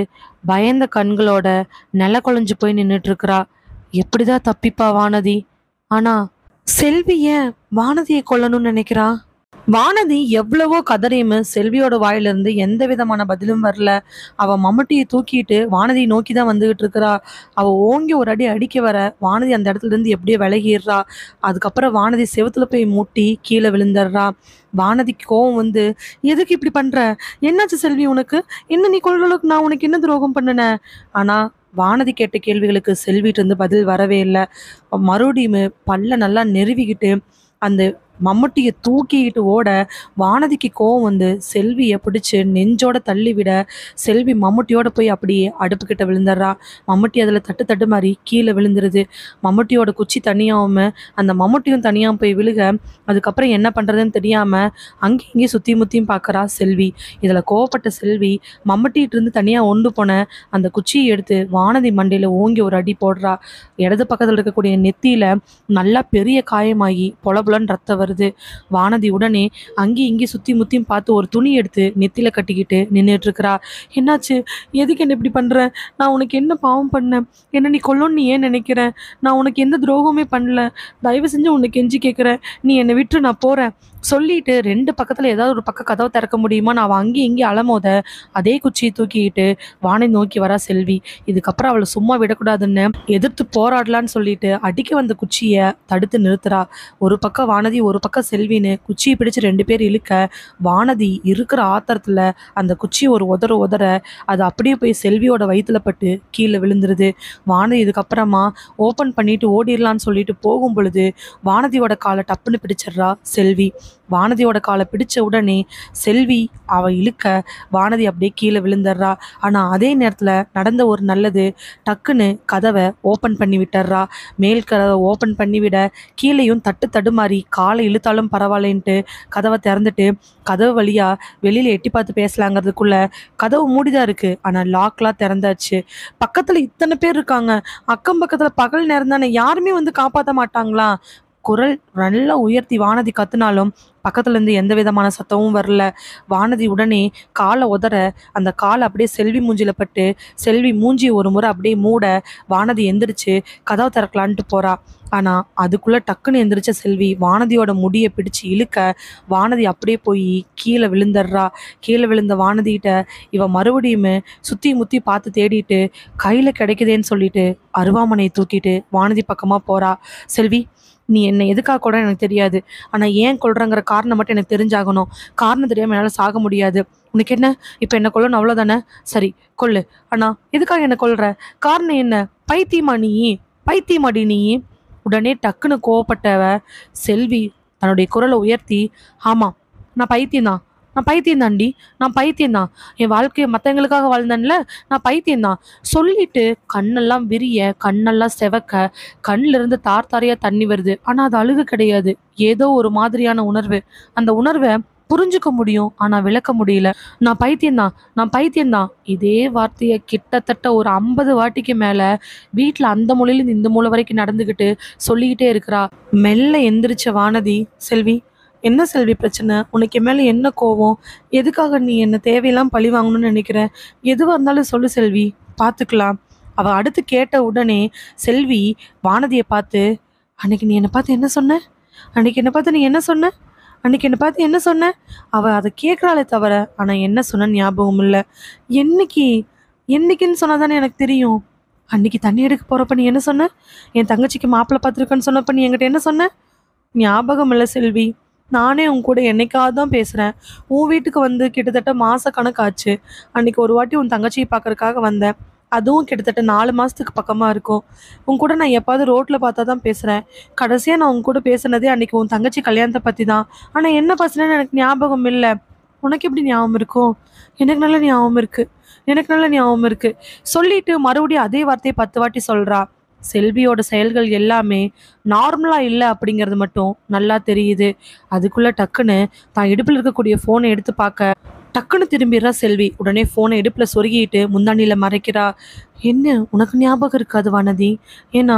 பயந்த கண்களோட நில குழஞ்சு போய் நின்றுட்டு இருக்கிறா எப்படிதான் தப்பிப்பா வானதி ஆனா செல்வி ஏன் வானதியை கொல்லணும்னு நினைக்கிறா வானதி எவ்வளவோ கதறியுமே செல்வியோட வாயிலிருந்து எந்த விதமான பதிலும் வரல அவ மம்முட்டியை தூக்கிட்டு வானதியை நோக்கி தான் வந்துகிட்டு இருக்கிறா அவ ஓங்கி ஒரு அடி அடிக்க வர வானதி அந்த இடத்துல இருந்து எப்படியோ விலகிடுறா அதுக்கப்புறம் வானதி செவுத்துல போய் முட்டி கீழே விழுந்துடுறா வானதிக்கு கோவம் வந்து எதுக்கு இப்படி பண்ற என்னாச்சு செல்வி உனக்கு என்ன நீ கொள்ற அளவுக்கு நான் உனக்கு என்ன துரோகம் பண்ணுனேன் ஆனா வானதி கேட்ட கேள்விகளுக்கு செல்விட்டு இருந்து பதில் வரவே இல்லை மறுபடியும் பல்ல நல்லா நெருவிக்கிட்டு அந்த மம்முட்டியை தூக்கிக்கிட்டு ஓட வானதிக்கு கோவம் வந்து செல்வியை பிடிச்சு நெஞ்சோட தள்ளி விட செல்வி மம்முட்டியோட போய் அப்படியே அடுப்புக்கிட்ட விழுந்துடுறா மம்முட்டி அதில் தட்டு தட்டு மாதிரி கீழே விழுந்துருது மம்முட்டியோட குச்சி தனியாகாம அந்த மம்முட்டியும் தனியாக போய் விழுக அதுக்கப்புறம் என்ன பண்ணுறதுன்னு தெரியாமல் அங்கேயும் இங்கேயும் சுற்றி முத்தியும் பார்க்குறா செல்வி இதில் கோவப்பட்ட செல்வி மம்முட்டிகிட்ட இருந்து தனியாக ஒண்டு போன அந்த குச்சியை எடுத்து வானதி மண்டையில் ஓங்கி ஒரு அடி போடுறா இடது பக்கத்தில் இருக்கக்கூடிய நெத்தியில் நல்லா பெரிய காயமாகி பொல பொலன்னு ரத்தம் வருது வானதி உடனே அங்கேயும் இங்கேயும் சுற்றி முத்தியும் பார்த்து ஒரு துணி எடுத்து நெத்தியில் கட்டிக்கிட்டு நின்றுட்டு இருக்கிறா என்னாச்சு எதுக்கு என்ன இப்படி பண்ணுற நான் உனக்கு என்ன பாவம் பண்ணேன் என்ன நீ கொல்லணும்னு நீ ஏன் நினைக்கிற நான் உனக்கு எந்த துரோகமே பண்ணல தயவு செஞ்சு உனக்கு கெஞ்சி கேட்குறேன் நீ என்னை விட்டு நான் போகிறேன் சொல்லிட்டு ரெண்டு பக்கத்தில் ஏதாவது ஒரு பக்கம் கதவை திறக்க முடியுமா நான் அவள் அங்கேயும் இங்கேயும் அலமோத அதே குச்சியை தூக்கிக்கிட்டு வானை நோக்கி வரா செல்வி இதுக்கப்புறம் அவளை சும்மா விடக்கூடாதுன்னு எதிர்த்து போராடலான்னு சொல்லிட்டு அடிக்க வந்த குச்சியை தடுத்து நிறுத்துறா ஒரு பக்கம் வானதி ஒரு பக்கம் செல்வின்னு குச்சியை பிடிச்சு ரெண்டு பேர் இழுக்க வானதி இருக்கிற ஆத்திரத்தில் அந்த குச்சியை ஒரு உதற உதற அது அப்படியே போய் செல்வியோட வயித்துல பட்டு கீழே விழுந்துருது வானதி இதுக்கப்புறமா ஓப்பன் பண்ணிட்டு ஓடிடலான்னு சொல்லிட்டு போகும் பொழுது வானதியோட காலை டப்புன்னு பிடிச்சிடுறா செல்வி வானதியோட காலை பிடிச்ச உடனே செல்வி அவ இழுக்க வானதி அப்படியே கீழே விழுந்துடுறா ஆனால் அதே நேரத்தில் நடந்த ஒரு நல்லது டக்குன்னு கதவை ஓப்பன் பண்ணி விட்டுறா மேல் கதவை ஓப்பன் பண்ணி விட கீழேயும் தட்டு தடுமாறி காலை இழுத்தாலும் பரவாயில்லைன்ட்டு கதவை திறந்துட்டு கதவு வழியா வெளியில எட்டி பார்த்து பேசலாங்கிறதுக்குள்ள கதவு மூடிதான் இருக்கு ஆனால் லாக்லாம் திறந்தாச்சு பக்கத்துல இத்தனை பேர் இருக்காங்க அக்கம் பக்கத்துல பகல் நேரம் தானே யாருமே வந்து காப்பாற்ற மாட்டாங்களா குரல் நல்லா உயர்த்தி வானதி கத்துனாலும் பக்கத்துல இருந்து எந்த விதமான சத்தமும் வரல வானதி உடனே காலை உதற அந்த காலை அப்படியே செல்வி மூஞ்சில பட்டு செல்வி மூஞ்சி ஒரு முறை அப்படியே மூட வானதி எந்திரிச்சு கதவை திறக்கலான்ட்டு போறா ஆனா அதுக்குள்ள டக்குன்னு எந்திரிச்ச செல்வி வானதியோட முடியை பிடிச்சு இழுக்க வானதி அப்படியே போய் கீழே விழுந்துடுறா கீழே விழுந்த வானதிகிட்ட இவ மறுபடியும் சுத்தி முத்தி பார்த்து தேடிட்டு கையில கிடைக்குதேன்னு சொல்லிட்டு அருவாமனையை தூக்கிட்டு வானதி பக்கமா போறா செல்வி நீ என்னை எதுக்காக கூட எனக்கு தெரியாது ஆனால் ஏன் கொள்றங்கிற காரணம் மட்டும் எனக்கு தெரிஞ்சாகணும் காரணம் தெரியாமல் என்னால் சாக முடியாது உனக்கு என்ன இப்போ என்ன கொல்லணும் அவ்வளோதானே சரி கொல்லு அண்ணா எதுக்காக என்ன கொல்ற காரணம் என்ன பைத்தியமா நீ பைத்தியமாடி நீ உடனே டக்குன்னு கோவப்பட்டவ செல்வி தன்னுடைய குரலை உயர்த்தி ஆமாம் நான் பைத்தியம்தான் நான் பைத்தியம்தான்டி நான் பைத்தியம்தான் என் வாழ்க்கையை மற்றவங்களுக்காக வாழ்ந்தேன்ல நான் பைத்தியம்தான் சொல்லிட்டு கண்ணெல்லாம் விரிய கண்ணெல்லாம் செவக்க கண்ணுல இருந்து தார் தாரையா தண்ணி வருது ஆனா அது அழுகு கிடையாது ஏதோ ஒரு மாதிரியான உணர்வு அந்த உணர்வை புரிஞ்சுக்க முடியும் ஆனா விளக்க முடியல நான் பைத்தியம்தான் நான் பைத்தியம்தான் இதே வார்த்தையை கிட்டத்தட்ட ஒரு ஐம்பது வாட்டிக்கு மேல வீட்ல அந்த மூலையில இருந்து இந்த மூலை வரைக்கும் நடந்துகிட்டு சொல்லிக்கிட்டே இருக்கிறா மெல்ல எந்திரிச்ச வானதி செல்வி என்ன செல்வி பிரச்சனை உனக்கு என் மேல என்ன கோவம் எதுக்காக நீ என்ன தேவையெல்லாம் பழி வாங்கணும்னு நினைக்கிற எதுவா இருந்தாலும் சொல்லு செல்வி பார்த்துக்கலாம் அவ அடுத்து கேட்ட உடனே செல்வி வானதியை பார்த்து அன்னைக்கு நீ என்னை பார்த்து என்ன சொன்ன அன்னைக்கு என்னை பார்த்து நீ என்ன சொன்ன அன்னைக்கு என்னை பார்த்து என்ன சொன்ன அவ அதை கேட்குறாளே தவிர ஆனால் என்ன சொன்ன ஞாபகம் இல்லை என்னைக்கு என்னைக்குன்னு சொன்னாதானே எனக்கு தெரியும் அன்னைக்கு தண்ணி எடுக்க போறப்ப நீ என்ன சொன்ன என் தங்கச்சிக்கு மாப்பிள்ளை பார்த்துருக்கேன்னு சொன்னப்ப நீ என்கிட்ட என்ன சொன்ன ஞாபகம் இல்லை செல்வி நானே உன் கூட என்னைக்காவது தான் பேசுகிறேன் உன் வீட்டுக்கு வந்து கிட்டத்தட்ட மாத கணக்காச்சு அன்னைக்கு ஒரு வாட்டி உன் தங்கச்சியை பார்க்கறதுக்காக வந்தேன் அதுவும் கிட்டத்தட்ட நாலு மாதத்துக்கு பக்கமாக இருக்கும் உன் கூட நான் எப்பாவது ரோட்டில் பார்த்தா தான் பேசுகிறேன் கடைசியாக நான் உன் கூட பேசுனதே அன்னைக்கு உன் தங்கச்சி கல்யாணத்தை பற்றி தான் ஆனால் என்ன பேசுனேன்னு எனக்கு ஞாபகம் இல்லை உனக்கு எப்படி ஞாபகம் இருக்கும் எனக்கு நல்ல ஞாபகம் இருக்குது எனக்கு நல்ல ஞாபகம் இருக்குது சொல்லிட்டு மறுபடியும் அதே வார்த்தையை பத்து வாட்டி சொல்கிறா செல்வியோட செயல்கள் எல்லாமே நார்மலாக இல்லை அப்படிங்கிறது மட்டும் நல்லா தெரியுது அதுக்குள்ளே டக்குன்னு தான் இடுப்பில் இருக்கக்கூடிய ஃபோனை எடுத்து பார்க்க டக்குன்னு திரும்பிடுறா செல்வி உடனே ஃபோனை இடுப்பில் சொருகிட்டு முந்தாண்டியில் மறைக்கிறா என்ன உனக்கு ஞாபகம் இருக்காது வானதி ஏன்னா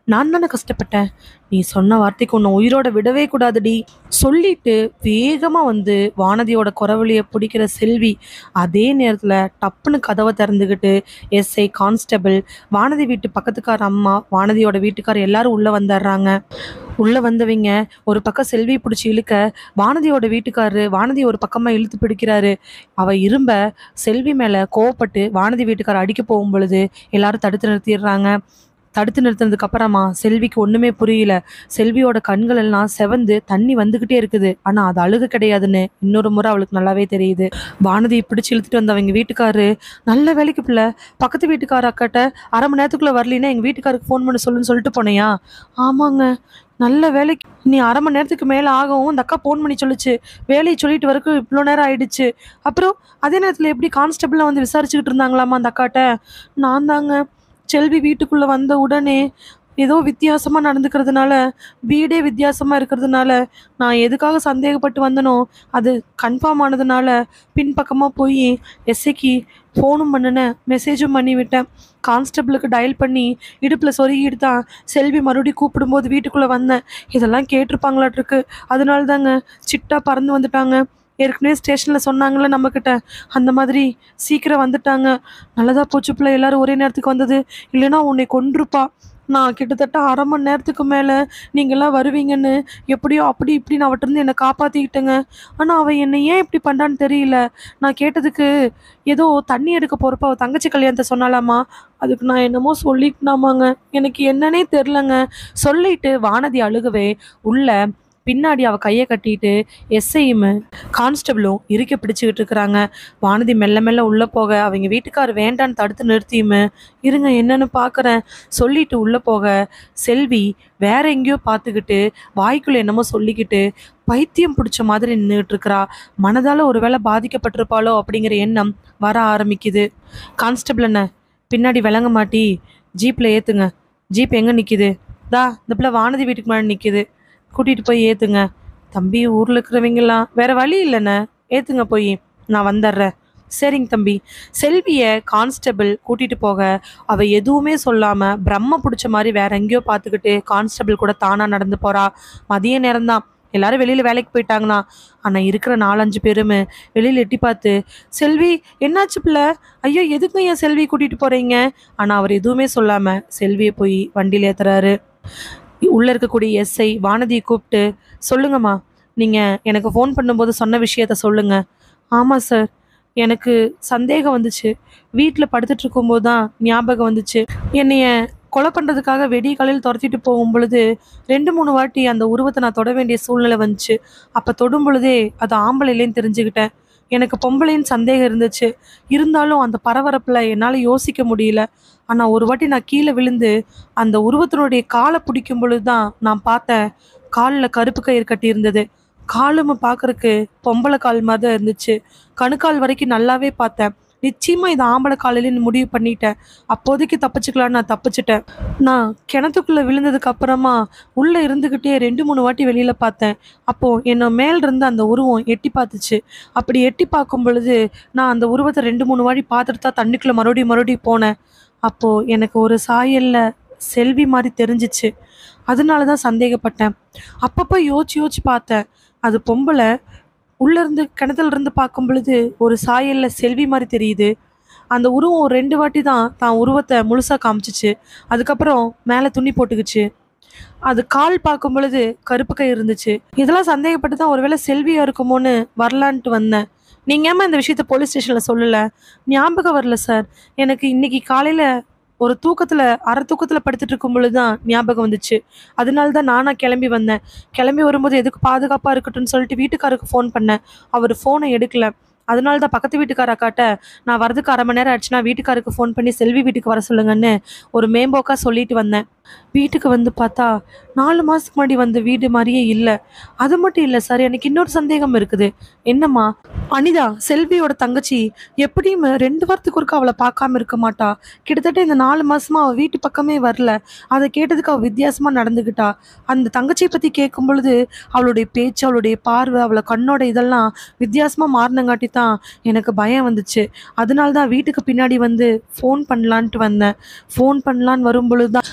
நான் தானே கஷ்டப்பட்டேன் நீ சொன்ன வார்த்தைக்கு உன்னை உயிரோட விடவே கூடாதுடி சொல்லிட்டு வேகமாக வந்து வானதியோட குறவழியை பிடிக்கிற செல்வி அதே நேரத்தில் டப்புன்னு கதவை திறந்துக்கிட்டு எஸ்ஐ கான்ஸ்டபிள் வானதி வீட்டு பக்கத்துக்கார அம்மா வானதியோட வீட்டுக்கார் எல்லாரும் உள்ளே வந்துடுறாங்க உள்ளே வந்தவங்க ஒரு பக்கம் செல்வி பிடிச்சி இழுக்க வானதியோட வீட்டுக்காரரு வானதி ஒரு பக்கமாக இழுத்து பிடிக்கிறாரு அவ இரும்ப செல்வி மேலே கோவப்பட்டு வானதி வீட்டுக்காரர் அடிக்க போகும் பொழுது எல்லாரும் தடுத்து நிறுத்திடுறாங்க தடுத்து நிறுத்தினதுக்கு அப்புறமா செல்விக்கு ஒண்ணுமே புரியல செல்வியோட கண்கள் எல்லாம் செவந்து தண்ணி வந்துகிட்டே இருக்குது ஆனா அது அழுக கிடையாதுன்னு இன்னொரு முறை அவளுக்கு நல்லாவே தெரியுது வானதியை பிடிச்சு இழுத்துட்டு வந்தவங்க வீட்டுக்காரு நல்ல வேலைக்கு பிள்ளை பக்கத்து வீட்டுக்கார அக்காட்ட அரை மணி நேரத்துக்குள்ள வரலின்னா எங்க வீட்டுக்காருக்கு ஃபோன் பண்ண சொல்லுன்னு சொல்லிட்டு போனையா ஆமாங்க நல்ல வேலைக்கு நீ அரை மணி நேரத்துக்கு மேலே ஆகவும் அந்த அக்கா ஃபோன் பண்ணி சொல்லுச்சு வேலையை சொல்லிட்டு வரைக்கும் இவ்வளோ நேரம் ஆயிடுச்சு அப்புறம் அதே நேரத்தில் எப்படி கான்ஸ்டபிளாக வந்து விசாரிச்சுக்கிட்டு இருந்தாங்களாமா அந்த அக்காட்ட நான் தாங்க செல்வி வீட்டுக்குள்ளே வந்த உடனே ஏதோ வித்தியாசமாக நடந்துக்கிறதுனால வீடே வித்தியாசமாக இருக்கிறதுனால நான் எதுக்காக சந்தேகப்பட்டு வந்தனோ அது கன்ஃபார்ம் ஆனதுனால பின்பக்கமாக போய் எஸ்ஐக்கு ஃபோனும் பண்ணினேன் மெசேஜும் பண்ணி விட்டேன் கான்ஸ்டபிளுக்கு டயல் பண்ணி இடுப்பில் சொருகிட்டு தான் செல்வி மறுபடியும் கூப்பிடும்போது வீட்டுக்குள்ளே வந்தேன் இதெல்லாம் கேட்டிருப்பாங்களாட்டிருக்கு அதனால தாங்க சிட்டா பறந்து வந்துட்டாங்க ஏற்கனவே ஸ்டேஷனில் சொன்னாங்கல்ல நம்மக்கிட்ட அந்த மாதிரி சீக்கிரம் வந்துட்டாங்க நல்லதா போச்சு பிள்ளை எல்லாரும் ஒரே நேரத்துக்கு வந்தது இல்லைன்னா உன்னை கொன்றுப்பா நான் கிட்டத்தட்ட அரை மணி நேரத்துக்கு மேலே நீங்கள்லாம் வருவீங்கன்னு எப்படியோ அப்படி இப்படின்னு அவட்டிருந்து என்னை காப்பாற்றிக்கிட்டேங்க ஆனால் அவள் என்னை ஏன் இப்படி பண்ணுறான்னு தெரியல நான் கேட்டதுக்கு ஏதோ தண்ணி எடுக்க போகிறப்ப அவள் தங்கச்சி கல்யாணத்தை சொன்னாலாமா அதுக்கு நான் என்னமோ சொல்லிக்கினாமாங்க எனக்கு என்னன்னே தெரிலங்க சொல்லிட்டு வானதி அழுகவே உள்ள பின்னாடி அவ கையை கட்டிட்டு எஸ்ஐயும் கான்ஸ்டபிளும் இறுக்கி பிடிச்சுக்கிட்டு இருக்கிறாங்க வானதி மெல்ல மெல்ல உள்ள போக அவங்க வீட்டுக்கார் வேண்டான்னு தடுத்து நிறுத்தியுமே இருங்க என்னன்னு பார்க்குறேன் சொல்லிட்டு உள்ள போக செல்வி வேற எங்கேயோ பார்த்துக்கிட்டு வாய்க்குள்ள என்னமோ சொல்லிக்கிட்டு பைத்தியம் பிடிச்ச மாதிரி நின்றுட்டு இருக்கிறா மனதால ஒருவேளை பாதிக்கப்பட்டிருப்பாளோ அப்படிங்கிற எண்ணம் வர ஆரம்பிக்குது கான்ஸ்டபிள் என்ன பின்னாடி விளங்க மாட்டி ஜீப்ல ஏத்துங்க ஜீப் எங்க நிக்குது தா இந்த பிள்ளை வானதி வீட்டுக்கு மேலே நிக்குது கூட்டிட்டு போய் ஏத்துங்க தம்பி ஊர்ல இருக்கிறவங்கலாம் வேற வழி இல்லைண்ணே ஏத்துங்க போய் நான் வந்துடுறேன் சரிங்க தம்பி செல்விய கான்ஸ்டபிள் கூட்டிட்டு போக அவ எதுவுமே சொல்லாம பிரம்ம பிடிச்ச மாதிரி வேற எங்கேயோ பார்த்துக்கிட்டு கான்ஸ்டபிள் கூட தானா நடந்து போறா மதிய நேரம்தான் எல்லாரும் வெளியில வேலைக்கு போயிட்டாங்கண்ணா ஆனா இருக்கிற நாலஞ்சு பேருமே வெளியில எட்டி பார்த்து செல்வி என்னாச்சு பிள்ளை ஐயோ எதுக்கு ஏன் செல்வி கூட்டிட்டு போறீங்க ஆனா அவர் எதுவுமே சொல்லாம செல்வியை போய் வண்டியில ஏத்துறாரு உள்ள இருக்கக்கூடிய எஸ்ஐ வானதியை கூப்பிட்டு சொல்லுங்கம்மா நீங்க எனக்கு ஃபோன் பண்ணும்போது சொன்ன விஷயத்த சொல்லுங்க ஆமா சார் எனக்கு சந்தேகம் வந்துச்சு வீட்டில் படுத்துட்டு இருக்கும்போது தான் ஞாபகம் வந்துச்சு என்னைய கொலை பண்ணுறதுக்காக வெடி காலையில் துரத்திட்டு போகும் பொழுது ரெண்டு மூணு வாட்டி அந்த உருவத்தை நான் தொட வேண்டிய சூழ்நிலை வந்துச்சு அப்போ தொடும் பொழுதே அது ஆம்பளை இல்லைன்னு தெரிஞ்சுக்கிட்டேன் எனக்கு பொம்பளைன்னு சந்தேகம் இருந்துச்சு இருந்தாலும் அந்த பரபரப்பில் என்னால் யோசிக்க முடியல ஆனால் ஒரு வாட்டி நான் கீழே விழுந்து அந்த உருவத்தினுடைய காலை பிடிக்கும் பொழுது தான் நான் பார்த்தேன் காலில் கருப்பு கயிறு கட்டி இருந்தது காலும் பார்க்கறக்கு பொம்பளை கால் மாதிரி தான் இருந்துச்சு கணுக்கால் வரைக்கும் நல்லாவே பார்த்தேன் நிச்சயமா இது ஆம்பளை காலையிலன்னு முடிவு பண்ணிட்டேன் அப்போதைக்கு தப்பிச்சுக்கலான்னு நான் தப்பிச்சிட்டேன் நான் கிணத்துக்குள்ள விழுந்ததுக்கு அப்புறமா உள்ள இருந்துகிட்டே ரெண்டு மூணு வாட்டி வெளியில பார்த்தேன் அப்போ என்ன மேல் இருந்து அந்த உருவம் எட்டி பார்த்துச்சு அப்படி எட்டி பார்க்கும் பொழுது நான் அந்த உருவத்தை ரெண்டு மூணு வாட்டி பார்த்துட்டு தான் தண்ணிக்குள்ள மறுபடியும் மறுபடியும் போனேன் அப்போ எனக்கு ஒரு சாயல்ல செல்வி மாதிரி தெரிஞ்சிச்சு அதனால தான் சந்தேகப்பட்டேன் அப்பப்போ யோசிச்சு யோசிச்சு பார்த்தேன் அது பொம்பளை உள்ள இருந்து கிணத்துல இருந்து பார்க்கும் பொழுது ஒரு சாயல்ல செல்வி மாதிரி தெரியுது அந்த உருவம் ஒரு ரெண்டு வாட்டி தான் தான் உருவத்தை முழுசா காமிச்சிச்சு அதுக்கப்புறம் மேலே துணி போட்டுக்குச்சு அது கால் பார்க்கும் பொழுது கருப்பு கை இருந்துச்சு இதெல்லாம் சந்தேகப்பட்டு தான் ஒருவேளை செல்வியா இருக்குமோன்னு வரலான்ட்டு வந்தேன் நீங்க ஏமா இந்த விஷயத்த போலீஸ் ஸ்டேஷன்ல சொல்லல ஞாபகம் வரல சார் எனக்கு இன்னைக்கு காலையில ஒரு தூக்கத்துல அரை தூக்கத்துல படுத்துட்டு இருக்கும் பொழுது தான் ஞாபகம் வந்துச்சு அதனால தான் நானா கிளம்பி வந்தேன் கிளம்பி வரும்போது எதுக்கு பாதுகாப்பா இருக்கட்டும்னு சொல்லிட்டு வீட்டுக்காருக்கு ஃபோன் பண்ணேன் அவர் ஃபோனை எடுக்கல அதனால தான் பக்கத்து வீட்டுக்கார அக்காட்ட நான் வரதுக்கு அரை மணி நேரம் ஆச்சுன்னா வீட்டுக்காருக்கு ஃபோன் பண்ணி செல்வி வீட்டுக்கு வர சொல்லுங்கன்னு ஒரு மேம்போக்கா சொல்லிட்டு வந்தேன் வீட்டுக்கு வந்து பார்த்தா நாலு மாதத்துக்கு முன்னாடி வந்த வீடு மாதிரியே இல்லை அது மட்டும் இல்லை சார் எனக்கு இன்னொரு சந்தேகம் இருக்குது என்னம்மா அனிதா செல்வியோட தங்கச்சி எப்படியும் ரெண்டு வாரத்துக்கு ஒருக்கா அவளை பார்க்காம இருக்க மாட்டா கிட்டத்தட்ட இந்த நாலு மாசமா அவள் வீட்டு பக்கமே வரல அதை கேட்டதுக்கு அவள் வித்தியாசமாக நடந்துக்கிட்டா அந்த தங்கச்சியை பற்றி கேட்கும் பொழுது அவளுடைய பேச்சு அவளுடைய பார்வை அவளை கண்ணோட இதெல்லாம் வித்தியாசமாக மாறினங்காட்டி தான் எனக்கு பயம் வந்துச்சு அதனால தான் வீட்டுக்கு பின்னாடி வந்து ஃபோன் பண்ணலான்ட்டு வந்தேன் ஃபோன் பண்ணலான்னு வரும் பொழுது தான் அவள்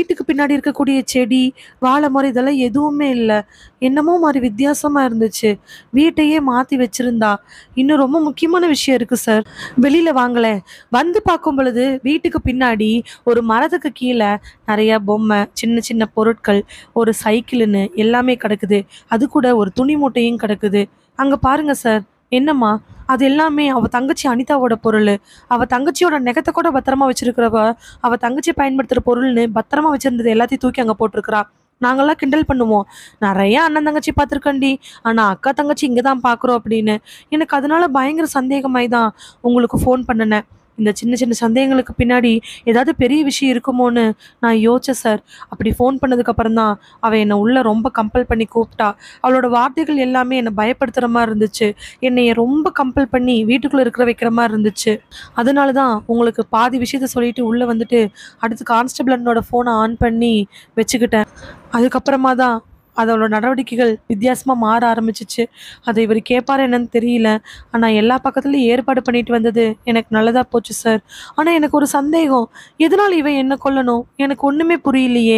வீட்டுக்கு பின்னாடி இருக்கக்கூடிய செடி வாழை மரம் இதெல்லாம் எதுவுமே இல்லை என்னமோ மாதிரி வித்தியாசமாக இருந்துச்சு வீட்டையே மாற்றி வச்சிருந்தா இன்னும் ரொம்ப முக்கியமான விஷயம் இருக்குது சார் வெளியில் வாங்களேன் வந்து பார்க்கும் பொழுது வீட்டுக்கு பின்னாடி ஒரு மரத்துக்கு கீழே நிறைய பொம்மை சின்ன சின்ன பொருட்கள் ஒரு சைக்கிள்னு எல்லாமே கிடக்குது அது கூட ஒரு துணி மூட்டையும் கிடக்குது அங்கே பாருங்க சார் என்னம்மா அது எல்லாமே அவ தங்கச்சி அனிதாவோட பொருள் அவ தங்கச்சியோட நெகத்தை கூட பத்திரமா வச்சிருக்கிறவ அவ தங்கச்சி பயன்படுத்துற பொருள்னு பத்திரமா வச்சிருந்தது எல்லாத்தையும் தூக்கி அங்கே போட்டிருக்கிறா நாங்கெல்லாம் கிண்டல் பண்ணுவோம் நிறைய அண்ணன் தங்கச்சி பார்த்துருக்கண்டி ஆனால் அக்கா தங்கச்சி இங்கே தான் பார்க்குறோம் அப்படின்னு எனக்கு அதனால பயங்கர சந்தேகமாய் தான் உங்களுக்கு ஃபோன் பண்ணினேன் இந்த சின்ன சின்ன சந்தேகங்களுக்கு பின்னாடி ஏதாவது பெரிய விஷயம் இருக்குமோன்னு நான் யோசிச்சேன் சார் அப்படி ஃபோன் பண்ணதுக்கப்புறம் தான் அவள் என்னை உள்ளே ரொம்ப கம்பல் பண்ணி கூப்பிட்டா அவளோட வார்த்தைகள் எல்லாமே என்னை பயப்படுத்துகிற மாதிரி இருந்துச்சு என்னைய ரொம்ப கம்பல் பண்ணி வீட்டுக்குள்ளே இருக்கிற வைக்கிற மாதிரி இருந்துச்சு அதனால தான் உங்களுக்கு பாதி விஷயத்த சொல்லிட்டு உள்ளே வந்துட்டு அடுத்து கான்ஸ்டபிள் அண்ணனோட ஃபோனை ஆன் பண்ணி வச்சுக்கிட்டேன் அதுக்கப்புறமா தான் அதோட நடவடிக்கைகள் வித்தியாசமாக மாற ஆரம்பிச்சிச்சு அதை இவர் கேட்பாரு என்னன்னு தெரியல ஆனால் எல்லா பக்கத்துலையும் ஏற்பாடு பண்ணிட்டு வந்தது எனக்கு நல்லதாக போச்சு சார் ஆனால் எனக்கு ஒரு சந்தேகம் எதனால் இவன் என்ன கொல்லணும் எனக்கு ஒன்றுமே புரியலையே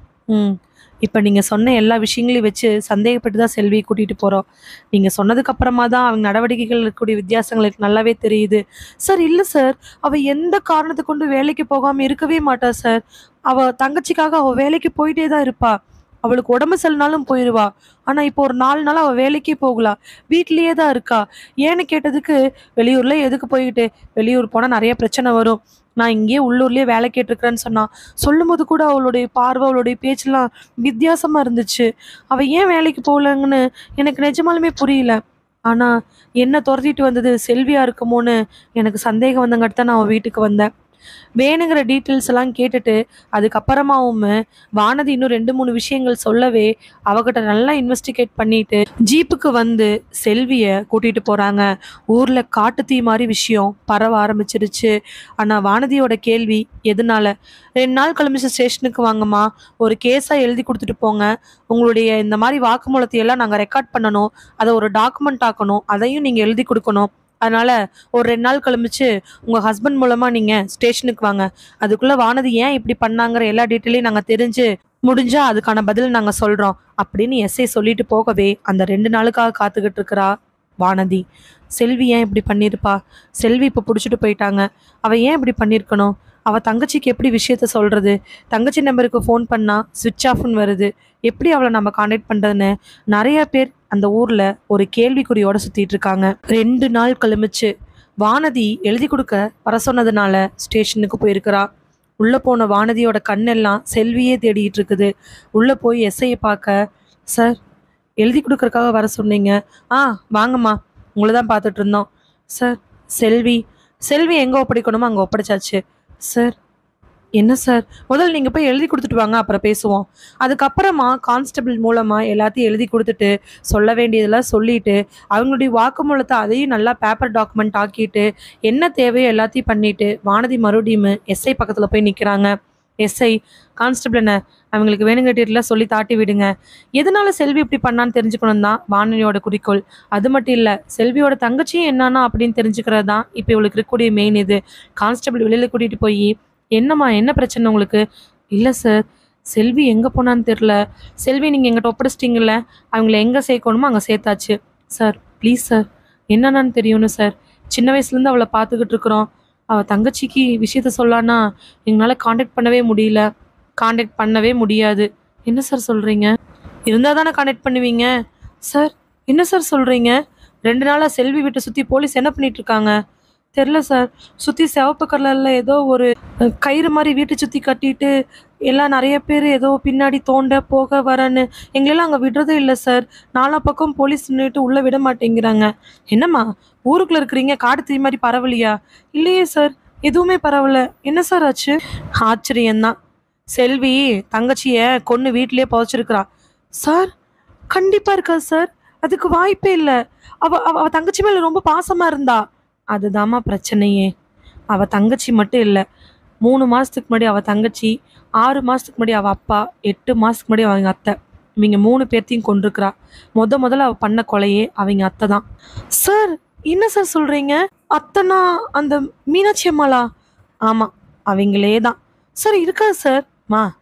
ம் இப்போ நீங்கள் சொன்ன எல்லா விஷயங்களையும் வச்சு சந்தேகப்பட்டு தான் செல்வியை கூட்டிகிட்டு போகிறோம் நீங்கள் சொன்னதுக்கு அப்புறமா தான் அவங்க நடவடிக்கைகள் இருக்கக்கூடிய வித்தியாசங்கள் எனக்கு நல்லாவே தெரியுது சார் இல்லை சார் அவள் எந்த காரணத்தை கொண்டு வேலைக்கு போகாமல் இருக்கவே மாட்டா சார் அவள் தங்கச்சிக்காக அவள் வேலைக்கு போயிட்டே தான் இருப்பா அவளுக்கு உடம்பு சரினாலும் போயிடுவா ஆனால் இப்போ ஒரு நாலு நாள் அவள் வேலைக்கே போகலாம் வீட்லேயே தான் இருக்கா ஏன்னு கேட்டதுக்கு வெளியூர்ல எதுக்கு போய்கிட்டு வெளியூர் போனால் நிறைய பிரச்சனை வரும் நான் இங்கேயே உள்ளூர்லேயே வேலை கேட்டிருக்கிறேன்னு சொன்னா சொல்லும்போது கூட அவளுடைய பார்வை அவளுடைய பேச்செல்லாம் வித்தியாசமாக இருந்துச்சு அவள் ஏன் வேலைக்கு போகலங்கன்னு எனக்கு நிஜமாலுமே புரியல ஆனால் என்ன துரத்திட்டு வந்தது செல்வியா இருக்குமோன்னு எனக்கு சந்தேகம் வந்தங்காட்டி தான் நான் அவள் வீட்டுக்கு வந்தேன் வேணுங்கிற டீட்டெயில்ஸ் எல்லாம் கேட்டுட்டு அதுக்கப்புறமாவும் வானதி இன்னும் ரெண்டு மூணு விஷயங்கள் சொல்லவே அவகிட்ட நல்லா இன்வெஸ்டிகேட் பண்ணிட்டு ஜீப்புக்கு வந்து செல்வியை கூட்டிட்டு போறாங்க ஊர்ல காட்டுத்தீ மாதிரி விஷயம் பரவ ஆரம்பிச்சிருச்சு ஆனா வானதியோட கேள்வி எதனால ரெண்டு நாள் கழிச்சு ஸ்டேஷனுக்கு வாங்கம்மா ஒரு கேஸா எழுதி கொடுத்துட்டு போங்க உங்களுடைய இந்த மாதிரி வாக்குமூலத்தை எல்லாம் நாங்க ரெக்கார்ட் பண்ணணும் அதை ஒரு டாக்குமெண்ட் ஆக்கணும் அதையும் நீங்க எழுதி கொடுக்கணும் அதனால ஒரு ரெண்டு நாள் கழிச்சு உங்க ஹஸ்பண்ட் மூலமா நீங்க ஸ்டேஷனுக்கு வாங்க அதுக்குள்ள வானதி ஏன் இப்படி பண்ணாங்கிற எல்லா டீட்டெயிலையும் நாங்க தெரிஞ்சு முடிஞ்சா அதுக்கான பதில் நாங்க சொல்றோம் அப்படின்னு எஸ்ஐ சொல்லிட்டு போகவே அந்த ரெண்டு நாளுக்காக காத்துக்கிட்டு இருக்கிறா வானதி செல்வி ஏன் இப்படி பண்ணியிருப்பா செல்வி இப்போ பிடிச்சிட்டு போயிட்டாங்க அவ ஏன் இப்படி பண்ணியிருக்கணும் அவ தங்கச்சிக்கு எப்படி விஷயத்த சொல்றது தங்கச்சி நம்பருக்கு ஃபோன் பண்ணா சுவிட்ச் ஆஃப்னு வருது எப்படி அவளை நம்ம காண்டாக்ட் பண்றதுன்னு நிறைய பேர் அந்த ஊர்ல ஒரு கேள்விக்குறியோட சுத்திட்டு இருக்காங்க ரெண்டு நாள் கழிச்சு வானதி எழுதி கொடுக்க வர சொன்னதுனால ஸ்டேஷனுக்கு போயிருக்கிறா உள்ள போன வானதியோட கண்ணெல்லாம் செல்வியே தேடிட்டு இருக்குது உள்ள போய் எஸ்ஐயை பார்க்க சார் எழுதி கொடுக்கறக்காக வர சொன்னீங்க ஆ வாங்கம்மா உங்களை தான் பார்த்துட்டு இருந்தோம் சார் செல்வி செல்வி எங்கே ஒப்படைக்கணுமோ அங்கே ஒப்படைச்சாச்சு சார் என்ன சார் முதல்ல நீங்கள் போய் எழுதி கொடுத்துட்டு வாங்க அப்புறம் பேசுவோம் அதுக்கப்புறமா கான்ஸ்டபிள் மூலமாக எல்லாத்தையும் எழுதி கொடுத்துட்டு சொல்ல வேண்டியதெல்லாம் சொல்லிட்டு அவங்களுடைய வாக்குமூலத்தை அதையும் நல்லா பேப்பர் டாக்குமெண்ட் ஆக்கிட்டு என்ன தேவையோ எல்லாத்தையும் பண்ணிட்டு வானதி மறுபடியும் எஸ்ஐ பக்கத்தில் போய் நிற்கிறாங்க எஸ்ஐ கான்ஸ்டபிள் என்ன அவங்களுக்கு வேணுங்கட்டிலாம் சொல்லி தாட்டி விடுங்க எதனால செல்வி இப்படி பண்ணான்னு தெரிஞ்சுக்கணும் தான் வானதியோட குறிக்கோள் அது மட்டும் இல்லை செல்வியோட தங்கச்சியும் என்னன்னா அப்படின்னு தெரிஞ்சுக்கிறது தான் இப்போ இவளுக்கு இருக்கக்கூடிய மெயின் இது கான்ஸ்டபிள் வெளியில் கூட்டிகிட்டு போய் என்னம்மா என்ன பிரச்சனை உங்களுக்கு இல்லை சார் செல்வி எங்கே போனான்னு தெரில செல்வி நீங்கள் எங்கிட்ட ஒப்படைச்சிட்டிங்கல்ல அவங்கள எங்கே சேர்க்கணுமோ அங்கே சேர்த்தாச்சு சார் ப்ளீஸ் சார் என்னென்னு தெரியணும் சார் சின்ன வயசுலேருந்து அவளை பார்த்துக்கிட்டு இருக்கிறோம் அவள் தங்கச்சிக்கு விஷயத்த சொல்லான்னா எங்களால் காண்டாக்ட் பண்ணவே முடியல காண்டாக்ட் பண்ணவே முடியாது என்ன சார் சொல்கிறீங்க இருந்தால் தானே காண்டாக்ட் பண்ணுவீங்க சார் என்ன சார் சொல்கிறீங்க ரெண்டு நாளாக செல்வி வீட்டை சுற்றி போலீஸ் என்ன பண்ணிட்டு இருக்காங்க தெரில சார் சுற்றி சிவப்பு கலரில் ஏதோ ஒரு அஹ், கயிறு மாதிரி வீட்டை சுற்றி கட்டிட்டு எல்லாம் நிறைய பேர் ஏதோ பின்னாடி தோண்ட போக வரன்னு எங்களெல்லாம் அங்கே விடுறதே இல்லை சார் நாலா பக்கம் போலீஸ் நின்றுட்டு உள்ளே விட மாட்டேங்கிறாங்க என்னம்மா ஊருக்குள்ளே இருக்கிறீங்க காடு தீ மாதிரி பரவலையா இல்லையே சார் எதுவுமே பரவல என்ன சார் ஆச்சு ஆச்சரியம்தான் செல்வி தங்கச்சிய கொன்று வீட்டிலேயே புதைச்சிருக்கிறா சார் கண்டிப்பா இருக்கா சார் அதுக்கு வாய்ப்பே இல்லை அவ அவ அவ தங்கச்சி மேல ரொம்ப பாசமா இருந்தா அதுதாம்மா பிரச்சனையே அவ தங்கச்சி மட்டும் இல்லை மூணு மாசத்துக்கு முன்னாடி அவ தங்கச்சி ஆறு மாசத்துக்கு முன்னாடி அவ அப்பா எட்டு மாசத்துக்கு முன்னாடி அவங்க அத்தை இவங்க மூணு பேர்த்தையும் கொண்டிருக்கிறா முத முதல்ல அவ பண்ண கொலையே அவங்க அத்தை தான் சார் என்ன சார் சொல்றீங்க அத்தைனா அந்த மீனாட்சி அம்மாளா ஆமா அவங்களே தான் சார் இருக்கா சார் மா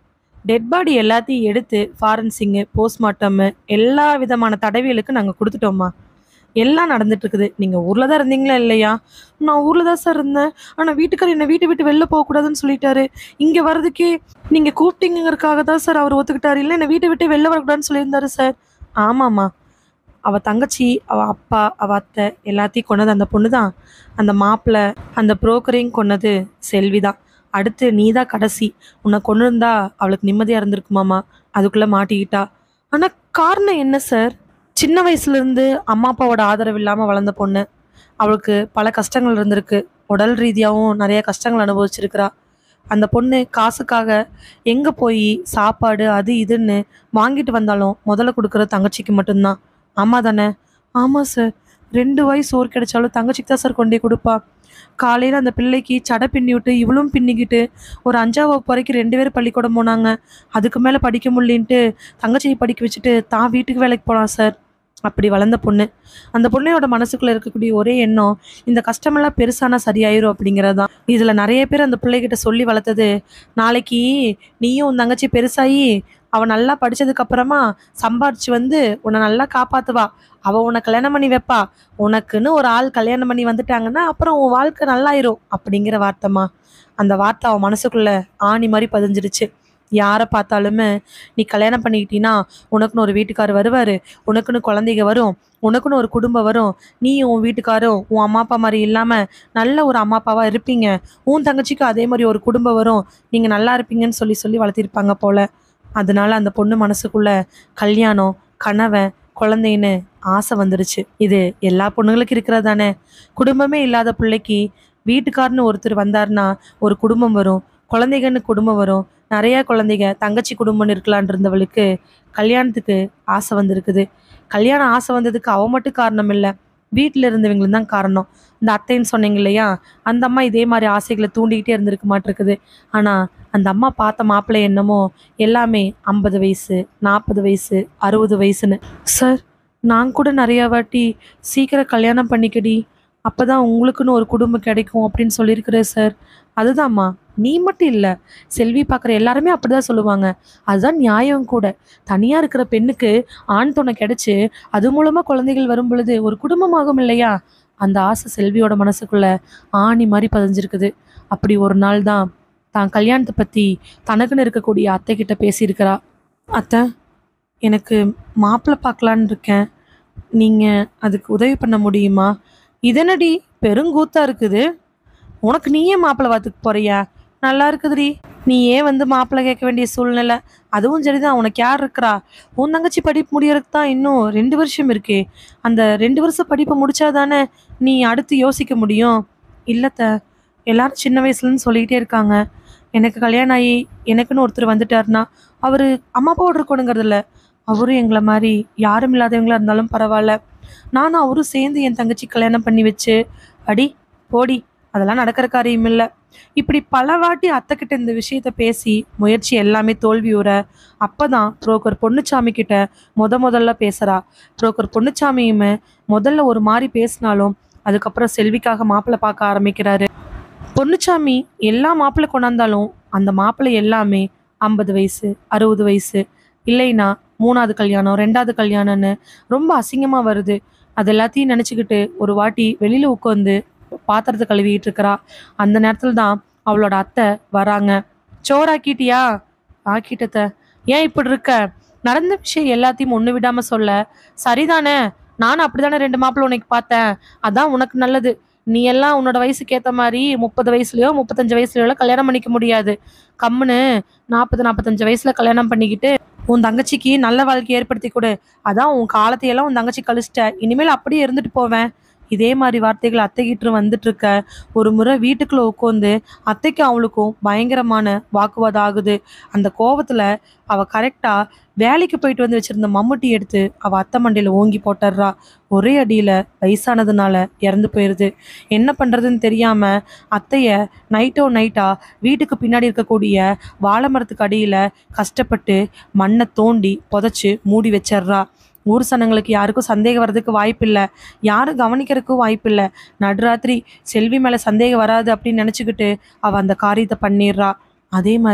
டெட் பாடி எல்லாத்தையும் எடுத்து ஃபாரன்சிங்கு போஸ்ட்மார்ட்டமு எல்லா விதமான தடவியலுக்கு நாங்கள் கொடுத்துட்டோம்மா எல்லாம் நடந்துட்டு இருக்குது நீங்கள் ஊரில் தான் இருந்தீங்களா இல்லையா நான் ஊரில் தான் சார் இருந்தேன் ஆனால் வீட்டுக்காரர் என்னை வீட்டை விட்டு வெளில போகக்கூடாதுன்னு சொல்லிட்டாரு இங்கே வர்றதுக்கே நீங்கள் கூப்பிட்டீங்கிறதுக்காக தான் சார் அவர் ஒத்துக்கிட்டாரு இல்லை என்னை வீட்டை விட்டு வெளில வரக்கூடாதுன்னு சொல்லியிருந்தாரு சார் ஆமாம்மா அவள் தங்கச்சி அவள் அப்பா அவள் அத்தை எல்லாத்தையும் கொண்டது அந்த பொண்ணு தான் அந்த மாப்பிள்ளை அந்த புரோக்கரையும் கொன்னது செல்வி தான் அடுத்து நீ தான் கடைசி உன்னை கொண்டு இருந்தா அவளுக்கு நிம்மதியாக இருந்திருக்குமாமா அதுக்குள்ளே மாட்டிக்கிட்டா ஆனால் காரணம் என்ன சார் சின்ன வயசுலேருந்து அம்மா அப்பாவோட ஆதரவு இல்லாமல் வளர்ந்த பொண்ணு அவளுக்கு பல கஷ்டங்கள் இருந்திருக்கு உடல் ரீதியாகவும் நிறைய கஷ்டங்கள் அனுபவிச்சிருக்கிறா அந்த பொண்ணு காசுக்காக எங்கே போய் சாப்பாடு அது இதுன்னு வாங்கிட்டு வந்தாலும் முதல்ல கொடுக்குற தங்கச்சிக்கு மட்டும்தான் ஆமாம் தானே ஆமாம் சார் ரெண்டு வயசு சோறு கிடைச்சாலும் தங்கச்சிக்கு தான் சார் கொண்டே கொடுப்பா காலையில் அந்த பிள்ளைக்கு சடை பின்னி விட்டு இவளும் பின்னிக்கிட்டு ஒரு அஞ்சாம் வகுப்பு வரைக்கும் ரெண்டு பேரும் பள்ளிக்கூடம் போனாங்க அதுக்கு மேலே படிக்க முடியலன்ட்டு தங்கச்சியை படிக்க வச்சுட்டு தான் வீட்டுக்கு வேலைக்கு போகலாம் சார் அப்படி வளர்ந்த பொண்ணு அந்த பொண்ணையோட மனசுக்குள்ளே இருக்கக்கூடிய ஒரே எண்ணம் இந்த கஷ்டமெல்லாம் பெருசானா சரியாயிரும் அப்படிங்கிறது தான் இதில் நிறைய பேர் அந்த பிள்ளைகிட்ட சொல்லி வளர்த்தது நாளைக்கு நீயும் உன் தங்கச்சி பெருசாகி அவள் நல்லா படிச்சதுக்கு அப்புறமா சம்பாரிச்சு வந்து உன்னை நல்லா காப்பாத்துவா அவள் உன்னை கல்யாணம் பண்ணி வைப்பா உனக்குன்னு ஒரு ஆள் கல்யாணம் பண்ணி வந்துட்டாங்கன்னா அப்புறம் உன் வாழ்க்கை நல்லாயிரும் அப்படிங்கிற வார்த்தைமா அந்த வார்த்தை அவன் மனசுக்குள்ள ஆணி மாதிரி பதிஞ்சிருச்சு யாரை பார்த்தாலுமே நீ கல்யாணம் பண்ணிக்கிட்டீன்னா உனக்குன்னு ஒரு வீட்டுக்காரர் வருவார் உனக்குன்னு குழந்தைங்க வரும் உனக்குன்னு ஒரு குடும்பம் வரும் நீயும் உன் வீட்டுக்காரும் உன் அம்மா அப்பா மாதிரி இல்லாமல் நல்ல ஒரு அம்மா அப்பாவாக இருப்பீங்க உன் தங்கச்சிக்கும் அதே மாதிரி ஒரு குடும்பம் வரும் நீங்கள் நல்லா இருப்பீங்கன்னு சொல்லி சொல்லி வளர்த்திருப்பாங்க போல அதனால அந்த பொண்ணு மனசுக்குள்ள கல்யாணம் கணவன் குழந்தைன்னு ஆசை வந்துருச்சு இது எல்லா பொண்ணுங்களுக்கு இருக்கிறது தானே குடும்பமே இல்லாத பிள்ளைக்கு வீட்டுக்காரன்னு ஒருத்தர் வந்தாருன்னா ஒரு குடும்பம் வரும் குழந்தைகன்னு குடும்பம் வரும் நிறைய குழந்தைங்க தங்கச்சி குடும்பம்னு இருக்கலான் இருந்தவளுக்கு கல்யாணத்துக்கு ஆசை வந்திருக்குது கல்யாணம் ஆசை வந்ததுக்கு அவ மட்டும் காரணம் இல்லை வீட்டில் இருந்தவங்களும் தான் காரணம் இந்த அத்தைன்னு சொன்னீங்க இல்லையா அந்த அம்மா இதே மாதிரி ஆசைகளை தூண்டிக்கிட்டே இருந்திருக்க மாட்டிருக்குது ஆனால் அந்த அம்மா பார்த்த மாப்பிள்ளை என்னமோ எல்லாமே ஐம்பது வயசு நாற்பது வயசு அறுபது வயசுன்னு சார் நான் கூட நிறைய வாட்டி சீக்கிரம் கல்யாணம் பண்ணிக்கடி அப்போ தான் உங்களுக்குன்னு ஒரு குடும்பம் கிடைக்கும் அப்படின்னு சொல்லியிருக்கிறேன் சார் அதுதாம்மா நீ மட்டும் இல்லை செல்வி பார்க்குற எல்லாருமே அப்படி தான் சொல்லுவாங்க அதுதான் நியாயம் கூட தனியாக இருக்கிற பெண்ணுக்கு ஆண் துணை கிடைச்சு அது மூலமாக குழந்தைகள் வரும் பொழுது ஒரு குடும்பமாகும் இல்லையா அந்த ஆசை செல்வியோட மனசுக்குள்ள ஆணி மாதிரி பதிஞ்சிருக்குது அப்படி ஒரு நாள் தான் தான் கல்யாணத்தை பற்றி தனக்குன்னு இருக்கக்கூடிய அத்தை கிட்ட பேசியிருக்கிறா அத்தை எனக்கு மாப்பிள்ளை பார்க்கலான்னு இருக்கேன் நீங்கள் அதுக்கு உதவி பண்ண முடியுமா இதனடி பெருங்கூத்தா இருக்குது உனக்கு நீயே மாப்பிள்ளை பார்த்துக்கு போறியா நல்லா இருக்குதுடி நீ ஏன் வந்து மாப்பிள்ளை கேட்க வேண்டிய சூழ்நிலை அதுவும் சரிதான் உனக்கு யார் இருக்கிறா உன் தங்கச்சி படிப்பு முடியறதுக்கு தான் இன்னும் ரெண்டு வருஷம் இருக்கே அந்த ரெண்டு வருஷம் படிப்பை முடிச்சாதானே நீ அடுத்து யோசிக்க முடியும் இல்லத்த எல்லாரும் சின்ன வயசுலன்னு சொல்லிக்கிட்டே இருக்காங்க எனக்கு கல்யாணம் ஆகி எனக்குன்னு ஒருத்தர் வந்துட்டாருன்னா அவர் அம்மா அப்பாவோட இருக்கணுங்கிறது இல்லை அவரும் எங்களை மாதிரி யாரும் இல்லாதவங்களா இருந்தாலும் பரவாயில்ல நானும் அவரும் சேர்ந்து என் தங்கச்சி கல்யாணம் பண்ணி வச்சு அடி போடி அதெல்லாம் நடக்கிற காரியம் இல்லை இப்படி பல வாட்டி அத்தைக்கிட்ட இந்த விஷயத்த பேசி முயற்சி எல்லாமே தோல்வியுற அப்பதான் புரோக்கர் பொன்னுச்சாமி கிட்ட முத முதல்ல பேசுறா புரோக்கர் பொன்னுச்சாமியுமே முதல்ல ஒரு மாதிரி பேசினாலும் அதுக்கப்புறம் செல்விக்காக மாப்பிள்ளை பார்க்க ஆரம்பிக்கிறாரு பொன்னுச்சாமி எல்லா மாப்பிள்ளை கொண்டாந்தாலும் அந்த மாப்பிள்ளை எல்லாமே ஐம்பது வயசு அறுபது வயசு இல்லைன்னா மூணாவது கல்யாணம் ரெண்டாவது கல்யாணம்னு ரொம்ப அசிங்கமா வருது அது எல்லாத்தையும் நினச்சிக்கிட்டு ஒரு வாட்டி வெளியில உட்காந்து பாத்திரத்தை கழுவிட்டு இருக்கிறா அந்த நேரத்தில் தான் அவளோட அத்தை வராங்க சோறாக்கிட்டியா ஆக்கிட்டத்த ஏன் இப்படி இருக்க நடந்த விஷயம் எல்லாத்தையும் ஒன்று விடாம சொல்ல சரிதானே நானும் அப்படிதானே ரெண்டு மாப்பிள்ளை உனக்கு பார்த்தேன் அதான் உனக்கு நல்லது நீ எல்லாம் உன்னோட வயசுக்கு ஏற்ற மாதிரி முப்பது வயசுலயோ முப்பத்தஞ்சு வயசுலயோ கல்யாணம் பண்ணிக்க முடியாது கம்முன்னு நாற்பது நாற்பத்தஞ்சு வயசுல கல்யாணம் பண்ணிக்கிட்டு உன் தங்கச்சிக்கு நல்ல வாழ்க்கை ஏற்படுத்தி கொடு அதான் உன் காலத்தையெல்லாம் உன் தங்கச்சி கழிச்சிட்ட இனிமேல் அப்படியே இருந்துட்டு போவேன் இதே மாதிரி வார்த்தைகள் அத்தைக்கிட்டு வந்துட்டு இருக்க ஒரு முறை வீட்டுக்குள்ள உட்காந்து அத்தைக்கும் அவளுக்கும் பயங்கரமான வாக்குவாதம் ஆகுது அந்த கோவத்துல அவ கரெக்டா வேலைக்கு போயிட்டு வந்து வச்சிருந்த மம்முட்டி எடுத்து அவ அத்தை மண்டையில ஓங்கி போட்டுடுறா ஒரே அடியில வயசானதுனால இறந்து போயிருது என்ன பண்றதுன்னு தெரியாம அத்தைய நைட்டோ நைட்டா வீட்டுக்கு பின்னாடி இருக்கக்கூடிய வாழை மரத்துக்கு அடியில கஷ்டப்பட்டு மண்ணை தோண்டி புதைச்சு மூடி வச்சிடுறா ஊர் சனங்களுக்கு யாருக்கும் சந்தேகம் வர்றதுக்கு வாய்ப்பில்லை யாரும் கவனிக்கிறதுக்கும் வாய்ப்பில்லை நடுராத்திரி செல்வி மேலே சந்தேகம் வராது அப்படின்னு நினச்சிக்கிட்டு அவள் அந்த காரியத்தை பண்ணிடுறா அதே மாதிரி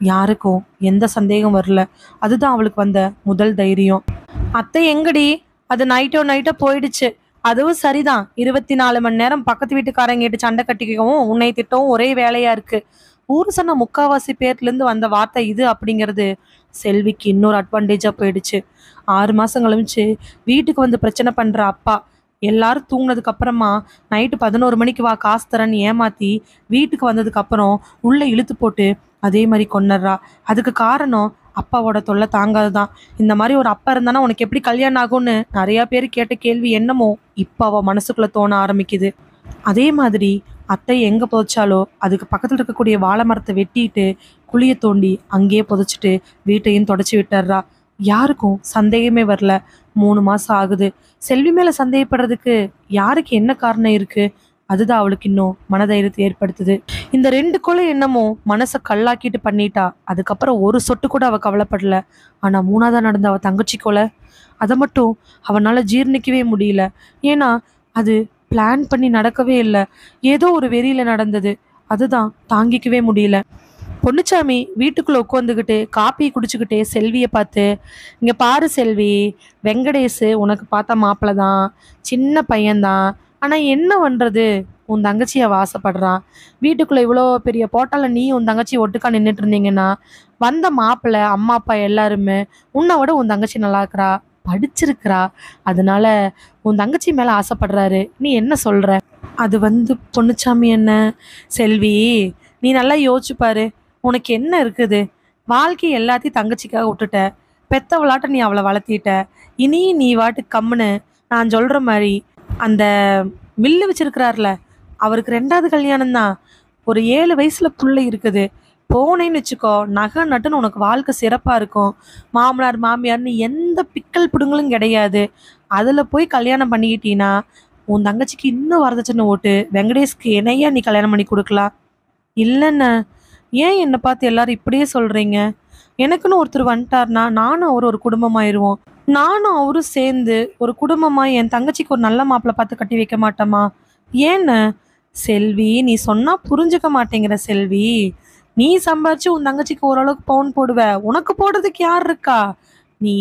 யாருக்கும் எந்த சந்தேகம் வரல அதுதான் அவளுக்கு வந்த முதல் தைரியம் அத்தை எங்கடி அது நைட்டோ நைட்டோ போயிடுச்சு அதுவும் சரிதான் இருபத்தி நாலு மணி நேரம் பக்கத்து வீட்டுக்காரங்க கிட்ட சண்டை கட்டிக்கவும் உன்னை திட்டவும் ஒரே வேலையா இருக்கு ஊர் சொன்ன முக்காவாசி பேர்ல இருந்து வந்த வார்த்தை இது அப்படிங்கிறது செல்விக்கு இன்னொரு அட்வான்டேஜா போயிடுச்சு ஆறு மாசம் கழிச்சு வீட்டுக்கு வந்து பிரச்சனை பண்ற அப்பா எல்லாரும் தூங்குனதுக்கு அப்புறமா நைட்டு பதினோரு மணிக்கு வா காசு தரேன்னு ஏமாத்தி வீட்டுக்கு வந்ததுக்கு அப்புறம் உள்ள இழுத்து போட்டு அதே மாதிரி கொன்னுடுறா அதுக்கு காரணம் அப்பாவோட தொல்லை தாங்காதுதான் இந்த மாதிரி ஒரு அப்பா இருந்தானா உனக்கு எப்படி கல்யாணம் ஆகும்னு நிறைய பேர் கேட்ட கேள்வி என்னமோ இப்போ அவ மனசுக்குள்ள தோண ஆரம்பிக்குது அதே மாதிரி அத்தை எங்க புதைச்சாலோ அதுக்கு பக்கத்துல இருக்கக்கூடிய வாழை மரத்தை வெட்டிட்டு குழிய தோண்டி அங்கேயே புதைச்சிட்டு வீட்டையும் தொடச்சி விட்டுறா யாருக்கும் சந்தேகமே வரல மூணு மாசம் ஆகுது செல்வி மேல சந்தேகப்படுறதுக்கு யாருக்கு என்ன காரணம் இருக்கு அதுதான் அவளுக்கு இன்னும் மனதைரியத்தை ஏற்படுத்துது இந்த ரெண்டு கொலை என்னமோ மனசை கல்லாக்கிட்டு பண்ணிட்டா அதுக்கப்புறம் ஒரு சொட்டு கூட அவ கவலைப்படல ஆனா மூணாவதா நடந்த அவ தங்கச்சி கொலை அதை மட்டும் அவனால ஜீர்ணிக்கவே முடியல ஏன்னா அது பிளான் பண்ணி நடக்கவே இல்லை ஏதோ ஒரு வெறியில நடந்தது அதுதான் தாங்கிக்கவே முடியல பொன்னுச்சாமி வீட்டுக்குள்ள உட்காந்துக்கிட்டு காப்பி குடிச்சுக்கிட்டே செல்வியை பார்த்து இங்க பாரு செல்வி வெங்கடேஷ் உனக்கு பார்த்த மாப்பிள்ள தான் சின்ன பையன்தான் ஆனா என்ன பண்றது உன் தங்கச்சி அவ ஆசைப்படுறான் வீட்டுக்குள்ள இவ்வளோ பெரிய போட்டால நீ உன் தங்கச்சி ஒட்டுக்கா நின்றுட்டு இருந்தீங்கன்னா வந்த மாப்பிள்ள அம்மா அப்பா எல்லாருமே உன்னை விட உன் தங்கச்சி நல்லா இருக்கிறா படிச்சிருக்கிறா அதனால உன் தங்கச்சி மேல ஆசைப்படுறாரு நீ என்ன சொல்ற அது வந்து பொன்னுச்சாமி என்ன செல்வி நீ நல்லா யோசிச்சு பாரு உனக்கு என்ன இருக்குது வாழ்க்கை எல்லாத்தையும் தங்கச்சிக்காக விட்டுட்ட பெத்தவளாட்ட நீ அவளை வளர்த்திட்ட இனி நீ வாட்டு கம்முன்னு நான் சொல்ற மாதிரி அந்த மில்லு வச்சிருக்கிறார்ல அவருக்கு ரெண்டாவது கல்யாணம் தான் ஒரு ஏழு வயசுல புள்ள இருக்குது போனேன்னு வச்சுக்கோ நகை நட்டுன்னு உனக்கு வாழ்க்கை சிறப்பா இருக்கும் மாமனார் மாமியார்னு எந்த பிக்கல் பிடுங்களும் கிடையாது அதுல போய் கல்யாணம் பண்ணிக்கிட்டீன்னா உன் தங்கச்சிக்கு இன்னும் வரதட்சணை ஓட்டு வெங்கடேஷ்க்கு என்னையா நீ கல்யாணம் பண்ணி கொடுக்கலாம் இல்லைண்ணே ஏன் என்னை பார்த்து எல்லாரும் இப்படியே சொல்றீங்க எனக்குன்னு ஒருத்தர் வந்துட்டார்னா நானும் அவர் ஒரு குடும்பமாயிருவோம் நானும் அவரும் சேர்ந்து ஒரு குடும்பமா என் தங்கச்சிக்கு ஒரு நல்ல மாப்பிள்ளை பார்த்து கட்டி வைக்க மாட்டோமா ஏன்னு செல்வி நீ சொன்னா புரிஞ்சுக்க மாட்டேங்கிற செல்வி நீ சம்பாரிச்சு உன் தங்கச்சிக்கு ஓரளவுக்கு பவுன் போடுவ உனக்கு போடுறதுக்கு யார் இருக்கா நீ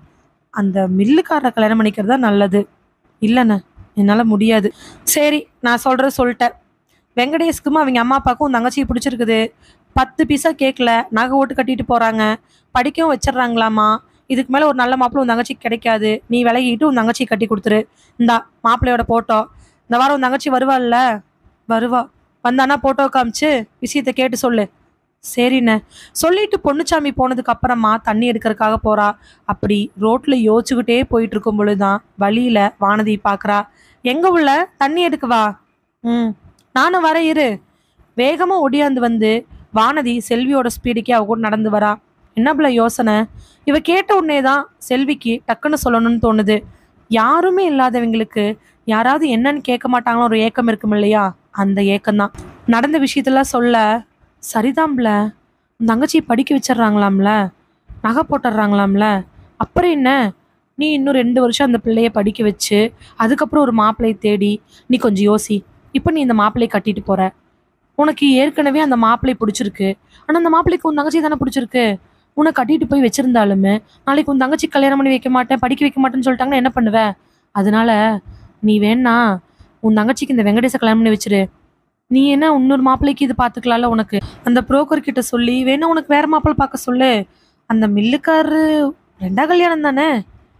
அந்த மில்லுக்காரரை கல்யாணம் பண்ணிக்கிறது தான் நல்லது இல்லைண்ணே என்னால் முடியாது சரி நான் சொல்கிறத சொல்லிட்டேன் வெங்கடேஷ்க்குமா அவங்க அம்மா அப்பாவுக்கும் உன் தங்கச்சியை பிடிச்சிருக்குது பத்து பீஸா கேட்கல நகை ஓட்டு கட்டிட்டு போகிறாங்க படிக்கவும் வச்சிடுறாங்களாமா இதுக்கு மேலே ஒரு நல்ல மாப்பிள்ளை உன் தங்கச்சிக்கு கிடைக்காது நீ விலகிட்டு உன் தங்கச்சியை கட்டி கொடுத்துரு இந்தா மாப்பிள்ளையோட போட்டோ இந்த வாரம் உன் தங்கச்சி வருவாள்ல வருவா வந்தானா போட்டோ காமிச்சு விஷயத்த கேட்டு சொல்லு சரிண்ணே சொல்லிட்டு பொன்னுச்சாமி போனதுக்கு அப்புறமா தண்ணி எடுக்கிறதுக்காக போறா அப்படி ரோட்ல யோசிச்சுக்கிட்டே போயிட்டு இருக்கும் பொழுதுதான் வழியில வானதி பாக்குறா எங்க உள்ள தண்ணி எடுக்கவா ம் நானும் வர இரு வேகமா ஒடியாந்து வந்து வானதி செல்வியோட ஸ்பீடுக்கே அவ கூட நடந்து வரா என்ன பிள்ளை யோசனை இவ கேட்ட உடனே தான் செல்விக்கு டக்குன்னு சொல்லணும்னு தோணுது யாருமே இல்லாதவங்களுக்கு யாராவது என்னன்னு கேட்க மாட்டாங்களோ ஒரு ஏக்கம் இருக்கும் இல்லையா அந்த ஏக்கம்தான் நடந்த விஷயத்தெல்லாம் சொல்ல சரிதான்ல உன் தங்கச்சி படிக்க வச்சிடுறாங்களாம்ல நகை போட்டுடுறாங்களாம்ல அப்புறம் என்ன நீ இன்னும் ரெண்டு வருஷம் அந்த பிள்ளைய படிக்க வச்சு அதுக்கப்புறம் ஒரு மாப்பிள்ளையை தேடி நீ கொஞ்சம் யோசி இப்போ நீ இந்த மாப்பிள்ளையை கட்டிட்டு போற உனக்கு ஏற்கனவே அந்த மாப்பிள்ளை பிடிச்சிருக்கு ஆனால் அந்த மாப்பிள்ளைக்கு உன் தங்கச்சி தானே பிடிச்சிருக்கு உன்னை கட்டிட்டு போய் வச்சிருந்தாலுமே நாளைக்கு உன் தங்கச்சி கல்யாணம் பண்ணி வைக்க மாட்டேன் படிக்க வைக்க மாட்டேன்னு சொல்லிட்டாங்கன்னா என்ன பண்ணுவ அதனால நீ வேணா உன் தங்கச்சிக்கு இந்த வெங்கடேச கல்யாணம் பண்ணி வச்சிரு நீ என்ன இன்னொரு மாப்பிள்ளைக்கு இது பார்த்துக்கலாம்ல உனக்கு அந்த புரோக்கர் கிட்ட சொல்லி வேணா உனக்கு வேற மாப்பிள்ளை பார்க்க சொல்லு அந்த மில்லுக்காரரு ரெண்டா கல்யாணம் தானே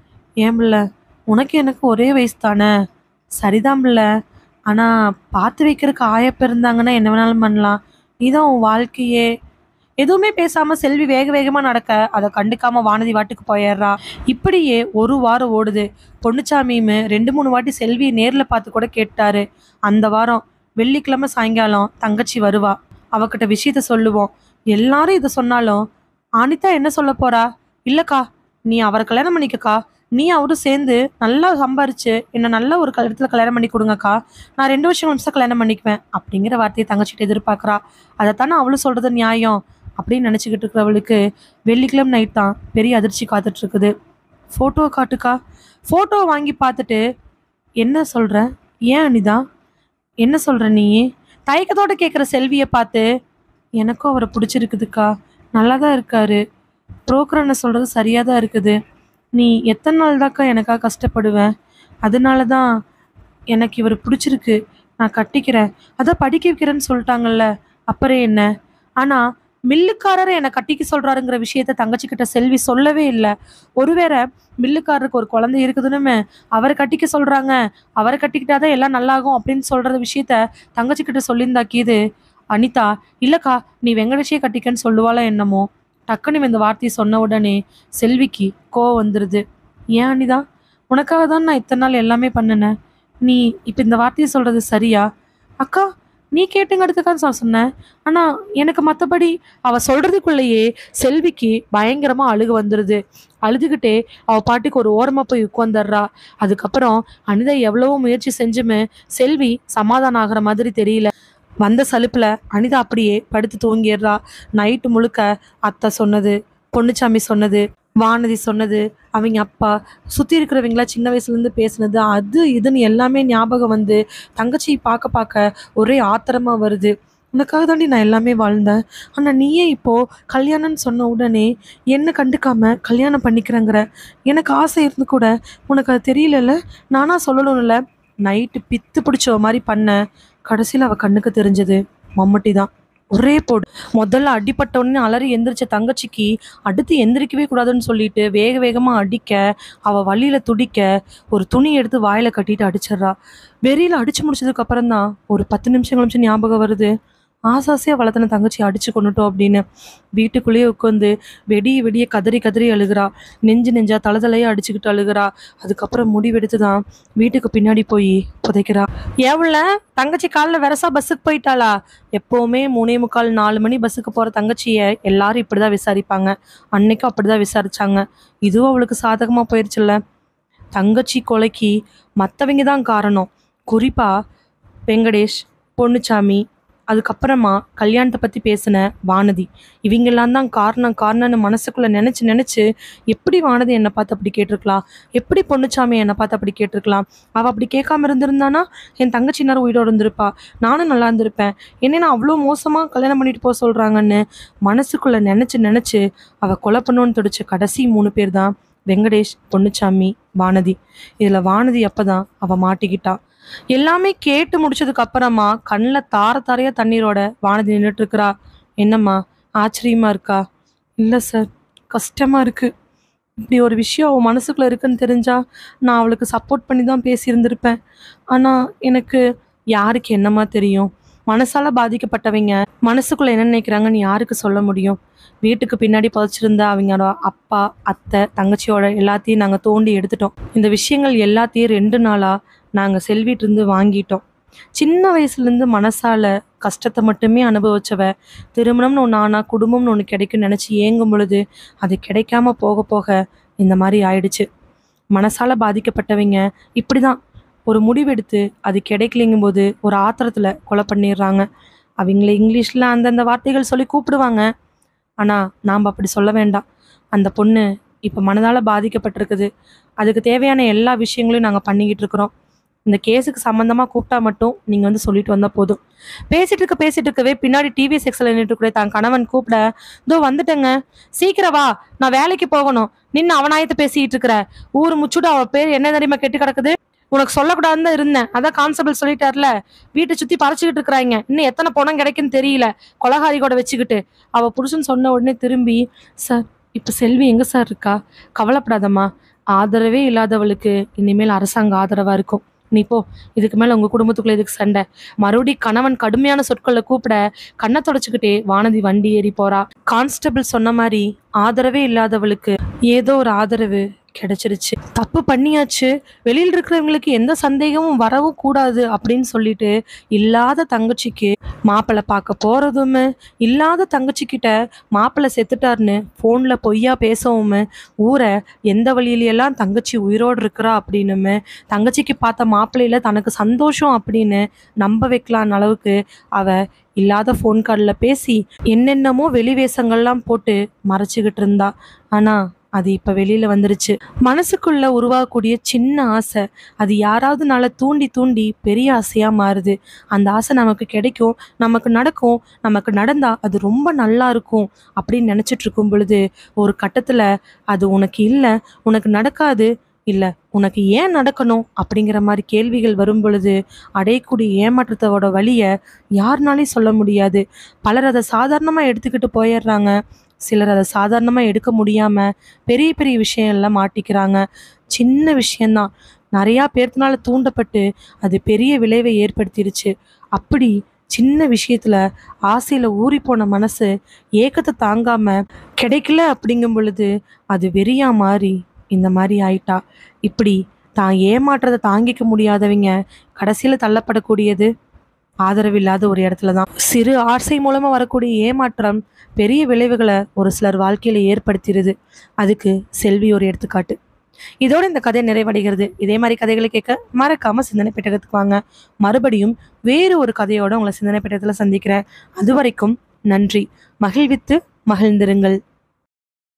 ஏன் பிள்ளை உனக்கு எனக்கு ஒரே வயசு தானே சரிதான் பிள்ளை ஆனால் பார்த்து வைக்கிறதுக்கு ஆயப்ப இருந்தாங்கன்னா என்ன வேணாலும் பண்ணலாம் நீதான் உன் வாழ்க்கையே எதுவுமே பேசாம செல்வி வேக வேகமா நடக்க அதை கண்டுக்காம வானதி வாட்டுக்கு போயிடுறா இப்படியே ஒரு வாரம் ஓடுது பொன்னுச்சாமியுமே ரெண்டு மூணு வாட்டி செல்வியை நேர்ல பார்த்து கூட கேட்டாரு அந்த வாரம் வெள்ளிக்கிழமை சாயங்காலம் தங்கச்சி வருவா அவகிட்ட விஷயத்த சொல்லுவோம் எல்லாரும் இதை சொன்னாலும் அனிதா என்ன சொல்ல போறா இல்லக்கா நீ அவரை கல்யாணம் பண்ணிக்கக்கா நீ அவரும் சேர்ந்து நல்லா சம்பாரிச்சு என்ன நல்ல ஒரு கல்- இடத்துல கல்யாணம் பண்ணி கொடுங்கக்கா நான் ரெண்டு வருஷம் நிமிஷம் கல்யாணம் பண்ணிக்குவேன் அப்படிங்கிற வார்த்தையை தங்கச்சிட்டு எதிர்பார்க்கறா அதைத்தானே அவளும் சொல்றது நியாயம் அப்படின்னு நினச்சிக்கிட்டு இருக்கிறவளுக்கு வெள்ளிக்கிழமை நைட் தான் பெரிய அதிர்ச்சி காத்துட்டு இருக்குது ஃபோட்டோவை காட்டுக்கா ஃபோட்டோவை வாங்கி பார்த்துட்டு என்ன சொல்ற ஏன் அனிதா என்ன சொல்ற நீ தயக்கத்தோட கேட்குற செல்வியை பார்த்து எனக்கும் அவரை பிடிச்சிருக்குதுக்கா நல்லா தான் இருக்காரு புரோக்கர் என்ன சொல்கிறது சரியாக தான் இருக்குது நீ எத்தனை நாள் தாக்கா எனக்காக கஷ்டப்படுவேன் அதனால தான் எனக்கு இவர் பிடிச்சிருக்கு நான் கட்டிக்கிறேன் அதான் படிக்க வைக்கிறேன்னு சொல்லிட்டாங்கல்ல அப்புறம் என்ன ஆனால் மில்லுக்காரர் என்னை கட்டிக்க சொல்கிறாருங்கிற விஷயத்த தங்கச்சிக்கிட்ட செல்வி சொல்லவே இல்லை ஒருவேளை மில்லுக்காரருக்கு ஒரு குழந்தை இருக்குதுன்னு அவரை கட்டிக்க சொல்கிறாங்க அவரை கட்டிக்கிட்டாதான் எல்லாம் நல்லாகும் அப்படின்னு சொல்கிற விஷயத்த தங்கச்சிக்கிட்ட சொல்லியிருந்தாக்கி இது அனிதா இல்லைக்கா நீ வெங்கடேஷே கட்டிக்கன்னு சொல்லுவாளா என்னமோ டக்குன்னு இவன் இந்த வார்த்தையை சொன்ன உடனே செல்விக்கு கோவம் வந்துடுது ஏன் அனிதா உனக்காக தான் நான் இத்தனை நாள் எல்லாமே பண்ணினேன் நீ இப்போ இந்த வார்த்தையை சொல்கிறது சரியா அக்கா நீ கேட்டுங்கிறதுக்காக நான் சொன்னேன் ஆனால் எனக்கு மற்றபடி அவள் சொல்கிறதுக்குள்ளேயே செல்விக்கு பயங்கரமாக அழுக வந்துடுது அழுதுகிட்டே அவள் பாட்டுக்கு ஒரு ஓரமாக போய் உட்காந்துடுறா அதுக்கப்புறம் அனிதா எவ்வளவோ முயற்சி செஞ்சுமே செல்வி சமாதானம் ஆகிற மாதிரி தெரியல வந்த சலுப்பில் அனிதா அப்படியே படுத்து தூங்கிடுறா நைட்டு முழுக்க அத்தை சொன்னது பொன்னுச்சாமி சொன்னது வானதி சொன்னது அவங்க அப்பா சுற்றி இருக்கிறவங்களா சின்ன வயசுலேருந்து பேசுனது அது இதுன்னு எல்லாமே ஞாபகம் வந்து தங்கச்சி பார்க்க பார்க்க ஒரே ஆத்திரமாக வருது உனக்காக தாண்டி நான் எல்லாமே வாழ்ந்தேன் ஆனால் நீயே இப்போது கல்யாணம்னு சொன்ன உடனே என்ன கண்டுக்காம கல்யாணம் பண்ணிக்கிறேங்கிற எனக்கு ஆசை இருந்து கூட உனக்கு அது தெரியலல்ல நானா சொல்லணும்ல நைட்டு பித்து பிடிச்ச மாதிரி பண்ண கடைசியில் அவள் கண்ணுக்கு தெரிஞ்சது மம்முட்டி தான் ஒரே போடு முதல்ல அடிபட்ட உடனே அலறி எந்திரிச்ச தங்கச்சிக்கு அடுத்து எந்திரிக்கவே கூடாதுன்னு சொல்லிட்டு வேக வேகமாக அடிக்க அவள் வழியில் துடிக்க ஒரு துணி எடுத்து வாயில் கட்டிட்டு அடிச்சிடுறா வெறியில் அடிச்சு முடிச்சதுக்கு அப்புறம் தான் ஒரு பத்து நிமிஷம் கழிச்சு ஞாபகம் வருது ஆசாசியாக வளர்த்தன தங்கச்சி அடிச்சு கொண்டுட்டோம் அப்படின்னு வீட்டுக்குள்ளேயே உட்காந்து வெடிய வெடிய கதறி கதறி அழுகிறா நெஞ்சு நெஞ்சா தலை தலையே அடிச்சுக்கிட்டு அழுகிறா அதுக்கப்புறம் முடிவெடுத்து தான் வீட்டுக்கு பின்னாடி போய் புதைக்கிறா ஏவுல தங்கச்சி காலைல வெரசா பஸ்ஸுக்கு போயிட்டாளா எப்போவுமே மூணே முக்கால் நாலு மணி பஸ்ஸுக்கு போகிற தங்கச்சியை எல்லாரும் இப்படி தான் விசாரிப்பாங்க அன்னைக்கும் அப்படி தான் விசாரிச்சாங்க இதுவும் அவளுக்கு சாதகமாக போயிடுச்சுல்ல தங்கச்சி கொலைக்கு மற்றவங்க தான் காரணம் குறிப்பாக வெங்கடேஷ் பொன்னுச்சாமி அதுக்கப்புறமா கல்யாணத்தை பற்றி பேசின வானதி இவங்கெல்லாம் தான் காரணம் காரணம்னு மனசுக்குள்ளே நினச்சி நினச்சி எப்படி வானதி என்னை பார்த்து அப்படி கேட்டிருக்கலாம் எப்படி பொன்னுச்சாமி என்னை பார்த்து அப்படி கேட்டிருக்கலாம் அவள் அப்படி கேட்காம இருந்திருந்தானா என் தங்கச்சி நேரம் உயிரோடு இருந்திருப்பா நானும் நல்லா இருந்திருப்பேன் என்ன நான் அவ்வளோ மோசமாக கல்யாணம் பண்ணிட்டு போக சொல்கிறாங்கன்னு மனசுக்குள்ளே நினச்சி நினச்சி அவள் கொலை பண்ணணும்னு துடிச்ச கடைசி மூணு பேர் தான் வெங்கடேஷ் பொன்னுச்சாமி வானதி இதில் வானதி அப்போ தான் அவள் மாட்டிக்கிட்டா எல்லாமே கேட்டு முடிச்சதுக்கு அப்புறமா கண்ணில் தார தாரையா தண்ணீரோட வானதி நின்றுட்டு இருக்கிறா என்னம்மா ஆச்சரியமா இருக்கா இல்லை சார் கஷ்டமா இருக்கு இப்படி ஒரு விஷயம் அவள் மனசுக்குள்ள இருக்குன்னு தெரிஞ்சா நான் அவளுக்கு சப்போர்ட் பண்ணி தான் பேசியிருந்திருப்பேன் ஆனால் எனக்கு யாருக்கு என்னமா தெரியும் மனசால பாதிக்கப்பட்டவங்க மனசுக்குள்ள என்ன நினைக்கிறாங்கன்னு யாருக்கு சொல்ல முடியும் வீட்டுக்கு பின்னாடி பதிச்சிருந்த அவங்களோட அப்பா அத்தை தங்கச்சியோட எல்லாத்தையும் நாங்கள் தோண்டி எடுத்துட்டோம் இந்த விஷயங்கள் எல்லாத்தையும் ரெண்டு நாளாக நாங்கள் செல்விட்டிருந்து வாங்கிட்டோம் சின்ன வயசுலேருந்து மனசால கஷ்டத்தை மட்டுமே அனுபவிச்சவ திருமணம்னு ஒன்று ஆனால் குடும்பம்னு ஒன்று கிடைக்கும்னு நினச்சி ஏங்கும் பொழுது அது கிடைக்காம போக போக இந்த மாதிரி ஆயிடுச்சு மனசால பாதிக்கப்பட்டவங்க இப்படி தான் ஒரு முடிவெடுத்து அது கிடைக்கலைங்கும் போது ஒரு ஆத்திரத்தில் கொலை பண்ணிடுறாங்க அவங்கள இங்கிலீஷில் அந்தந்த வார்த்தைகள் சொல்லி கூப்பிடுவாங்க ஆனால் நாம் அப்படி சொல்ல வேண்டாம் அந்த பொண்ணு இப்போ மனதால் பாதிக்கப்பட்டிருக்குது அதுக்கு தேவையான எல்லா விஷயங்களையும் நாங்கள் பண்ணிக்கிட்டு இருக்கிறோம் இந்த கேஸுக்கு சம்மந்தமாக கூப்பிட்டா மட்டும் நீங்கள் வந்து சொல்லிட்டு வந்தால் போதும் பேசிட்டு இருக்க பேசிட்டு இருக்கவே பின்னாடி டிவி செக்ஸில் நின்றுட்டு கூட தான் கணவன் கூப்பிட இதோ வந்துட்டேங்க சீக்கிரம் வா நான் வேலைக்கு போகணும் நின்று அவனாயத்தை பேசிக்கிட்டு இருக்கிற ஊர் முச்சுடு அவ பேர் என்ன தெரியுமா கெட்டு கிடக்குது உனக்கு சொல்லக்கூடாதுன்னு தான் இருந்தேன் அதான் கான்ஸ்டபிள் சொல்லிட்டார்ல வீட்டை சுற்றி பறச்சுக்கிட்டு இருக்கிறாங்க இன்னும் எத்தனை பணம் கிடைக்குன்னு தெரியல கொலகாரி கூட வச்சுக்கிட்டு அவள் புருஷன் சொன்ன உடனே திரும்பி சார் இப்போ செல்வி எங்கே சார் இருக்கா கவலைப்படாதம்மா ஆதரவே இல்லாதவளுக்கு இனிமேல் அரசாங்க ஆதரவாக இருக்கும் நீ போ இதுக்கு மேலே உங்கள் குடும்பத்துக்குள்ள எதுக்கு சண்டை மறுபடி கணவன் கடுமையான சொற்களை கூப்பிட கண்ணை தொடச்சிக்கிட்டே வானதி வண்டி ஏறி போறா கான்ஸ்டபிள் சொன்ன மாதிரி ஆதரவே இல்லாதவளுக்கு ஏதோ ஒரு ஆதரவு கிடைச்சிருச்சு தப்பு பண்ணியாச்சு வெளியில் இருக்கிறவங்களுக்கு எந்த சந்தேகமும் வரவும் கூடாது அப்படின்னு சொல்லிட்டு இல்லாத தங்கச்சிக்கு மாப்பிள்ளை பார்க்க போறதும் இல்லாத தங்கச்சிக்கிட்ட மாப்பிள்ளை செத்துட்டாருன்னு ஃபோனில் பொய்யா பேசவும் ஊரை எந்த வழியிலையெல்லாம் தங்கச்சி உயிரோடு இருக்கிறா அப்படின்னுமே தங்கச்சிக்கு பார்த்த மாப்பிள்ளையில தனக்கு சந்தோஷம் அப்படின்னு நம்ப வைக்கலாம் அளவுக்கு அவ இல்லாத ஃபோன் காலில் பேசி என்னென்னமோ வெளிவேஷங்கள்லாம் போட்டு மறைச்சிக்கிட்டு இருந்தா ஆனால் அது இப்போ வெளியில் வந்துருச்சு மனசுக்குள்ள உருவாகக்கூடிய சின்ன ஆசை அது யாராவதுனால தூண்டி தூண்டி பெரிய ஆசையாக மாறுது அந்த ஆசை நமக்கு கிடைக்கும் நமக்கு நடக்கும் நமக்கு நடந்தா அது ரொம்ப நல்லா இருக்கும் அப்படின்னு நினச்சிட்டு இருக்கும் பொழுது ஒரு கட்டத்தில் அது உனக்கு இல்லை உனக்கு நடக்காது இல்லை உனக்கு ஏன் நடக்கணும் அப்படிங்கிற மாதிரி கேள்விகள் வரும் பொழுது அடையக்கூடிய ஏமாற்றத்தோட வழியை யாருனாலையும் சொல்ல முடியாது பலர் அதை சாதாரணமாக எடுத்துக்கிட்டு போயிடுறாங்க சிலர் அதை சாதாரணமாக எடுக்க முடியாமல் பெரிய பெரிய விஷயம்லாம் மாட்டிக்கிறாங்க சின்ன விஷயந்தான் நிறையா பேர்த்தினால தூண்டப்பட்டு அது பெரிய விளைவை ஏற்படுத்திருச்சு அப்படி சின்ன விஷயத்துல ஆசையில ஊறி போன மனசு ஏக்கத்தை தாங்காம கிடைக்கல அப்படிங்கும் பொழுது அது வெறியா மாறி இந்த மாதிரி ஆயிட்டா இப்படி தான் ஏமாற்றத்தை தாங்கிக்க முடியாதவங்க கடைசியில் தள்ளப்படக்கூடியது ஆதரவில்லாத ஒரு இடத்துல தான் சிறு ஆசை மூலமாக வரக்கூடிய ஏமாற்றம் பெரிய விளைவுகளை ஒரு சிலர் வாழ்க்கையில் ஏற்படுத்திடுது அதுக்கு செல்வி ஒரு எடுத்துக்காட்டு இதோட இந்த கதை நிறைவடைகிறது இதே மாதிரி கதைகளை கேட்க மறக்காம சிந்தனை பெட்டகத்துக்கு வாங்க மறுபடியும் வேறு ஒரு கதையோட உங்களை சிந்தனை பெட்டகத்தில் சந்திக்கிறேன் அது வரைக்கும் நன்றி மகிழ்வித்து மகிழ்ந்திருங்கள்